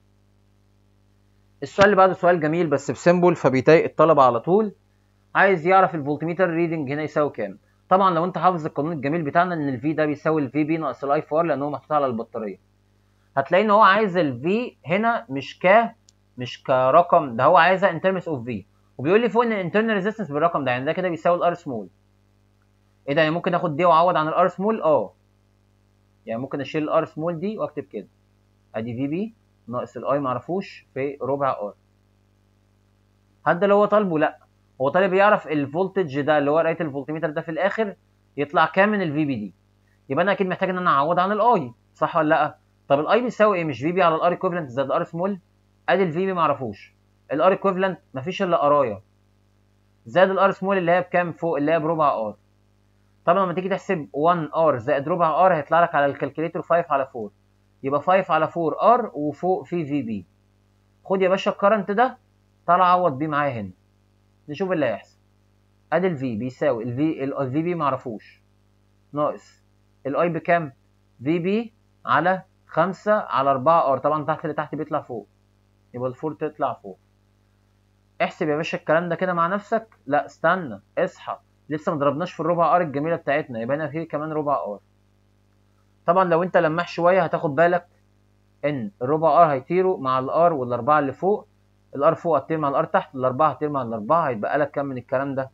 السؤال اللي بعده سؤال جميل بس بسيمبل فبيضايق الطلبه على طول عايز يعرف الفولتميتر ريدنج هنا يساوي كام طبعا لو انت حافظ القانون الجميل بتاعنا ان الفي ده بيساوي الفي بي ناقص الاي في ار لان هو محطوط على البطاريه هتلاقي ان هو عايز الفي هنا مش ك مش كرقم ده هو عايزها ان ترمز اوف في وبيقول لي فوق ان الانترنال ريزيستنس بالرقم ده يعني ده كده بيساوي الار سمول ايه ده يعني ممكن اخد دي واعوض عن الار سمول اه يعني ممكن اشيل الار سمول دي واكتب كده ادي في بي ناقص الاي معرفوش في ربع ار هل ده اللي هو طالبه لا هو طالب يعرف الفولتج ده اللي هو قرايه الفولتميتر ده في الاخر يطلع كام من الفي بي دي يبقى انا اكيد محتاج ان انا اعوض عن الاي صح ولا لا طب الاي بيساوي ايه مش في بي على الار ايكويفالنت زائد الار سمول ادي الفي بي معرفوش الار ايكويفالنت مفيش الا قرايه زائد الار سمول اللي هي بكام فوق اللي هي بربع ار طبعا لما تيجي تحسب 1 ار زائد ربع ار هيطلع لك على الكالكوليتر 5 على 4 يبقى 5 على 4 ار وفوق في في بي خد يا باشا الكرنت ده تعالى عوض بيه معايا هنا نشوف اللي هيحصل ادي الفي بيساوي الفي الفي بي معرفوش ناقص الاي بكام في بي على 5 على 4 ار طبعا تحت اللي تحت بيطلع فوق يبقى الفور تطلع فوق احسب يا باشا الكلام ده كده مع نفسك لا استنى اصحى لسه ما ضربناش في الربع ار الجميله بتاعتنا يبقى هنا في كمان ربع ار طبعا لو انت لماح شويه هتاخد بالك ان الربع ار هيطيروا مع الار والاربعه اللي فوق الار فوق هتطير مع الار تحت الاربعه هتطير مع الاربعه هيتبقى لك كام من الكلام ده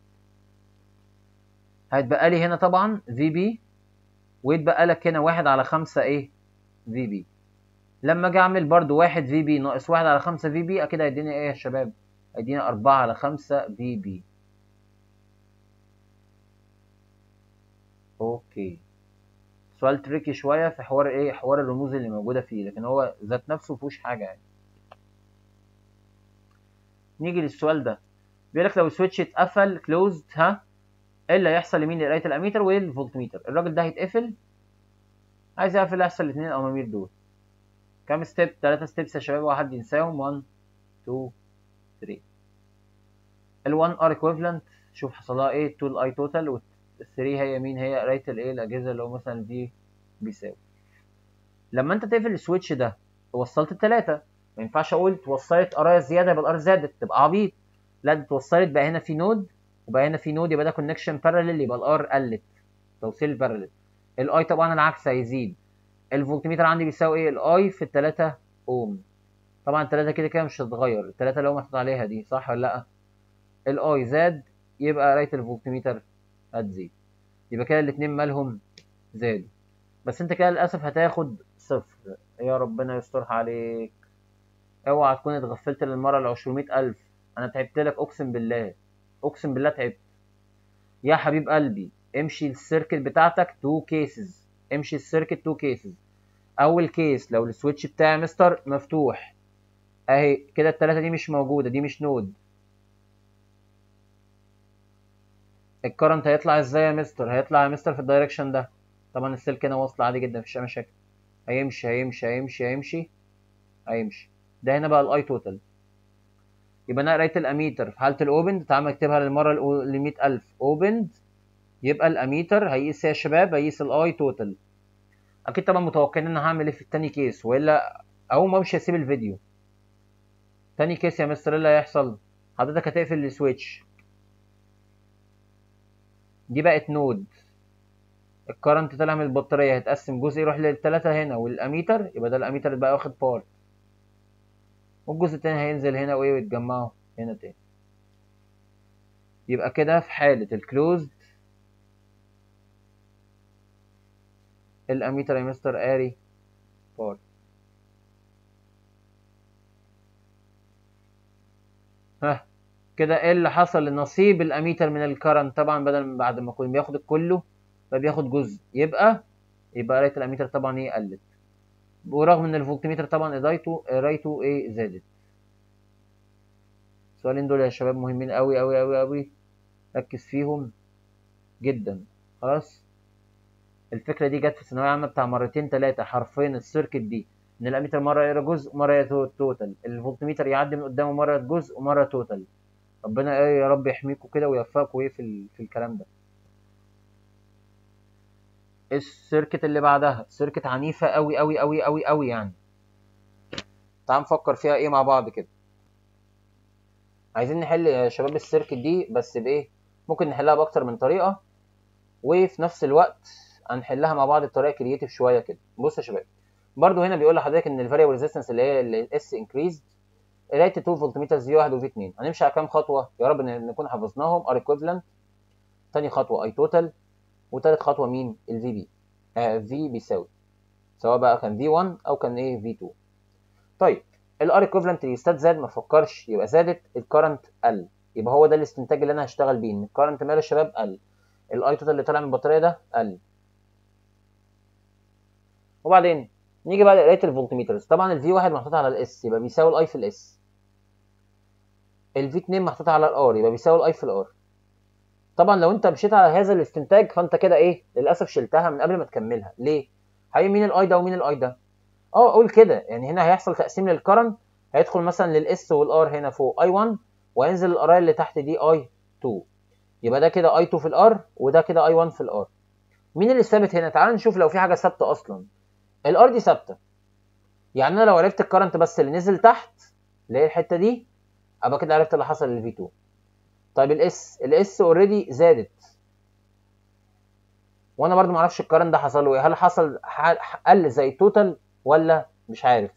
هيتبقى لي هنا طبعا في بي ويتبقى لك هنا واحد على خمسة ايه في بي لما اجي اعمل برضو واحد في بي ناقص واحد على خمسة في بي اكيد هيديني ايه يا شباب هيديني اربعة على خمسة في بي اوكي سؤال تريكي شوية في حوار ايه حوار الرموز اللي موجودة فيه لكن هو ذات نفسه مفيهوش حاجة يعني نيجي للسؤال ده بيقول لك لو السويتش اتقفل كلوزد ها ايه اللي هيحصل لمين لقرايه الاميتر والفولتميتر الراجل ده هيتقفل عايز يعرف اللي هيحصل الاثنين الامامير دول كام ستيب ثلاثة ستيبس يا شباب واحد ينساهم 1 2 3 ال 1 ار ايكويفالنت شوف حصل لها ايه 2 الاي توتال وال 3 هي مين هي قرايه الايه الاجهزه اللي هو مثلا دي بيساوي لما انت تقفل السويتش ده وصلت الثلاثه ما ينفعش اقول اتوصلت قرايه زياده يبقى الار زادت تبقى عبيط لا دي اتوصلت بقى هنا في نود وبقى هنا في نود يبقى ده كونكشن باراليل يبقى الار قلت توصيل باراليل الاي طبعا العكس هيزيد الفولتميتر عندي بيساوي ايه الاي في التلاتة اوم طبعا التلاتة كده كده مش هتتغير التلاتة اللي هو محطوط عليها دي صح ولا لا الاي زاد يبقى قرايه الفولتميتر هتزيد يبقى كده الاتنين مالهم زادوا بس انت كده للاسف هتاخد صفر يا ربنا يسترها عليك اوعى تكون اتغفلت للمره العشرمية الف انا تعبت لك اقسم بالله اقسم بالله تعبت يا حبيب قلبي امشي السيركت بتاعتك تو كيسز امشي السيركت تو كيسز اول كيس لو السويتش بتاعي مستر مفتوح اهي كده التلاتة دي مش موجودة دي مش نود الكرنت هيطلع ازاي يا مستر هيطلع يا مستر في الدايركشن ده طبعا السلك هنا واصل عادي جدا مفيش اي مشاكل هيمشي هيمشي هيمشي هيمشي هيمشي ده هنا بقى الاي توتال يبقى انا قريت الاميتر في حاله الاوبند تعال اكتبها للمره ل 100000 اوبند يبقى الاميتر هيقيس يا شباب هيقيس الاي توتال اكيد طبعا متوقعين ان انا هعمل ايه في التاني كيس والا اول ما امشي اسيب الفيديو تاني كيس يا مستر ايه اللي هيحصل حضرتك هتقفل السويتش دي بقت نود الكرنت طالع من البطاريه هيتقسم جزء يروح للتلاتة هنا والاميتر يبقى ده الاميتر اللي بقى واخد بارت والجزء التاني هينزل هنا وايه ويتجمعوا هنا تاني يبقى كده في حالة الكلوزد الاميتر يا مستر قاري بارت ها كده ايه اللي حصل لنصيب الاميتر من الكرنت طبعا بدل من بعد ما كنا بياخد كله بقى بياخد جزء يبقى يبقى قرايه الاميتر طبعا ايه قلت ورغم ان الفولتميتر طبعا قرايته قرايته ايه زادت السؤالين دول يا شباب مهمين قوي قوي قوي قوي ركز فيهم جدا خلاص الفكره دي جت في الثانويه العامه بتاع مرتين ثلاثه حرفيا السيركت دي ان الاميتر مره يقرا جزء ومره يقرا توتال الفولتميتر يعدي من قدامه مره جزء ومره توتال ربنا ايه يا رب يحميكم كده ويوفقكم ايه في ال... في الكلام ده السيركت اللي بعدها سيركت عنيفه قوي قوي قوي قوي قوي يعني تعال نفكر فيها ايه مع بعض كده عايزين نحل يا شباب السيركت دي بس بايه ممكن نحلها باكتر من طريقه وفي نفس الوقت هنحلها مع بعض بطريقه كرييتيف شويه كده بص يا شباب برضو هنا بيقول لحضرتك ان الفاريبل ريزيستنس اللي هي الاس انكريزد قرايه 2 فولتميتر في 1 وفي 2 هنمشي على كام خطوه يا رب نكون حفظناهم ار ايكويفالنت تاني خطوه اي توتال وتالت خطوه مين الفي بي آه في بيساوي سواء بقى كان في 1 او كان ايه في 2 طيب الار ايكويفالنت ريستات زاد ما فكرش يبقى زادت الكرنت قل يبقى هو ده الاستنتاج اللي انا هشتغل بيه ان الكرنت ماله يا شباب قل الاي توتال اللي طالع من البطاريه ده قل وبعدين نيجي بقى لقرايه الفولتميترز طبعا الفي 1 محطوط على الاس يبقى بيساوي الاي في الاس الفي 2 محطوط على الار يبقى بيساوي الاي في الار طبعا لو انت مشيت على هذا الاستنتاج فانت كده ايه للاسف شلتها من قبل ما تكملها ليه هي مين الاي ده ومين الاي ده اه اقول كده يعني هنا هيحصل تقسيم للكرنت هيدخل مثلا للاس والار هنا فوق اي 1 وينزل القرايه اللي تحت دي اي 2 يبقى ده كده اي 2 في الار وده كده اي 1 في الار مين اللي ثابت هنا تعال نشوف لو في حاجه ثابته اصلا الار دي ثابته يعني انا لو عرفت الكرنت بس اللي نزل تحت اللي هي الحته دي ابقى كده عرفت اللي حصل للفي 2 طيب الاس الاس اوريدي زادت وانا برضو ما اعرفش الكرنت ده حصل له ايه هل حصل قل زي التوتال ولا مش عارف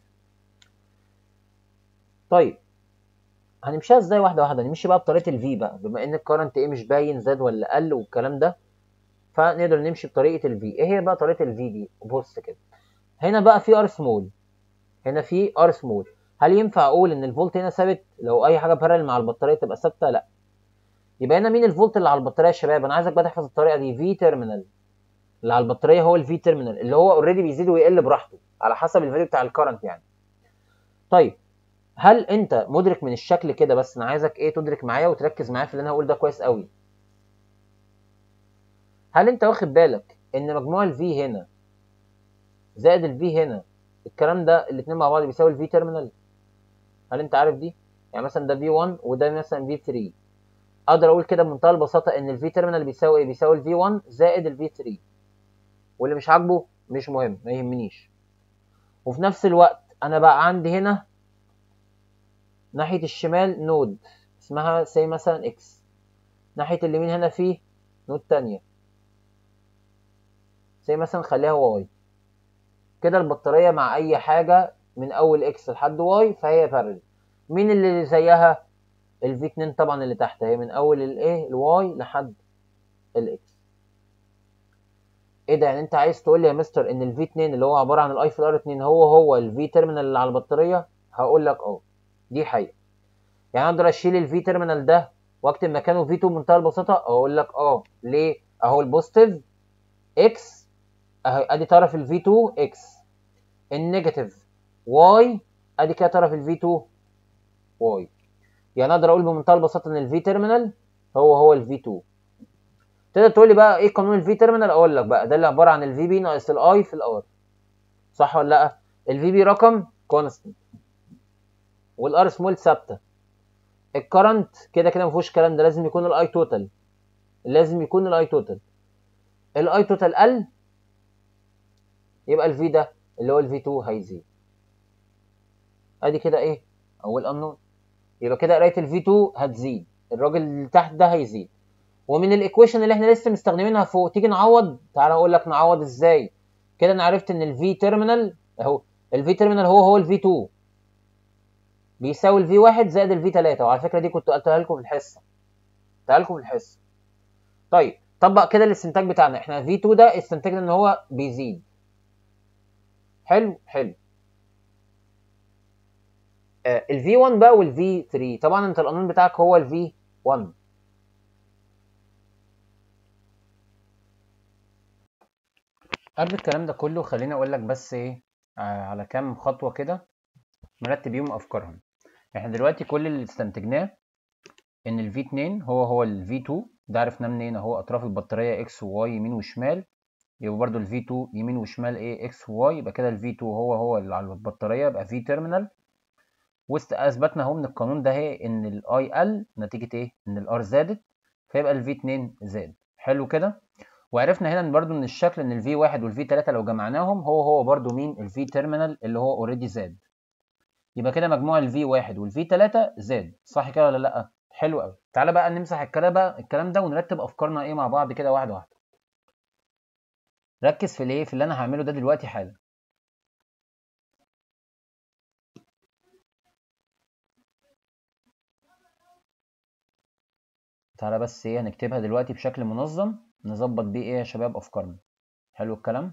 طيب هنمشيها ازاي واحده واحده نمشي بقى بطريقه الفي بقى بما ان الكرنت ايه مش باين زاد ولا قل والكلام ده فنقدر نمشي بطريقه الفي ايه هي بقى طريقه الفي دي بص كده هنا بقى في ار سمول هنا في ار سمول هل ينفع اقول ان الفولت هنا ثابت لو اي حاجه بارل مع البطاريه تبقى ثابته لا يبقى هنا مين الفولت اللي على البطاريه يا شباب انا عايزك بقى تحفظ الطريقه دي في تيرمينال اللي على البطاريه هو الفي تيرمينال اللي هو اوريدي بيزيد ويقل براحته على حسب الفاليو بتاع الكرنت يعني طيب هل انت مدرك من الشكل كده بس انا عايزك ايه تدرك معايا وتركز معايا في اللي انا هقول ده كويس قوي هل انت واخد بالك ان مجموع الفي هنا زائد الفي هنا الكلام ده الاثنين مع بعض بيساوي الفي تيرمينال هل انت عارف دي يعني مثلا ده في 1 وده مثلا في 3 اقدر اقول كده بمنتهى البساطه ان الفي تيرمينال بيساوي ايه بيساوي الفي 1 زائد الفي 3 واللي مش عاجبه مش مهم ما يهمنيش وفي نفس الوقت انا بقى عندي هنا ناحيه الشمال نود اسمها سي مثلا اكس ناحيه اليمين هنا في نود تانية سي مثلا خليها واي كده البطاريه مع اي حاجه من اول اكس لحد واي فهي بارل مين اللي زيها الفي 2 طبعا اللي تحت هي من اول الايه الواي لحد الاكس ايه ده يعني انت عايز تقول لي يا مستر ان الفي 2 اللي هو عباره عن الاي في الار 2 هو هو الفي تيرمينال اللي على البطاريه هقول لك اه دي حقيقه يعني اقدر اشيل الفي تيرمينال ده واكتب مكانه في 2 بمنتهى البساطه اقول لك اه ليه اهو البوزيتيف اكس اهي ادي طرف الفي 2 اكس النيجاتيف واي ادي كده طرف الفي 2 واي يعني اقدر اقول بمنتهى البساطه ان الفي تيرمينال هو هو الفي 2 تقدر تقول لي بقى ايه قانون الفي تيرمينال اقول لك بقى ده اللي عباره عن الفي بي ناقص الاي في الار صح ولا لا الفي بي رقم كونستنت والار سمول ثابته الكرنت كده كده ما فيهوش الكلام ده لازم يكون الاي توتال لازم يكون الاي توتال الاي توتال قل يبقى الفي ده اللي هو الفي 2 هيزيد ادي كده ايه اول انون يبقى كده قرايه الفي 2 هتزيد الراجل اللي تحت ده هيزيد ومن الايكويشن اللي احنا لسه مستخدمينها فوق تيجي نعوض تعالى اقول لك نعوض ازاي كده انا عرفت ان الفي تيرمينال اهو الفي تيرمينال هو هو الفي 2 بيساوي الفي 1 زائد الفي 3 وعلى فكره دي كنت قلتها لكم في الحصه قلتها لكم في الحصه طيب طبق كده الاستنتاج بتاعنا احنا في 2 ده استنتجنا ان هو بيزيد حلو حلو آه الفي 1 بقى والفي 3 طبعا انت القانون بتاعك هو الفي 1 قبل الكلام ده كله خليني اقول لك بس ايه آه على كام خطوه كده نرتب بيهم افكارهم احنا دلوقتي كل اللي استنتجناه ان ال V2 هو هو ال V2 ده عرفناه منين اهو اطراف البطاريه X و Y يمين وشمال يبقى برضو ال V2 يمين وشمال ايه X و Y يبقى كده ال V2 هو هو اللي على البطاريه يبقى V تيرمينال واثبتنا اهو من القانون ده اهي ان ال I قل نتيجه ايه ان ال R زادت فيبقى ال V2 زاد حلو كده وعرفنا هنا برضو من الشكل ان ال V1 وال V3 لو جمعناهم هو هو برضو مين ال V تيرمينال اللي هو اوريدي زاد يبقى كده مجموع ال V1 وال V3 زاد صح كده ولا لا حلو قوي تعالى بقى نمسح الكلام بقى الكلام ده ونرتب افكارنا ايه مع بعض كده واحده واحده ركز في الايه في اللي انا هعمله ده دلوقتي حالا تعالى بس ايه هنكتبها دلوقتي بشكل منظم نظبط بيه ايه يا شباب افكارنا حلو الكلام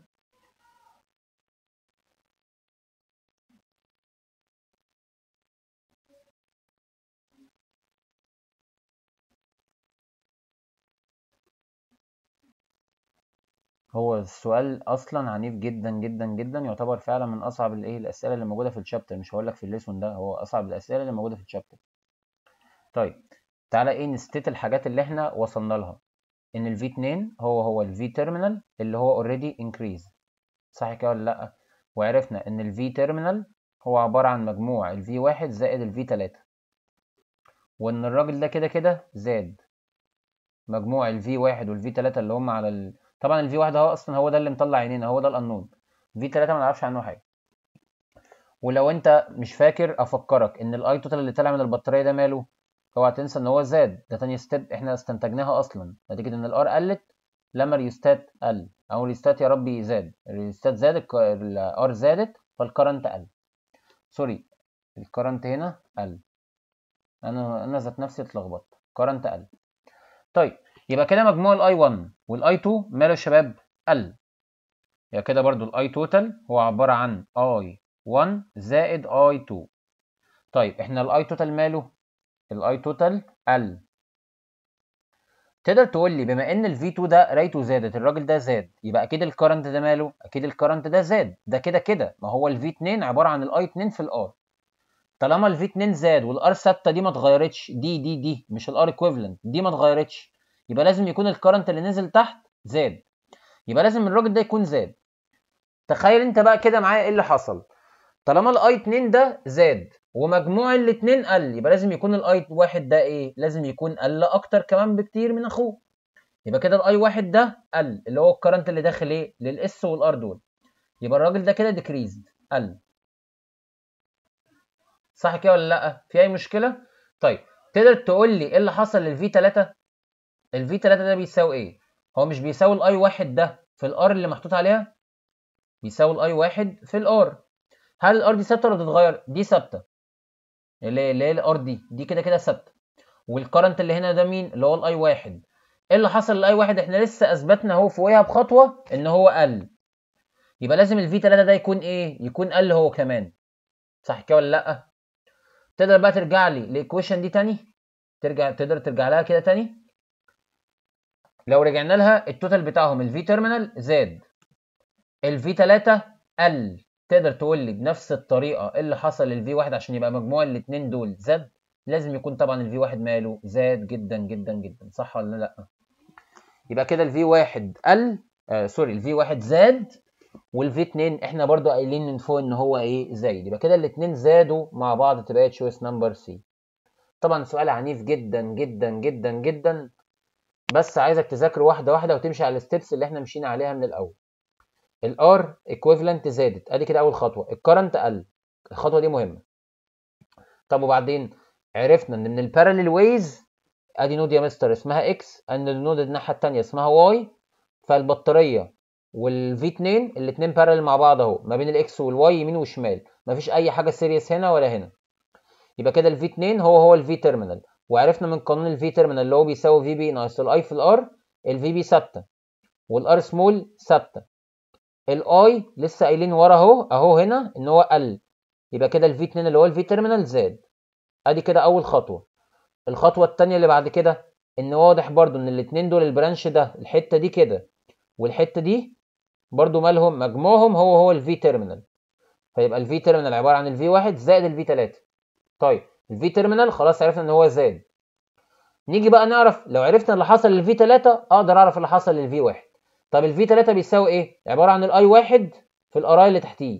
هو السؤال اصلا عنيف جدا جدا جدا يعتبر فعلا من اصعب الايه الاسئله اللي موجوده في الشابتر مش هقول لك في الليسون ده هو اصعب الاسئله اللي موجوده في الشابتر طيب تعالى ايه نستيت الحاجات اللي احنا وصلنا لها ان ال V2 هو هو ال V terminal اللي هو already increase صح كده ولا لا وعرفنا ان ال V terminal هو عبارة عن مجموع ال V1 زائد ال V3 وان الراجل ده كده كده زاد مجموع ال V1 وال V3 اللي هم على طبعا الفي 1 اهو اصلا هو ده اللي مطلع عينينا هو ده الانون في 3 ما نعرفش عنه حاجه ولو انت مش فاكر افكرك ان الاي توتال اللي طالع من البطاريه ده ماله اوعى تنسى ان هو زاد ده تاني ستيب احنا استنتجناها اصلا نتيجه ان الار قلت لما الريستات قل او الريستات يا ربي زاد الريستات زاد الار زادت فالكرنت قل سوري الكرنت هنا قل انا انا ذات نفسي اتلخبطت كرنت قل طيب يبقى كده مجموع الاي 1 والاي 2 ماله يا شباب قل يبقى كده برضو الاي توتال هو عباره عن اي 1 زائد اي 2 طيب احنا الاي توتال ماله الاي توتال قل تقدر تقول لي بما ان الفي 2 ده قرايته زادت الراجل ده زاد يبقى اكيد الكرنت ده ماله اكيد الكرنت ده زاد ده كده كده ما هو الفي 2 عباره عن الاي 2 في الار طالما الفي 2 زاد والار ثابته دي ما اتغيرتش دي دي دي مش الار ايكويفالنت دي ما اتغيرتش يبقى لازم يكون الكرنت اللي نزل تحت زاد يبقى لازم الراجل ده يكون زاد تخيل انت بقى كده معايا ايه اللي حصل طالما الاي 2 ده زاد ومجموع الاثنين قل يبقى لازم يكون الاي واحد ده ايه لازم يكون قل اكتر كمان بكتير من اخوه يبقى كده الاي واحد ده قل اللي هو الكرنت اللي داخل ايه للاس والار دول يبقى الراجل ده كده ديكريزد قل صح كده ولا لا في اي مشكله طيب تقدر تقول لي ايه اللي حصل للفي 3 الفي 3 ده بيساوي ايه هو مش بيساوي الاي واحد ده في الار اللي محطوط عليها بيساوي الاي واحد في الار هل الار دي ثابته ولا بتتغير دي ثابته اللي هي الار دي دي كده كده ثابته والكرنت اللي هنا ده مين اللي هو الاي واحد ايه اللي حصل للاي واحد احنا لسه اثبتنا اهو فوقيها بخطوه ان هو قل يبقى لازم الفي 3 ده يكون ايه يكون قل هو كمان صح كده ولا لا تقدر بقى ترجع لي الايكويشن دي تاني ترجع تقدر ترجع لها كده تاني لو رجعنا لها التوتال بتاعهم الفي تيرمينال زاد الفي 3 قل تقدر تقول لي بنفس الطريقه ايه اللي حصل للفي 1 عشان يبقى مجموع الاثنين دول زاد لازم يكون طبعا الفي 1 ماله زاد جدا جدا جدا صح ولا لا يبقى كده الفي 1 قل آه سوري الفي 1 زاد والفي 2 احنا برضو قايلين من فوق ان هو ايه زايد يبقى كده الاثنين زادوا مع بعض تبقى تشويس نمبر سي طبعا سؤال عنيف جدا جدا جدا جدا بس عايزك تذاكر واحده واحده وتمشي على الستبس اللي احنا مشينا عليها من الاول الار ايكويفالنت زادت ادي كده اول خطوه الكرنت قل الخطوه دي مهمه طب وبعدين عرفنا ان من الباراليل ويز ادي نود يا مستر اسمها اكس ان النود الناحيه الثانيه اسمها واي فالبطاريه والفي 2 الاثنين باراليل مع بعض اهو ما بين الاكس والواي يمين وشمال مفيش اي حاجه سيريس هنا ولا هنا يبقى كده الفي 2 هو هو الفي تيرمينال وعرفنا من قانون الفي تيرمينال اللي هو بيساوي في بي ناقص الاي في الار الفي بي ثابته والار سمول ثابته الاي لسه قايلين ورا اهو اهو هنا ان هو قل يبقى كده الفي 2 اللي هو الفي تيرمينال زاد ادي كده اول خطوه الخطوه الثانيه اللي بعد كده ان واضح برضو ان الاثنين دول البرانش ده الحته دي كده والحته دي برضو مالهم مجموعهم هو هو الفي تيرمينال فيبقى الفي تيرمينال عباره عن الفي 1 زائد الفي 3 طيب الفي تيرمينال خلاص عرفنا ان هو زاد نيجي بقى نعرف لو عرفنا اللي حصل للفي 3 اقدر اعرف اللي حصل للفي 1 طب الفي 3 بيساوي ايه عباره عن الاي 1 في الاراي اللي تحتيه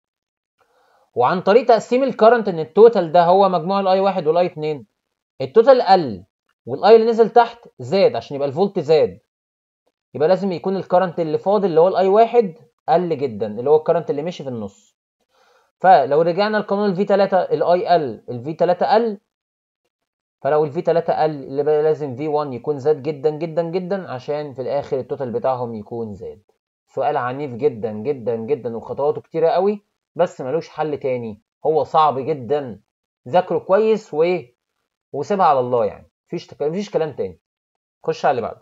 وعن طريق تقسيم الكرنت ان التوتال ده هو مجموع الاي 1 والاي 2 التوتال قل والاي اللي نزل تحت زاد عشان يبقى الفولت زاد يبقى لازم يكون الكرنت اللي فاضل اللي هو الاي 1 قل جدا اللي هو الكرنت اللي مشي في النص فلو رجعنا لقانون الفي 3 الاي قل الفي 3 قل فلو الفي 3 قل اللي بقى لازم في 1 يكون زاد جدا جدا جدا عشان في الاخر التوتال بتاعهم يكون زاد سؤال عنيف جدا جدا جدا وخطواته كتيره قوي بس ملوش حل تاني هو صعب جدا ذاكره كويس و وسيبها على الله يعني مفيش تك... مفيش كلام تاني خش على اللي بعده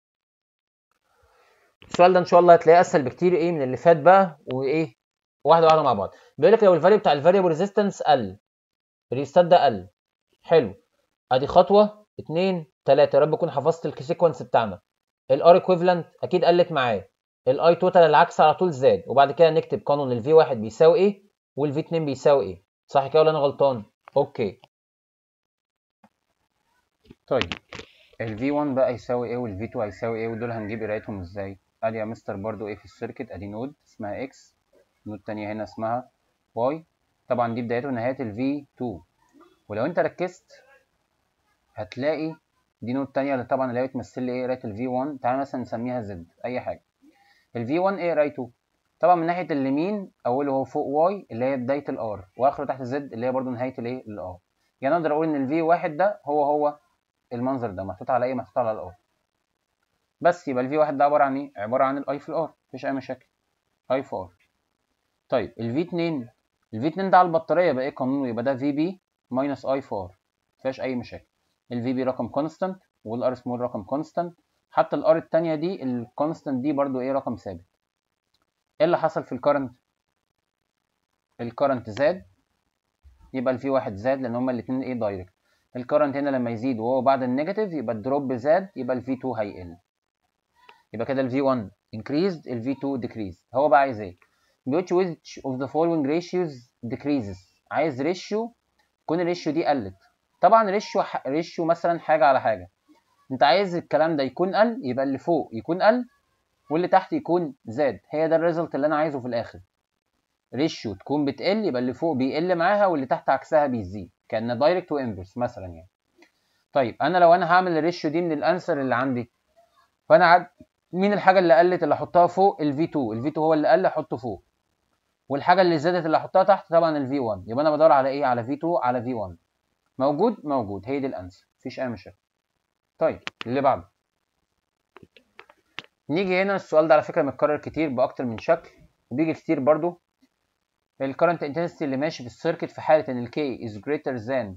السؤال ده ان شاء الله هتلاقيه اسهل بكتير ايه من اللي فات بقى وايه واحده واحده مع بعض بيقول لك لو الفاليو بتاع الفاريبل ريزيستنس قل الريستات ده قل حلو ادي خطوه 2 3 يا رب اكون حفظت السيكونس بتاعنا الار ايكويفالنت اكيد قلت معاه الاي توتال العكس على طول زاد وبعد كده نكتب قانون الفي 1 بيساوي ايه والفي 2 بيساوي ايه صح كده ولا انا غلطان اوكي طيب ال V1 بقى يساوي ايه وال V2 هيساوي ايه ودول هنجيب قرايتهم ازاي ادي يا مستر برضو ايه في السيركت ادي نود اسمها X نود تانية هنا اسمها Y طبعا دي بدايته ونهاية ال V2 ولو انت ركزت هتلاقي دي نوت تانية اللي طبعا اللي هي بتمثل لي ايه قرايه الفي 1 تعالى مثلا نسميها زد اي حاجه الفي 1 ايه قرايته طبعا من ناحيه اليمين اوله هو فوق واي اللي هي بدايه الار واخره تحت زد اللي هي برده نهايه الايه الار يعني اقدر اقول ان الفي واحد ده هو هو المنظر ده محطوط على ايه محطوط على الار بس يبقى الفي واحد ده عباره عن ايه عباره عن الاي في الار مفيش اي مشاكل اي في ار طيب الفي 2 الفي 2 ده على البطاريه يبقى ايه قانونه يبقى ده في بي ماينس اي في ار مفيهاش اي مشاكل الفي بي رقم كونستانت والار سمول رقم كونستانت حتى الار التانية دي الكونستانت دي برضو ايه رقم ثابت ايه اللي حصل في الكرنت الكرنت زاد يبقى الفي واحد زاد لان هما الاثنين ايه دايركت الكرنت هنا لما يزيد وهو بعد النيجاتيف يبقى الدروب زاد يبقى الفي 2 هيقل يبقى كده الفي 1 increased الفي 2 decreased هو بقى عايز ايه which which of the following ratios decreases عايز ريشيو تكون الريشيو دي قلت طبعا ريشيو ح... ريشيو مثلا حاجه على حاجه انت عايز الكلام ده يكون قل يبقى اللي فوق يكون قل واللي تحت يكون زاد هي ده الريزلت اللي انا عايزه في الاخر ريشيو تكون بتقل يبقى اللي فوق بيقل معاها واللي تحت عكسها بيزيد كان دايركت وانفرس مثلا يعني طيب انا لو انا هعمل الريشيو دي من الانسر اللي عندي فانا عاد مين الحاجه اللي قلت اللي احطها فوق الفي 2 الفي 2 هو اللي قل احطه فوق والحاجه اللي زادت اللي احطها تحت طبعا الفي 1 يبقى انا بدور على ايه على في 2 على في 1 موجود موجود هي دي الانسر مفيش اي مشاكل طيب اللي بعده نيجي هنا السؤال ده على فكره متكرر كتير باكتر من شكل وبيجي كتير برضو الكرنت انتنسيتي اللي ماشي في السيركت في حاله ان الكي از جريتر ذان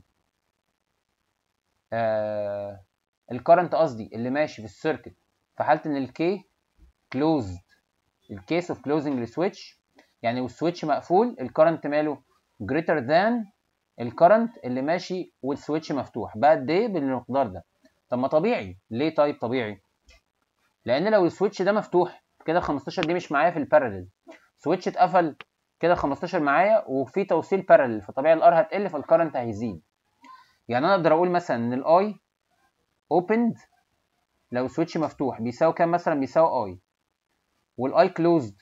الكرنت قصدي اللي ماشي في السيركت في حاله ان الكي كلوزد الكيس اوف كلوزنج السويتش يعني والسويتش مقفول الكرنت ماله جريتر ذان الكرنت اللي ماشي والسويتش مفتوح بقى قد ايه بالمقدار ده طب ما طبيعي ليه طيب طبيعي لان لو السويتش ده مفتوح كده 15 دي مش معايا في الباراليل سويتش اتقفل كده 15 معايا وفي توصيل باراليل فطبيعي الار هتقل فالكرنت هيزيد يعني انا اقدر اقول مثلا ان الاي اوبند لو السويتش مفتوح بيساوي كام مثلا بيساوي اي والاي كلوزد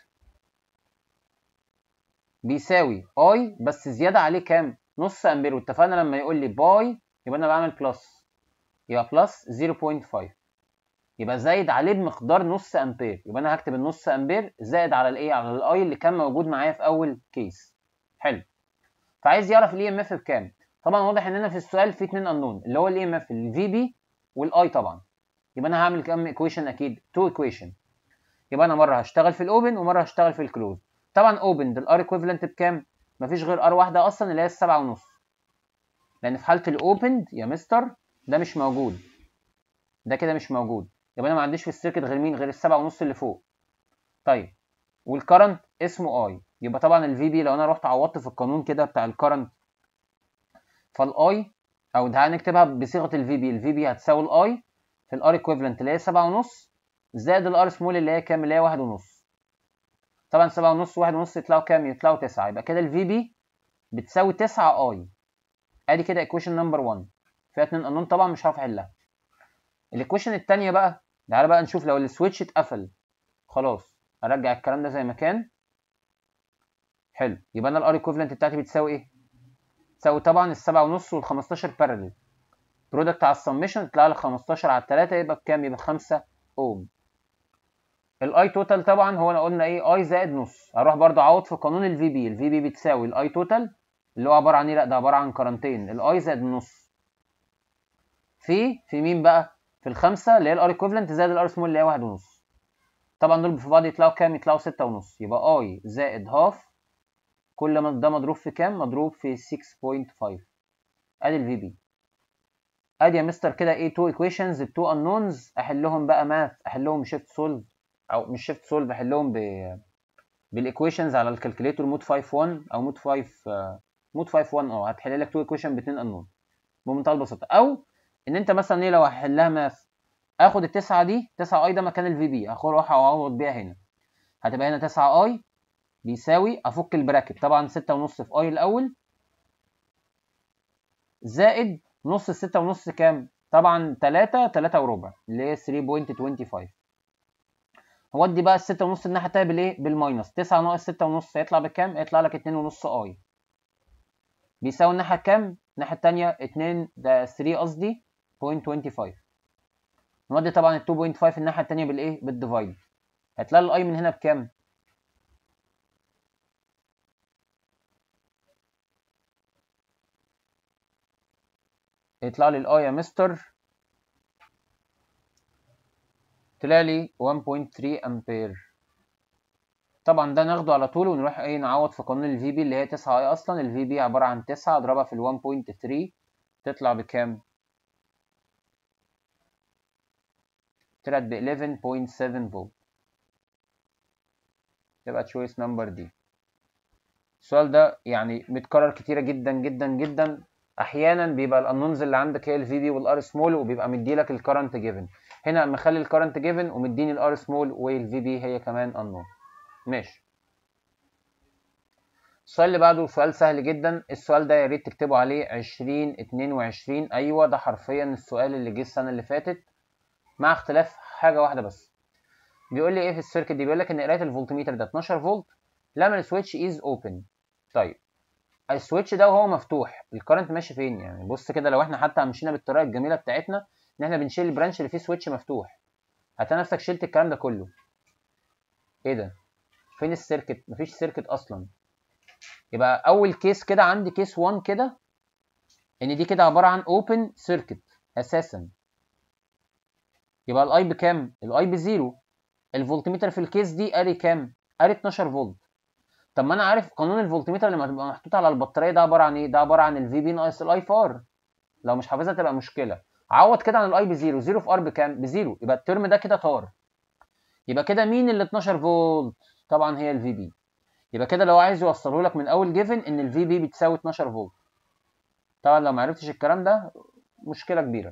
بيساوي اي بس زياده عليه كام نص امبير واتفقنا لما يقول لي باي يبقى انا بعمل بلس يبقى بلس 0.5 يبقى زايد عليه بمقدار نص امبير يبقى انا هكتب النص امبير زائد على الايه على الاي اللي كان موجود معايا في اول كيس حلو فعايز يعرف الاي ام اف بكام طبعا واضح ان انا في السؤال في اتنين انون اللي هو الاي ام اف الفي بي والاي طبعا يبقى انا هعمل كام ايكويشن اكيد تو ايكويشن يبقى انا مره هشتغل في الاوبن ومره هشتغل في الكلوز طبعا اوبن ده الار ايكويفالنت بكام مفيش غير ار واحده اصلا اللي هي السبعة ونص لان في حاله الاوبن يا مستر ده مش موجود ده كده مش موجود يبقى انا ما عنديش في السيركت غير مين غير السبعة ونص اللي فوق طيب والكرنت اسمه اي يبقى طبعا الفي بي لو انا رحت عوضت في القانون كده بتاع الكرنت فالاي او ده هنكتبها بصيغه الفي بي الفي بي هتساوي الاي في الار ايكويفالنت اللي هي سبعة ونص زائد الار سمول اللي هي كام اللي هي واحد ونص طبعا سبعة ونص واحد ونص يطلعوا كام يطلعوا تسعة يبقى كده الفي بي بتساوي تسعة اي ادي كده ايكويشن نمبر 1 فيها اتنين قانون طبعا مش هعرف احلها الايكويشن التانية بقى تعالى بقى نشوف لو السويتش اتقفل خلاص ارجع الكلام ده زي ما كان حلو يبقى انا الار ايكويفالنت بتاعتي بتساوي ايه تساوي طبعا السبعة ونص وال 15 باراليل برودكت على السمشن يطلع لي 15 على 3 يبقى بكام يبقى 5 اوم الاي توتال طبعا هو انا قلنا ايه اي زائد نص هروح برضو اعوض في قانون الفي بي الفي بي بتساوي الاي توتال اللي هو عباره عن ايه لا ده عباره عن كرنتين الاي زائد النص في في مين بقى في الخمسه اللي هي الار ايكويفالنت زائد الار سمول اللي هي واحد ونص طبعا دول في بعض يطلعوا كام يطلعوا ستة ونص يبقى اي زائد هاف كل ما ده مضروب في كام مضروب في 6.5 ادي الفي بي ادي يا مستر كده ايه تو ايكويشنز بتو انونز احلهم بقى ماث احلهم شيفت سولف او مش شيفت سولف احلهم ب بالايكويشنز على الكالكوليتور مود 51 او مود 5 مود 51 اه هتحل لك تو ايكويشن باثنين انون بمنتهى البساطه او ان انت مثلا ايه لو هحلها ماث اخد التسعه دي 9 اي ده مكان الفي بي اروح اعوض بيها هنا هتبقى هنا 9 اي بيساوي افك البراكت طبعا 6 ونص في اي الاول زائد نص الستة ونص كام؟ طبعا 3 3 وربع اللي هي 3.25 هودي بقى الستة ونص الناحية التانية بالايه؟ بالماينس 9 ناقص 6 ونص هيطلع بكام؟ هيطلع لك 2 ونص اي بيساوي الناحية كام؟ الناحية التانية 2 ده 3 قصدي 0.25 نودي طبعا ال 2.5 الناحيه الثانيه بالايه بالديفايد هتلاقي الاي من هنا بكام يطلع لي الاي يا مستر طلع لي 1.3 امبير طبعا ده ناخده على طول ونروح ايه نعوض في قانون الفي بي اللي هي 9 اي اصلا الفي بي عباره عن 9 اضربها في ال 1.3 تطلع بكام طلعت ب 11.7 فولت تبقى تشويس نمبر دي السؤال ده يعني متكرر كتيره جدا جدا جدا احيانا بيبقى الانونز اللي عندك هي الفي بي والار سمول وبيبقى مديلك الكرنت جيفن هنا مخلي الكرنت جيفن ومديني الار سمول والفي بي هي كمان انون ماشي السؤال اللي بعده سؤال سهل جدا السؤال ده يا ريت تكتبوا عليه 20 22 ايوه ده حرفيا السؤال اللي جه السنه اللي فاتت مع اختلاف حاجه واحده بس بيقول لي ايه في السيركت دي بيقول لك ان قرايه الفولتميتر ده 12 فولت لما السويتش از اوبن طيب السويتش ده وهو مفتوح الكرنت ماشي فين يعني بص كده لو احنا حتى مشينا بالطريقه الجميله بتاعتنا ان احنا بنشيل البرانش اللي فيه سويتش مفتوح هتلاقي نفسك شلت الكلام ده كله ايه ده فين السيركت مفيش سيركت اصلا يبقى اول كيس كده عندي كيس 1 كده ان دي كده عباره عن اوبن سيركت اساسا يبقى الاي بكام الاي بزيرو الفولتميتر في الكيس دي قاري كام قاري 12 فولت طب ما انا عارف قانون الفولتميتر لما تبقى محطوط على البطاريه ده عباره عن ايه ده عباره عن الفي بي ناقص الاي في ار لو مش حافظها تبقى مشكله عوض كده عن الاي بزيرو زيرو في ار بكام بزيرو يبقى الترم ده كده طار يبقى كده مين ال 12 فولت طبعا هي الفي بي يبقى كده لو عايز يوصله لك من اول جيفن ان الفي بي بتساوي 12 فولت طبعا لو ما عرفتش الكلام ده مشكله كبيره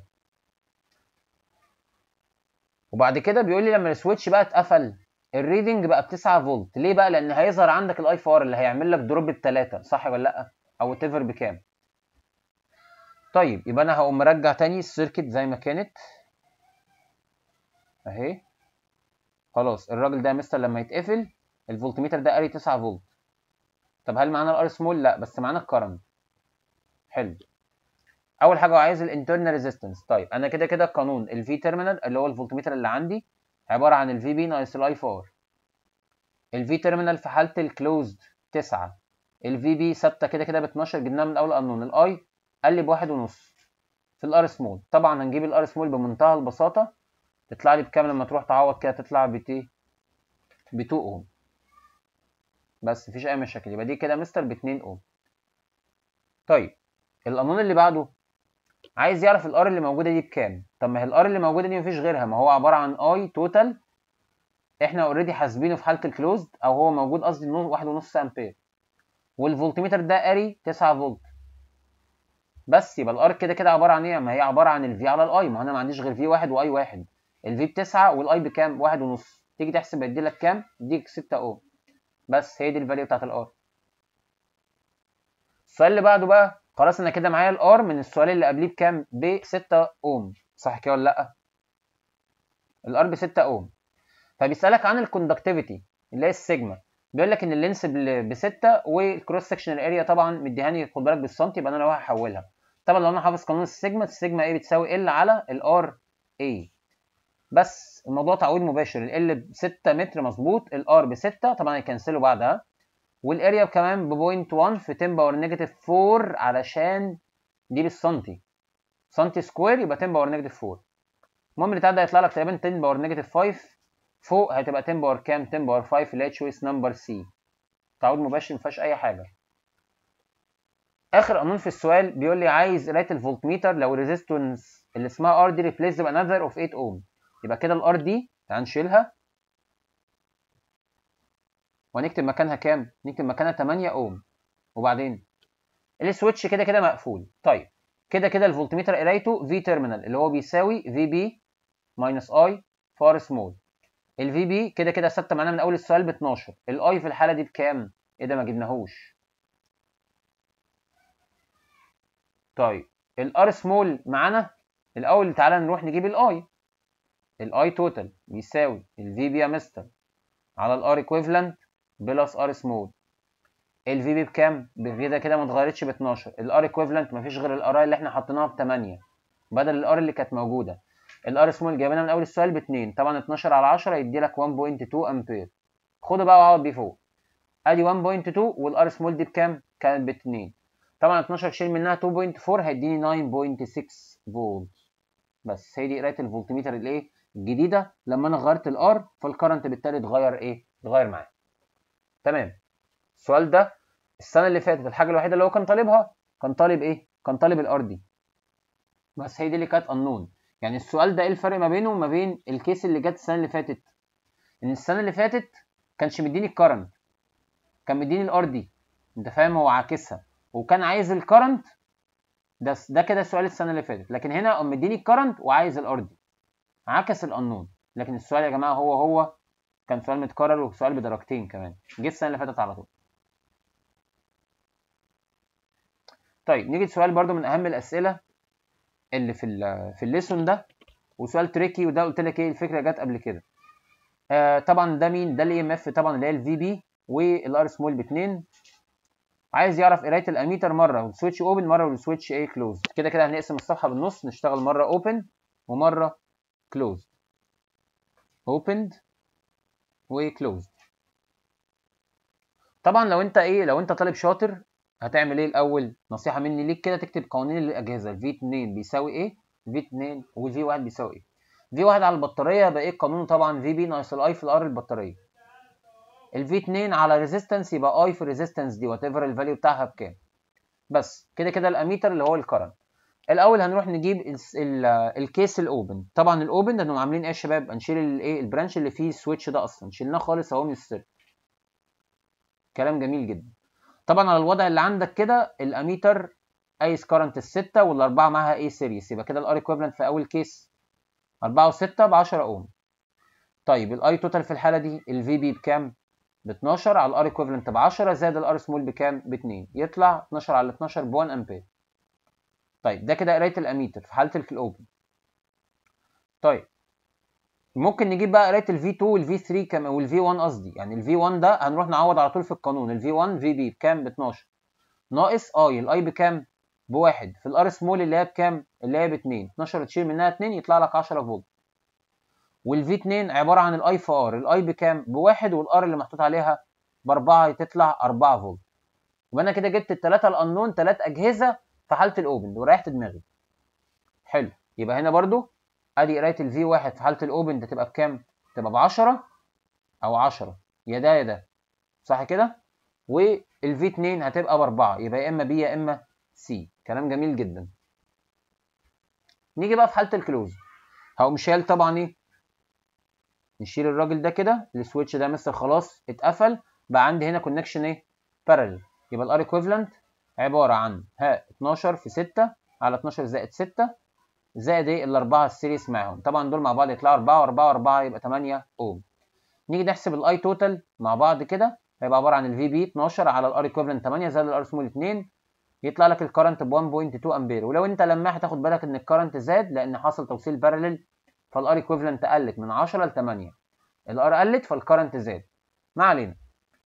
وبعد كده بيقول لي لما السويتش بقى اتقفل الريدنج بقى ب 9 فولت ليه بقى لان هيظهر عندك الاي فار اللي هيعمل لك دروب بثلاثة صح ولا لا او تيفر بكام طيب يبقى انا هقوم مرجع تاني السيركت زي ما كانت اهي خلاص الراجل ده يا مستر لما يتقفل الفولتميتر ده قاري 9 فولت طب هل معانا الار سمول لا بس معانا الكرنت حلو اول حاجه هو عايز الانترنال ريزيستنس طيب انا كده كده قانون الفي تيرمينال اللي هو الفولتميتر اللي عندي عباره عن الفي بي ناقص الاي 4 الفي تيرمينال في حاله الكلوزد 9 الفي بي ثابته كده كده ب 12 جبناها من اول قانون الاي قال لي بواحد ونص في الار سمول طبعا هنجيب الار سمول بمنتهى البساطه تطلع لي بكام لما تروح تعوض كده تطلع ب ب 2 اوم بس مفيش اي مشاكل يبقى دي كده مستر ب 2 اوم طيب القانون اللي بعده عايز يعرف الار اللي موجوده دي بكام طب ما هي الار اللي موجوده دي مفيش غيرها ما هو عباره عن اي توتال احنا اوريدي حاسبينه في حاله الكلوزد او هو موجود قصدي واحد ونص امبير والفولتميتر ده قاري 9 فولت بس يبقى الار كده كده عباره عن ايه ما هي عباره عن الفي على الاي ما انا ما عنديش غير في واحد واي واحد الفي بتسعة والاي بكام واحد ونص تيجي تحسب يديلك كام يديك 6 اوم بس هي دي الفاليو بتاعت الار السؤال اللي بعده بقى خلاص انا كده معايا الار من السؤال اللي قبليه بكام ب 6 اوم صح كده ولا لا الار ب 6 اوم فبيسالك عن الكوندكتيفيتي اللي هي السيجما بيقول لك ان اللينس ب 6 والكروس سكشنال اريا طبعا مديهاني خد بالك بالسنتي يبقى انا لو هحولها طبعا لو انا حافظ قانون السيجما السيجما ايه بتساوي ال على الار اي بس الموضوع تعويض مباشر ال ب 6 متر مظبوط الار ب 6 طبعا هيكنسلوا بعدها والاريا كمان ب 0.1 في 10 باور نيجاتيف 4 علشان دي بالسنتي سنتي سكوير يبقى 10 باور نيجاتيف 4 المهم البتاع ده هيطلع لك تقريبا 10 باور نيجاتيف 5 فوق هتبقى 10 باور كام 10 باور 5 اللي هي تشويس نمبر سي تعويض مباشر مفيهاش اي حاجه اخر قانون في السؤال بيقول لي عايز قرايه الفولتميتر لو الريزيستنس اللي اسمها ار دي ريبليس بانذر اوف 8 اوم يبقى كده الار دي تعال نشيلها وهنكتب مكانها كام؟ نكتب مكانها 8 اوم وبعدين السويتش كده كده مقفول طيب كده كده الفولتميتر قرايته في تيرمينال اللي هو بيساوي في بي ماينس اي فار سمول الفي بي كده كده ثابته معانا من اول السؤال ب 12 الاي في الحاله دي بكام؟ ايه ده ما جبناهوش طيب الار سمول معانا الاول تعالى نروح نجيب الاي الاي توتال بيساوي الفي بي يا مستر على الار ايكويفالنت بلس ار سمول الفي بي بكام؟ كده كده ما اتغيرتش ب 12 الار ايكويفالنت مفيش غير الار اللي احنا حطيناها ب 8 بدل الار اللي كانت موجوده الار سمول جايبينها من اول السؤال ب 2 طبعا 12 على 10 يدي لك 1.2 امبير خده بقى وعوض بيه فوق ادي 1.2 والار سمول دي بكام كانت ب 2 طبعا 12 شيل منها 2.4 هيديني 9.6 فولت بس هي دي قرايه الفولتميتر الايه الجديده لما انا غيرت الار فالكرنت بالتالي اتغير ايه اتغير معاه تمام السؤال ده السنه اللي فاتت الحاجه الوحيده اللي هو كان طالبها كان طالب ايه كان طالب الار دي بس هي دي اللي كانت انون يعني السؤال ده ايه الفرق ما بينه وما بين الكيس اللي جت السنه اللي فاتت ان السنه اللي فاتت كانش مديني الكرنت كان مديني الار دي انت فاهم هو عاكسها وكان عايز الكرنت ده ده كده سؤال السنه اللي فاتت لكن هنا قام مديني الكرنت وعايز الار دي عكس الانون لكن السؤال يا جماعه هو هو كان سؤال متكرر وسؤال بدرجتين كمان جه السنه اللي فاتت على طول طيب نيجي لسؤال برده من اهم الاسئله اللي في ال في الليسون ده وسؤال تريكي وده قلت لك ايه الفكره جت قبل كده آه طبعا ده مين ده الاي ام اف طبعا اللي هي الفي بي والار سمول ب 2 عايز يعرف قرايه الاميتر مره والسويتش اوبن مره والسويتش ايه كلوز كده كده هنقسم الصفحه بالنص نشتغل مره اوبن ومره كلوز اوبند وكلوز طبعا لو انت ايه لو انت طالب شاطر هتعمل ايه الاول نصيحه مني ليك كده تكتب قوانين الاجهزه في 2 بيساوي ايه في 2 وفي 1 بيساوي ايه في 1 على البطاريه يبقى ايه القانون طبعا في بي ناقص الاي في الار البطاريه الفي 2 على ريزيستنس يبقى اي في الريزيستنس دي وات ايفر الفاليو بتاعها بكام بس كده كده الاميتر اللي هو الكرنت الاول هنروح نجيب الكيس الاوبن طبعا الاوبن ده عاملين ايه يا شباب هنشيل الايه البرانش اللي فيه السويتش ده اصلا شلناه خالص اهو من السيركت كلام جميل جدا طبعا على الوضع اللي عندك كده الاميتر قايس كرنت الستة والاربعه معاها ايه سيريس يبقى كده الار ايكويفالنت في اول كيس 4 و6 ب 10 اوم طيب الاي توتال في الحاله دي الفي بي بكام ب 12 على الار ايكويفالنت ب 10 زائد الار سمول بكام ب 2 يطلع 12 على 12 ب 1 امبير طيب ده كده قرايه الاميتر في حاله الاوبن طيب ممكن نجيب بقى قرايه الفي 2 والفي 3 كمان والفي 1 قصدي يعني الفي 1 ده هنروح نعوض على طول في القانون الفي 1 في بي بكام ب 12 ناقص اي الاي بكام بواحد في الار سمول اللي هي بكام اللي هي ب 2 12 تشيل منها 2 يطلع لك 10 فولت والفي 2 عباره عن الاي في ار الاي بكام بواحد والار اللي محطوط عليها باربعه تطلع 4 فولت يبقى انا كده جبت الثلاثه الانون ثلاث اجهزه في حاله الاوبن وريحت دماغي حلو يبقى هنا برضو ادي قرايه الفي 1 في حاله الاوبن ده تبقى بكام تبقى ب 10 او 10 يا ده يا ده صح كده والفي 2 هتبقى ب 4 يبقى يا اما بي يا اما سي كلام جميل جدا نيجي بقى في حاله الكلوز هقوم شايل طبعا ايه نشيل الراجل ده كده السويتش ده مثل خلاص اتقفل بقى عندي هنا كونكشن ايه بارallel يبقى الار ايكويفالنت عباره عن ها 12 في 6 على 12 زائد 6 زائد ايه الاربعه السيريس معاهم طبعا دول مع بعض يطلعوا 4 و4 و4 يبقى 8 اوم نيجي نحسب الاي توتال مع بعض كده هيبقى عباره عن الفي بي 12 على الار ايكويفالنت 8 زائد الار سمول 2 يطلع لك الكرنت ب 1.2 امبير ولو انت لما هتاخد بالك ان الكرنت زاد لان حصل توصيل بارلل فالار ايكويفالنت قلت من 10 ل 8 الار قلت فالكرنت زاد ما علينا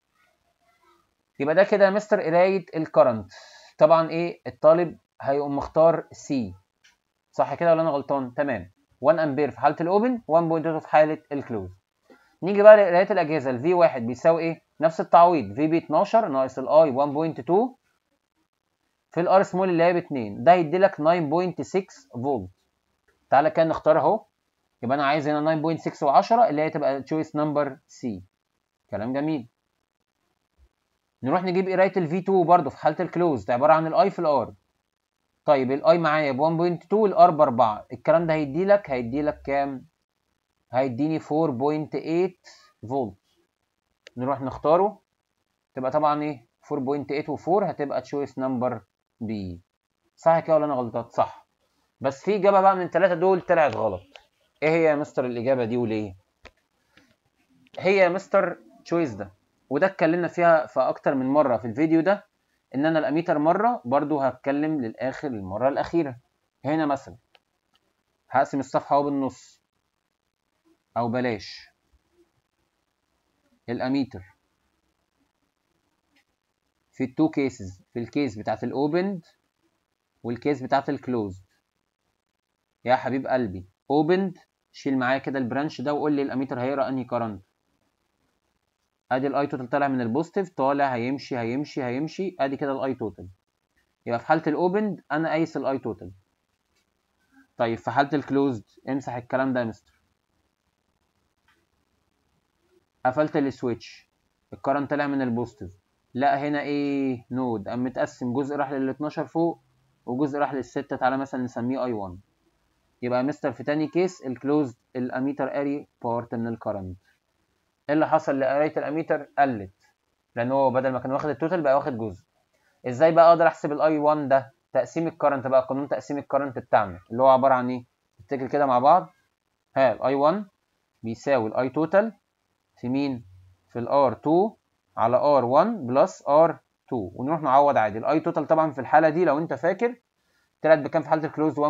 يبقى ده كده مستر قرايه الكرنت طبعا ايه الطالب هيقوم مختار سي صح كده ولا انا غلطان تمام 1 امبير في حاله الاوبن 1.2 في حاله الكلوز نيجي بقى لقرايه الاجهزه الفي 1 بيساوي ايه نفس التعويض في بي 12 ناقص الاي 1.2 في الار سمول اللي هي ب 2 ده هيدي لك 9.6 فولت تعالى كده نختار اهو يبقى انا عايز هنا 9.6 و10 اللي هي تبقى تشويس نمبر سي كلام جميل نروح نجيب قرايه الفي 2 برضه في حاله الكلوز ده عباره عن الاي في الار طيب الاي معايا ب 1.2 والار ب 4 الكلام ده هيدي لك هيدي لك كام هيديني 4.8 فولت نروح نختاره تبقى طبعا ايه 4.8 و4 هتبقى تشويس نمبر بي صح كده ولا انا غلطان صح بس في اجابه بقى من الثلاثه دول طلعت غلط ايه هي يا مستر الاجابه دي وليه هي يا مستر تشويس ده وده اتكلمنا فيها في اكتر من مره في الفيديو ده ان انا الاميتر مره برضو هتكلم للاخر المره الاخيره هنا مثلا هقسم الصفحه اهو بالنص او بلاش الاميتر في التو كيسز في الكيس بتاعت الاوبند والكيس بتاعت الكلوزد يا حبيب قلبي اوبند شيل معايا كده البرانش ده وقول لي الاميتر هيقرا انهي كرنت ادي الاي توتال طالع من البوزيتيف طالع هيمشي هيمشي هيمشي ادي كده الاي توتال يبقى في حاله الاوبند انا قايس الاي توتال طيب في حاله الكلوزد امسح الكلام ده يا مستر قفلت السويتش الكرنت طلع من البوزيتيف لا هنا ايه نود قام متقسم جزء راح لل 12 فوق وجزء راح للستة تعالى مثلا نسميه اي 1 يبقى مستر في تاني كيس الكلوزد الاميتر قاري بارت من الكرنت ايه اللي حصل لقرايه الاميتر قلت لان هو بدل ما كان واخد التوتال بقى واخد جزء ازاي بقى اقدر احسب الاي 1 ده تقسيم الكرنت بقى قانون تقسيم الكرنت بتاعنا اللي هو عباره عن ايه نفتكر كده مع بعض ها الاي 1 بيساوي الاي توتال في مين في الار 2 على ار 1 بلس ار 2 ونروح نعوض عادي الاي توتال طبعا في الحاله دي لو انت فاكر طلعت بكام في حاله الكلوز 1.2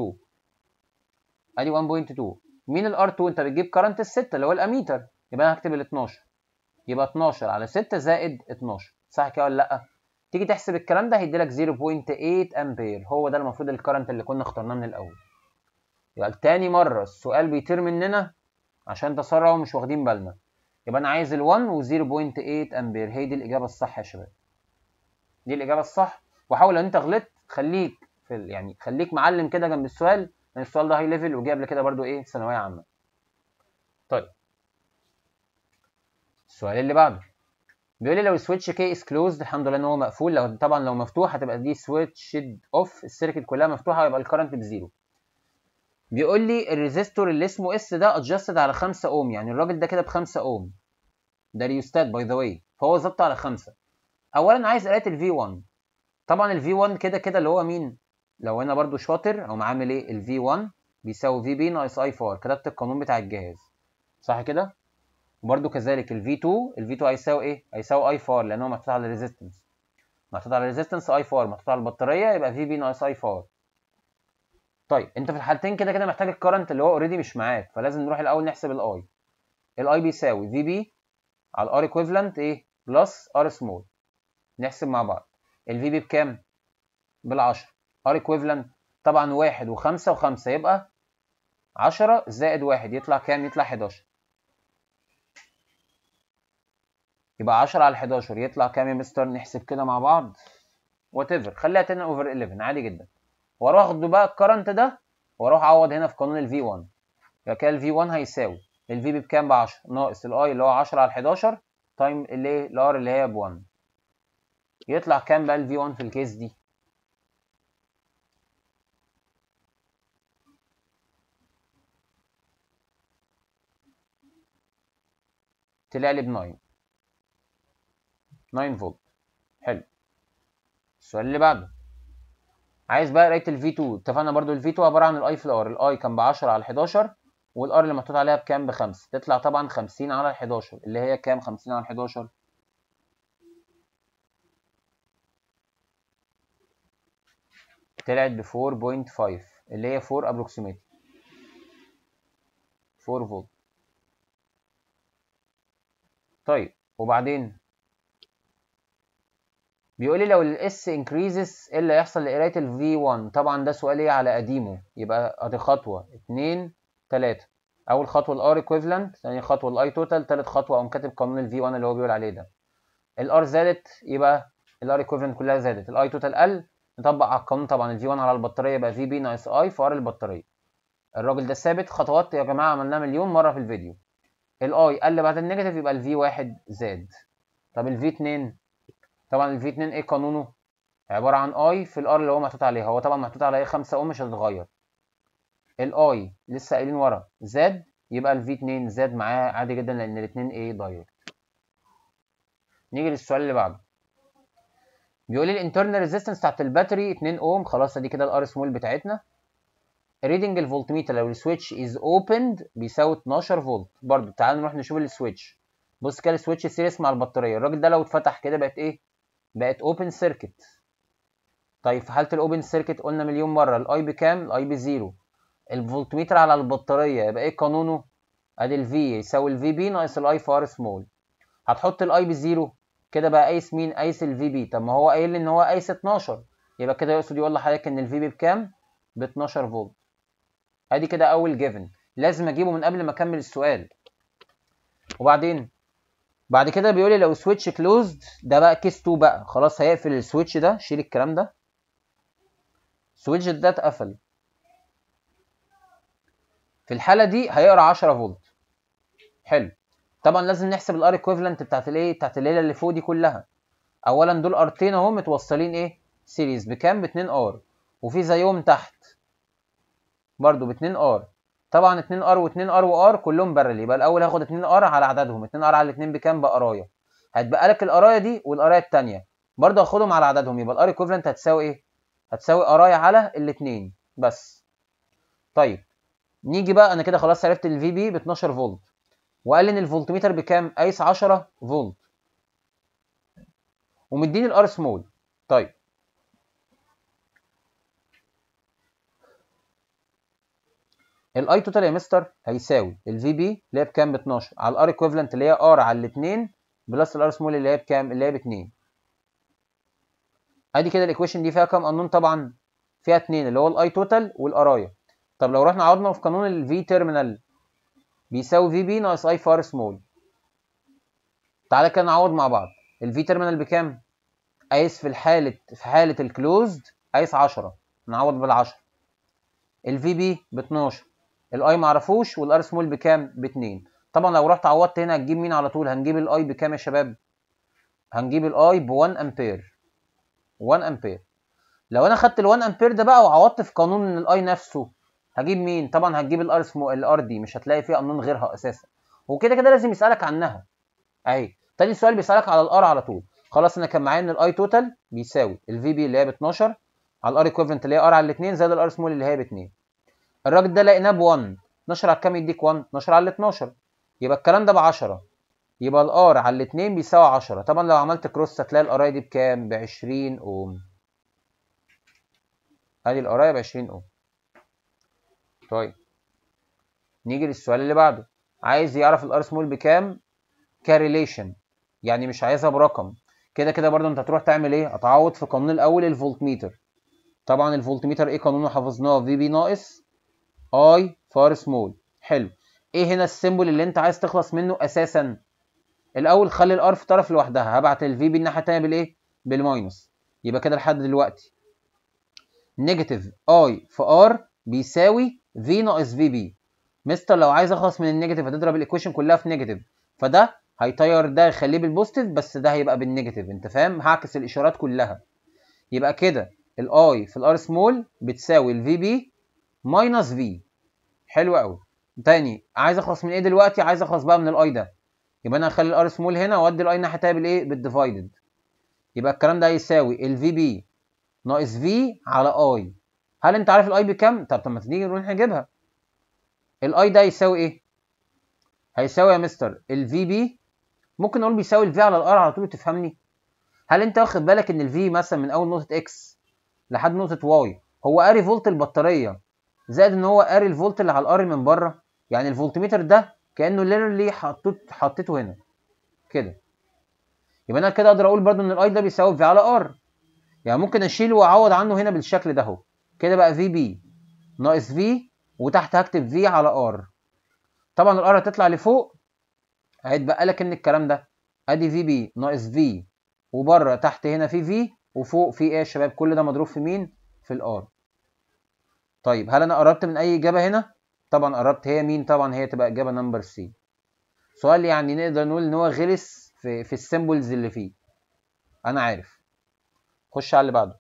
ادي 1.2 مين الار 2 انت بتجيب كرنت الستة اللي هو الاميتر يبقى انا هكتب ال 12 يبقى 12 على 6 زائد 12 صح كده ولا لا تيجي تحسب الكلام ده هيديلك 0.8 امبير هو ده المفروض الكرنت اللي كنا اخترناه من الاول يبقى تاني مره السؤال بيطير مننا عشان تسرع ومش واخدين بالنا يبقى انا عايز ال 1 و 0.8 امبير هي دي الاجابه الصح يا شباب دي الاجابه الصح وحاول لو انت غلطت خليك في ال... يعني خليك معلم كده جنب السؤال لان السؤال ده هاي ليفل وجاي قبل كده برده ايه في ثانويه عامه طيب السؤال اللي بعده بيقول لي لو السويتش كي اس كلوزد الحمد لله ان هو مقفول لو طبعا لو مفتوح هتبقى دي سويتش اوف السيركت كلها مفتوحه يبقى الكرنت بزيرو بيقول لي الريزيستور اللي اسمه اس ده ادجستد على 5 اوم يعني الراجل ده كده ب 5 اوم ده ريوستات باي ذا واي فهو ظبط على 5 اولا عايز قرايه الفي 1 طبعا الفي 1 كده كده اللي هو مين لو انا برده شاطر او عامل ايه الفي 1 بيساوي في بي ناقص اي 4 كتبت القانون بتاع الجهاز صح كده وبرده كذلك ال V2 ال V2 هيساوي ايه؟ هيساوي اي 4 لان هو محطوط على الريزيستنس محطوط على الريزيستنس اي 4 محطوط على البطاريه يبقى في بي ناقص اي 4 طيب انت في الحالتين كده كده محتاج الكرنت اللي هو اوريدي مش معاك فلازم نروح الاول نحسب الاي الاي بيساوي في بي على الار ايكويفالنت ايه؟ بلس ار سمول نحسب مع بعض الفي بي بكام؟ بال10 ار ايكويفالنت طبعا 1 و5 و5 يبقى 10 زائد 1 يطلع كام؟ يطلع 11 يبقى 10 على 11 يطلع كام يا مستر نحسب كده مع بعض وات ايفر خليها 10 اوفر 11 عادي جدا واروح اخد بقى الكرنت ده واروح اعوض هنا في قانون الفي 1 يبقى كده الفي 1 هيساوي الفي بي بكام ب 10 ناقص الاي اللي هو 10 على 11 تايم الايه الار اللي هي ب 1 يطلع كام بقى الفي 1 في الكيس دي طلع لي ب 9 9 فولت حلو السؤال اللي بعده عايز بقى قرايه الفي 2 اتفقنا برضو الفي 2 عباره عن الاي في الار الاي كان ب 10 على 11 والار اللي محطوط عليها بكام بخمسة تطلع طبعا 50 على 11 اللي هي كام 50 على 11 طلعت ب 4.5 اللي هي 4 ابروكسيميت 4 فولت طيب وبعدين بيقول لي لو الاس انكريزز ايه اللي هيحصل لقرايه الفي 1 طبعا ده سؤال ايه على قديمه يبقى ادي خطوه 2 3 اول خطوه الار ايكويفالنت ثاني خطوه الاي توتال ثالث خطوه اقوم كاتب قانون الفي 1 اللي هو بيقول عليه ده الار زادت يبقى الار ايكويفالنت كلها زادت الاي توتال قل نطبق على القانون طبعا الفي 1 على البطاريه يبقى في بي ناقص اي في ار البطاريه الراجل ده ثابت خطوات يا جماعه عملناها مليون مره في الفيديو الاي قل بعد النيجاتيف يبقى الفي 1 زاد طب الفي 2 طبعا الفي 2 ايه قانونه عباره عن اي في الار اللي هو محطوط عليها هو طبعا محطوط على ايه 5 اوم مش هتتغير الاي لسه قايلين ورا زاد يبقى الفي 2 زاد معاه عادي جدا لان الاثنين ايه دايركت نيجي للسؤال اللي بعده بيقول لي الانترنال ريزيستنس بتاعت الباتري 2 اوم خلاص ادي كده الار سمول بتاعتنا ريدنج الفولتميتر لو السويتش از اوبند بيساوي 12 فولت برضو تعالوا نروح نشوف السويتش بص كده السويتش سيريس مع البطاريه الراجل ده لو اتفتح كده بقت ايه بقت اوبن سيركت طيب في حاله الاوبن سيركت قلنا مليون مره الاي بكام الاي بزيرو الفولتميتر على البطاريه يبقى ايه قانونه ادي الفي يساوي الفي بي ناقص الاي في ار سمول هتحط الاي بزيرو كده بقى قايس مين قايس الفي بي طب ما هو قايل لي ان هو قايس 12 يبقى كده يقصد يقول لحضرتك ان الفي بي بكام ب 12 فولت ادي كده اول جيفن لازم اجيبه من قبل ما اكمل السؤال وبعدين بعد كده بيقول لي لو سويتش كلوزد ده بقى كيس 2 بقى خلاص هيقفل السويتش ده شيل الكلام ده السويتش ده اتقفل في الحاله دي هيقرا 10 فولت حلو طبعا لازم نحسب الار ايكويفالنت بتاعت الايه بتاعت الليله اللي فوق دي كلها اولا دول ارتين اهو متوصلين ايه سيريز بكام ب 2 ار وفي زيهم تحت برضو ب 2 ار طبعا 2 ار و2 ار وار كلهم بارل يبقى الاول هاخد 2 ار على عددهم 2 ار على الاثنين بكام بقرايه هتبقى لك القرايه دي والقرايه الثانيه برضو هاخدهم على عددهم يبقى الار ايكويفالنت هتساوي ايه هتساوي قرايه على الاثنين بس طيب نيجي بقى انا كده خلاص عرفت الفي بي ب 12 فولت وقال لي ان الفولتميتر بكام قايس 10 فولت ومديني الار سمول طيب الاي توتال يا مستر هيساوي الفي بي اللي هي بكام ب 12 على الار ايكويفالنت اللي هي ار على الاثنين بلس الار سمول اللي هي بكام اللي هي ب 2 ادي كده الايكويشن دي فيها كام قانون طبعا فيها 2 اللي هو الاي توتال والقرايه طب لو رحنا عوضنا في قانون الفي تيرمينال بيساوي في بي ناقص اي فار سمول تعالى كده نعوض مع بعض الفي تيرمينال بكام قايس في الحاله في حاله الكلوزد قايس 10 نعوض بال10 الفي بي ب 12 الاي معرفوش والار سمول بكام ب 2 طبعا لو رحت عوضت هنا هتجيب مين على طول هنجيب الاي بكام يا شباب هنجيب الاي ب 1 امبير 1 امبير لو انا خدت ال 1 امبير ده بقى وعوضت في قانون الاي نفسه هجيب مين طبعا هتجيب الار اسمه الار دي مش هتلاقي فيها قانون غيرها اساسا وكده كده لازم يسالك عنها اهي تاني سؤال بيسالك على الار على طول خلاص انا كان معايا ان الاي توتال بيساوي الفي بي اللي هي ب 12 على الار ايكويفالنت اللي هي ار على الاثنين زائد الار سمول اللي هي ب 2 الراجل ده لقيناه ب 1 12 على كام يديك 1 12 على 12 يبقى الكلام ده ب 10 يبقى الار على الاثنين بيساوي 10 طبعا لو عملت كروس هتلاقي القرايه دي بكام ب 20 اوم ادي القرايه ب 20 اوم طيب نيجي للسؤال اللي بعده عايز يعرف الار سمول بكام كاريليشن يعني مش عايزها برقم كده كده برضه انت هتروح تعمل ايه هتعوض في قانون الاول الفولتميتر طبعا الفولتميتر ايه قانونه حفظناه في بي ناقص اي فار سمول حلو ايه هنا السيمبل اللي انت عايز تخلص منه اساسا الاول خلي الار في طرف لوحدها هبعت الفي بي الناحيه الثانيه بالايه بالماينس يبقى كده لحد دلوقتي نيجاتيف اي في ار بيساوي في ناقص في بي مستر لو عايز اخلص من النيجاتيف هتضرب الايكويشن كلها في نيجاتيف فده هيطير ده يخليه بالبوزيتيف بس ده هيبقى بالنيجاتيف انت فاهم هعكس الاشارات كلها يبقى كده الاي في الار سمول بتساوي الفي بي ماينس في حلو قوي تاني عايز اخلص من ايه دلوقتي عايز اخلص بقى من الاي ده يبقى انا هخلي الار سمول هنا وادي الاي الناحيه التانيه بالايه بالديفايدد يبقى الكلام ده هيساوي الفي بي ناقص في على اي هل انت عارف الاي بكام طب طب ما تيجي نروح نجيبها الاي ده يساوي ايه هيساوي يا مستر الفي بي ممكن نقول بيساوي الفي على الار على طول تفهمني هل انت واخد بالك ان الفي مثلا من اول نقطه اكس لحد نقطه واي هو قاري فولت البطاريه زائد ان هو قاري الفولت اللي على الار من بره يعني الفولتميتر ده كانه ليرلي حطيت حطيته هنا كده يبقى انا كده اقدر اقول برضو ان الاي ده بيساوي في على ار يعني ممكن اشيله واعوض عنه هنا بالشكل ده اهو كده بقى في بي ناقص في وتحت هكتب في على ار طبعا الار هتطلع لفوق هيتبقى لك ان الكلام ده ادي في بي ناقص في وبره تحت هنا في في وفوق في ايه يا شباب كل ده مضروب في مين في الار طيب هل انا قربت من اي اجابه هنا طبعا قربت هي مين طبعا هي تبقى اجابه نمبر سي سؤال يعني نقدر نقول ان هو غلس في, في السيمبلز اللي فيه انا عارف خش على اللي بعده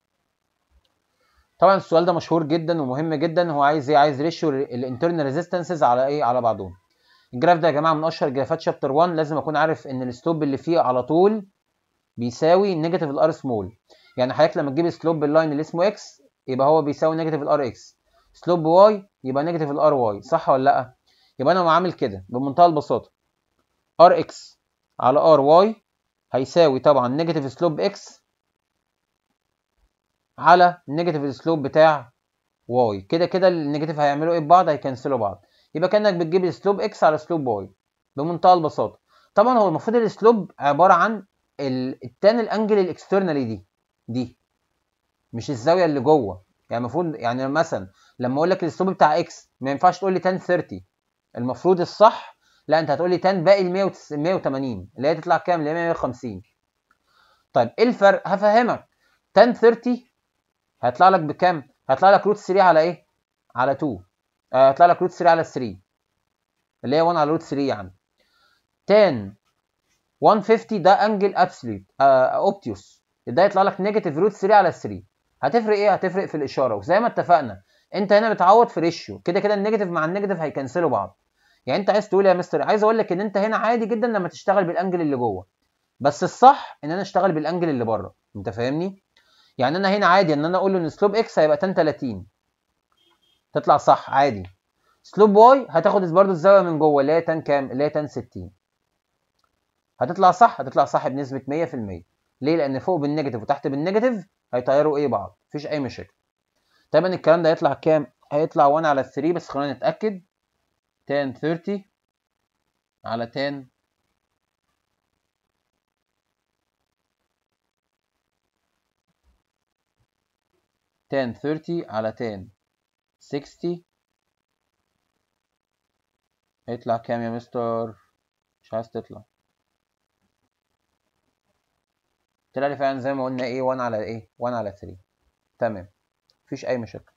طبعا السؤال ده مشهور جدا ومهم جدا هو عايز ايه عايز ريشيو الانترنال ريزيستنسز على ايه على بعضهم الجراف ده يا جماعه من اشهر جرافات شابتر 1 لازم اكون عارف ان السلوب اللي فيه على طول بيساوي نيجاتيف الار سمول يعني حضرتك لما تجيب سلوب باللاين اللي اسمه اكس يبقى هو بيساوي نيجاتيف الار اكس سلوب واي يبقى نيجاتيف الار واي صح ولا لا يبقى انا عامل كده بمنتهى البساطه ار اكس على ار واي هيساوي طبعا نيجاتيف سلوب اكس على النيجاتيف سلوب بتاع واي كده كده النيجاتيف هيعملوا ايه ببعض هيكنسلوا بعض يبقى كانك بتجيب السلوب اكس على سلوب واي بمنتهى البساطه طبعا هو المفروض السلوب عباره عن التان الانجل الاكسترنالي دي دي مش الزاويه اللي جوه يعني المفروض يعني مثلا لما اقول لك الاسلوب بتاع اكس ما ينفعش تقول لي 10 30 المفروض الصح لا انت هتقول لي 10 باقي ال 180 اللي هي تطلع كام اللي هي 150 طيب ايه الفرق هفهمك 10 30 هيطلع لك بكام هيطلع لك روت 3 على ايه على 2 آه هيطلع لك روت 3 على 3 اللي هي 1 على روت 3 يعني 10 150 ده انجل ابسوليوت اوبتيوس ده يطلع لك نيجاتيف روت 3 على 3 هتفرق ايه هتفرق في الاشاره وزي ما اتفقنا انت هنا بتعوض في ريشيو كده كده النيجاتيف مع النيجاتيف هيكنسلوا بعض يعني انت عايز تقول يا مستر عايز اقول لك ان انت هنا عادي جدا لما تشتغل بالانجل اللي جوه بس الصح ان انا اشتغل بالانجل اللي بره انت فاهمني يعني انا هنا عادي ان انا اقول له ان سلوب اكس هيبقى 10 30 تطلع صح عادي سلوب واي هتاخد برضه الزاويه من جوه اللي هي 10 كام اللي هي 10 60 هتطلع صح هتطلع صح بنسبه 100% ليه لان فوق بالنيجاتيف وتحت بالنيجاتيف هيطيروا ايه بعض مفيش اي مشاكل طبعا الكلام ده هيطلع كام هيطلع 1 على 3 بس خلينا نتاكد 10 30 على 10 10 30 على 10 60 هيطلع كام يا مستر مش عايز تطلع طلع لي فعلا زي ما قلنا ايه 1 على ايه 1 على 3 تمام مفيش اي مشاكل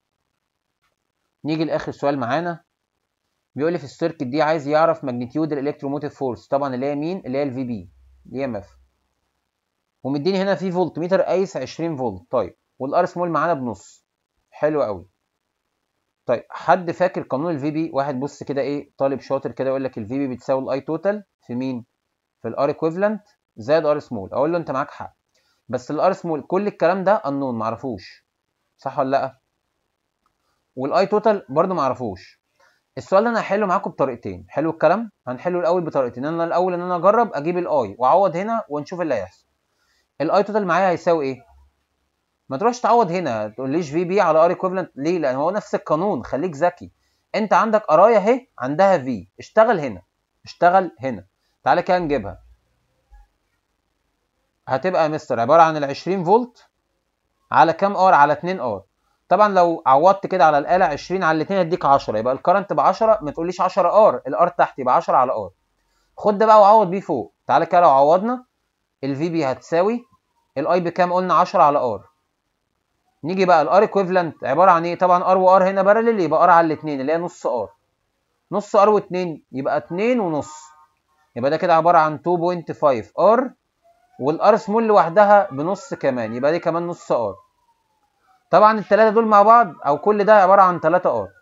نيجي لاخر سؤال معانا بيقول لي في السيركت دي عايز يعرف ماجنتيود الالكتروموتيف فورس طبعا اللي هي مين اللي هي الفي بي الاي ام اف ومديني هنا في فولت متر قايس 20 فولت طيب والار سمول معانا بنص حلو قوي طيب حد فاكر قانون الفي بي واحد بص كده ايه طالب شاطر كده يقول لك الفي بي بتساوي الاي توتال في مين في الار ايكويفالنت زائد ار سمول اقول له انت معاك حق بس الار سمول كل الكلام ده انون معرفوش صح ولا لا والاي توتال برضه معرفوش السؤال ده انا هحله معاكم بطريقتين حلو الكلام هنحله الاول بطريقتين انا الاول ان انا اجرب اجيب الاي واعوض هنا ونشوف اللي هيحصل الاي توتال معايا هيساوي ايه ما تروحش تعوض هنا تقوليش في بي على ار ايكويفالنت ليه لان هو نفس القانون خليك ذكي انت عندك قرايه اهي عندها في اشتغل هنا اشتغل هنا تعالى كده نجيبها هتبقى يا مستر عباره عن ال 20 فولت على كام ار على 2 ار طبعا لو عوضت كده على الاله 20 على الاثنين يديك 10 يبقى الكرنت ب 10 ما تقوليش 10 ار الار تحت يبقى 10 على ار خد ده بقى وعوض بيه فوق تعالى كده لو عوضنا الفي بي هتساوي الاي بكام قلنا 10 على ار نيجي بقى الار ايكويفالنت عباره عن ايه طبعا ار وار هنا بارلل يبقى ار على الاثنين اللي هي نص ار نص ار و2 يبقى 2 ونص يبقى ده كده عباره عن 2.5 ار والار سمول لوحدها بنص كمان يبقى دي كمان نص ار طبعا الثلاثه دول مع بعض او كل ده عباره عن 3 ار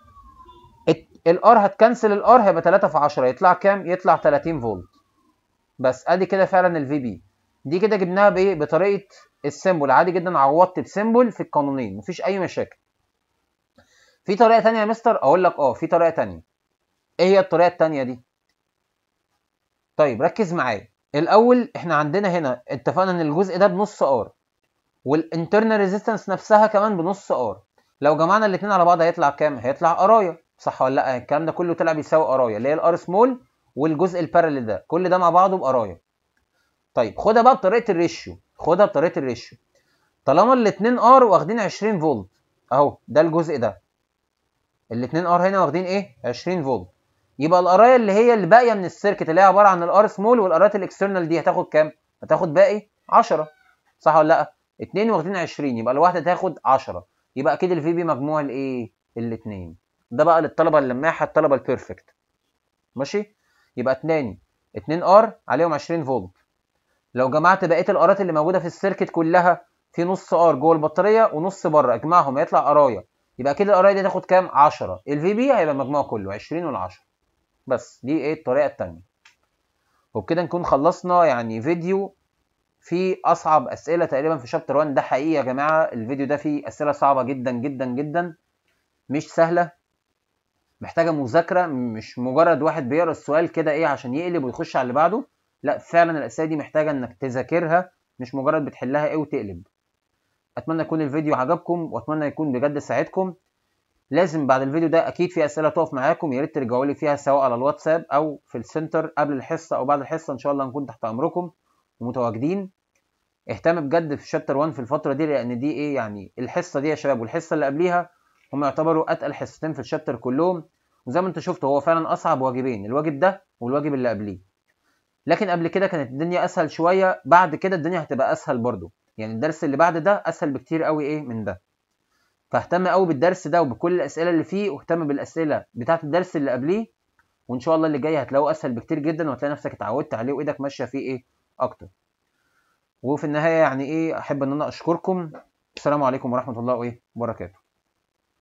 الار هتكنسل الار هيبقى 3 في 10 يطلع كام يطلع 30 فولت بس ادي كده فعلا الفي بي دي كده جبناها بايه بطريقه السيمبل عادي جدا عوضت بسيمبل في القانونين مفيش اي مشاكل في طريقه تانية يا مستر اقول لك اه في طريقه تانية ايه هي الطريقه التانية دي طيب ركز معايا الاول احنا عندنا هنا اتفقنا ان الجزء ده بنص ار والانترنال ريزيستنس نفسها كمان بنص ار لو جمعنا الاثنين على بعض هيطلع كام هيطلع قرايه صح ولا لا الكلام ده كله طلع بيساوي قرايه اللي هي الار سمول والجزء الباراليل ده كل ده مع بعضه بقرايه طيب خدها بقى بطريقه الريشيو خدها بطريقه الريشيو طالما الاثنين ار واخدين 20 فولت اهو ده الجزء ده الاثنين ار هنا واخدين ايه 20 فولت يبقى القرايه اللي هي اللي باقيه من السيركت اللي هي عباره عن الار سمول والقرايات الاكسترنال دي هتاخد كام هتاخد باقي 10 صح ولا لا اتنين واخدين 20 يبقى الواحده تاخد 10 يبقى اكيد الفي بي مجموع الايه الاثنين ده بقى للطلبه اللماحه الطلبه البيرفكت ماشي يبقى اتنين 2 ار عليهم 20 فولت لو جمعت بقيه الارات اللي موجوده في السيركت كلها في نص ار جوه البطاريه ونص بره اجمعهم هيطلع قرايه يبقى كده القرايه دي تاخد كام 10 الفي بي هيبقى المجموع كله 20 وال10 بس دي ايه الطريقه الثانيه وبكده نكون خلصنا يعني فيديو فيه اصعب اسئله تقريبا في شابتر 1 ده حقيقي يا جماعه الفيديو ده فيه اسئله صعبه جدا جدا جدا مش سهله محتاجه مذاكره مش مجرد واحد بيقرا السؤال كده ايه عشان يقلب ويخش على اللي بعده لا فعلا الاسئله دي محتاجه انك تذاكرها مش مجرد بتحلها ايه وتقلب اتمنى يكون الفيديو عجبكم واتمنى يكون بجد ساعدكم لازم بعد الفيديو ده اكيد في اسئله تقف معاكم يا ريت ترجعوا لي فيها سواء على الواتساب او في السنتر قبل الحصه او بعد الحصه ان شاء الله نكون تحت امركم ومتواجدين اهتم بجد في شابتر 1 في الفتره دي لان دي ايه يعني الحصه دي يا شباب والحصه اللي قبليها هم يعتبروا اتقل حصتين في الشابتر كلهم وزي ما انت شفت هو فعلا اصعب واجبين الواجب ده والواجب اللي قبليه لكن قبل كده كانت الدنيا اسهل شويه بعد كده الدنيا هتبقى اسهل برضو يعني الدرس اللي بعد ده اسهل بكتير قوي ايه من ده فاهتم قوي بالدرس ده وبكل الاسئله اللي فيه واهتم بالاسئله بتاعه الدرس اللي قبليه وان شاء الله اللي جاي هتلاقوه اسهل بكتير جدا وهتلاقي نفسك اتعودت عليه وايدك ماشيه فيه ايه اكتر وفي النهايه يعني ايه احب ان انا اشكركم السلام عليكم ورحمه الله وايه وبركاته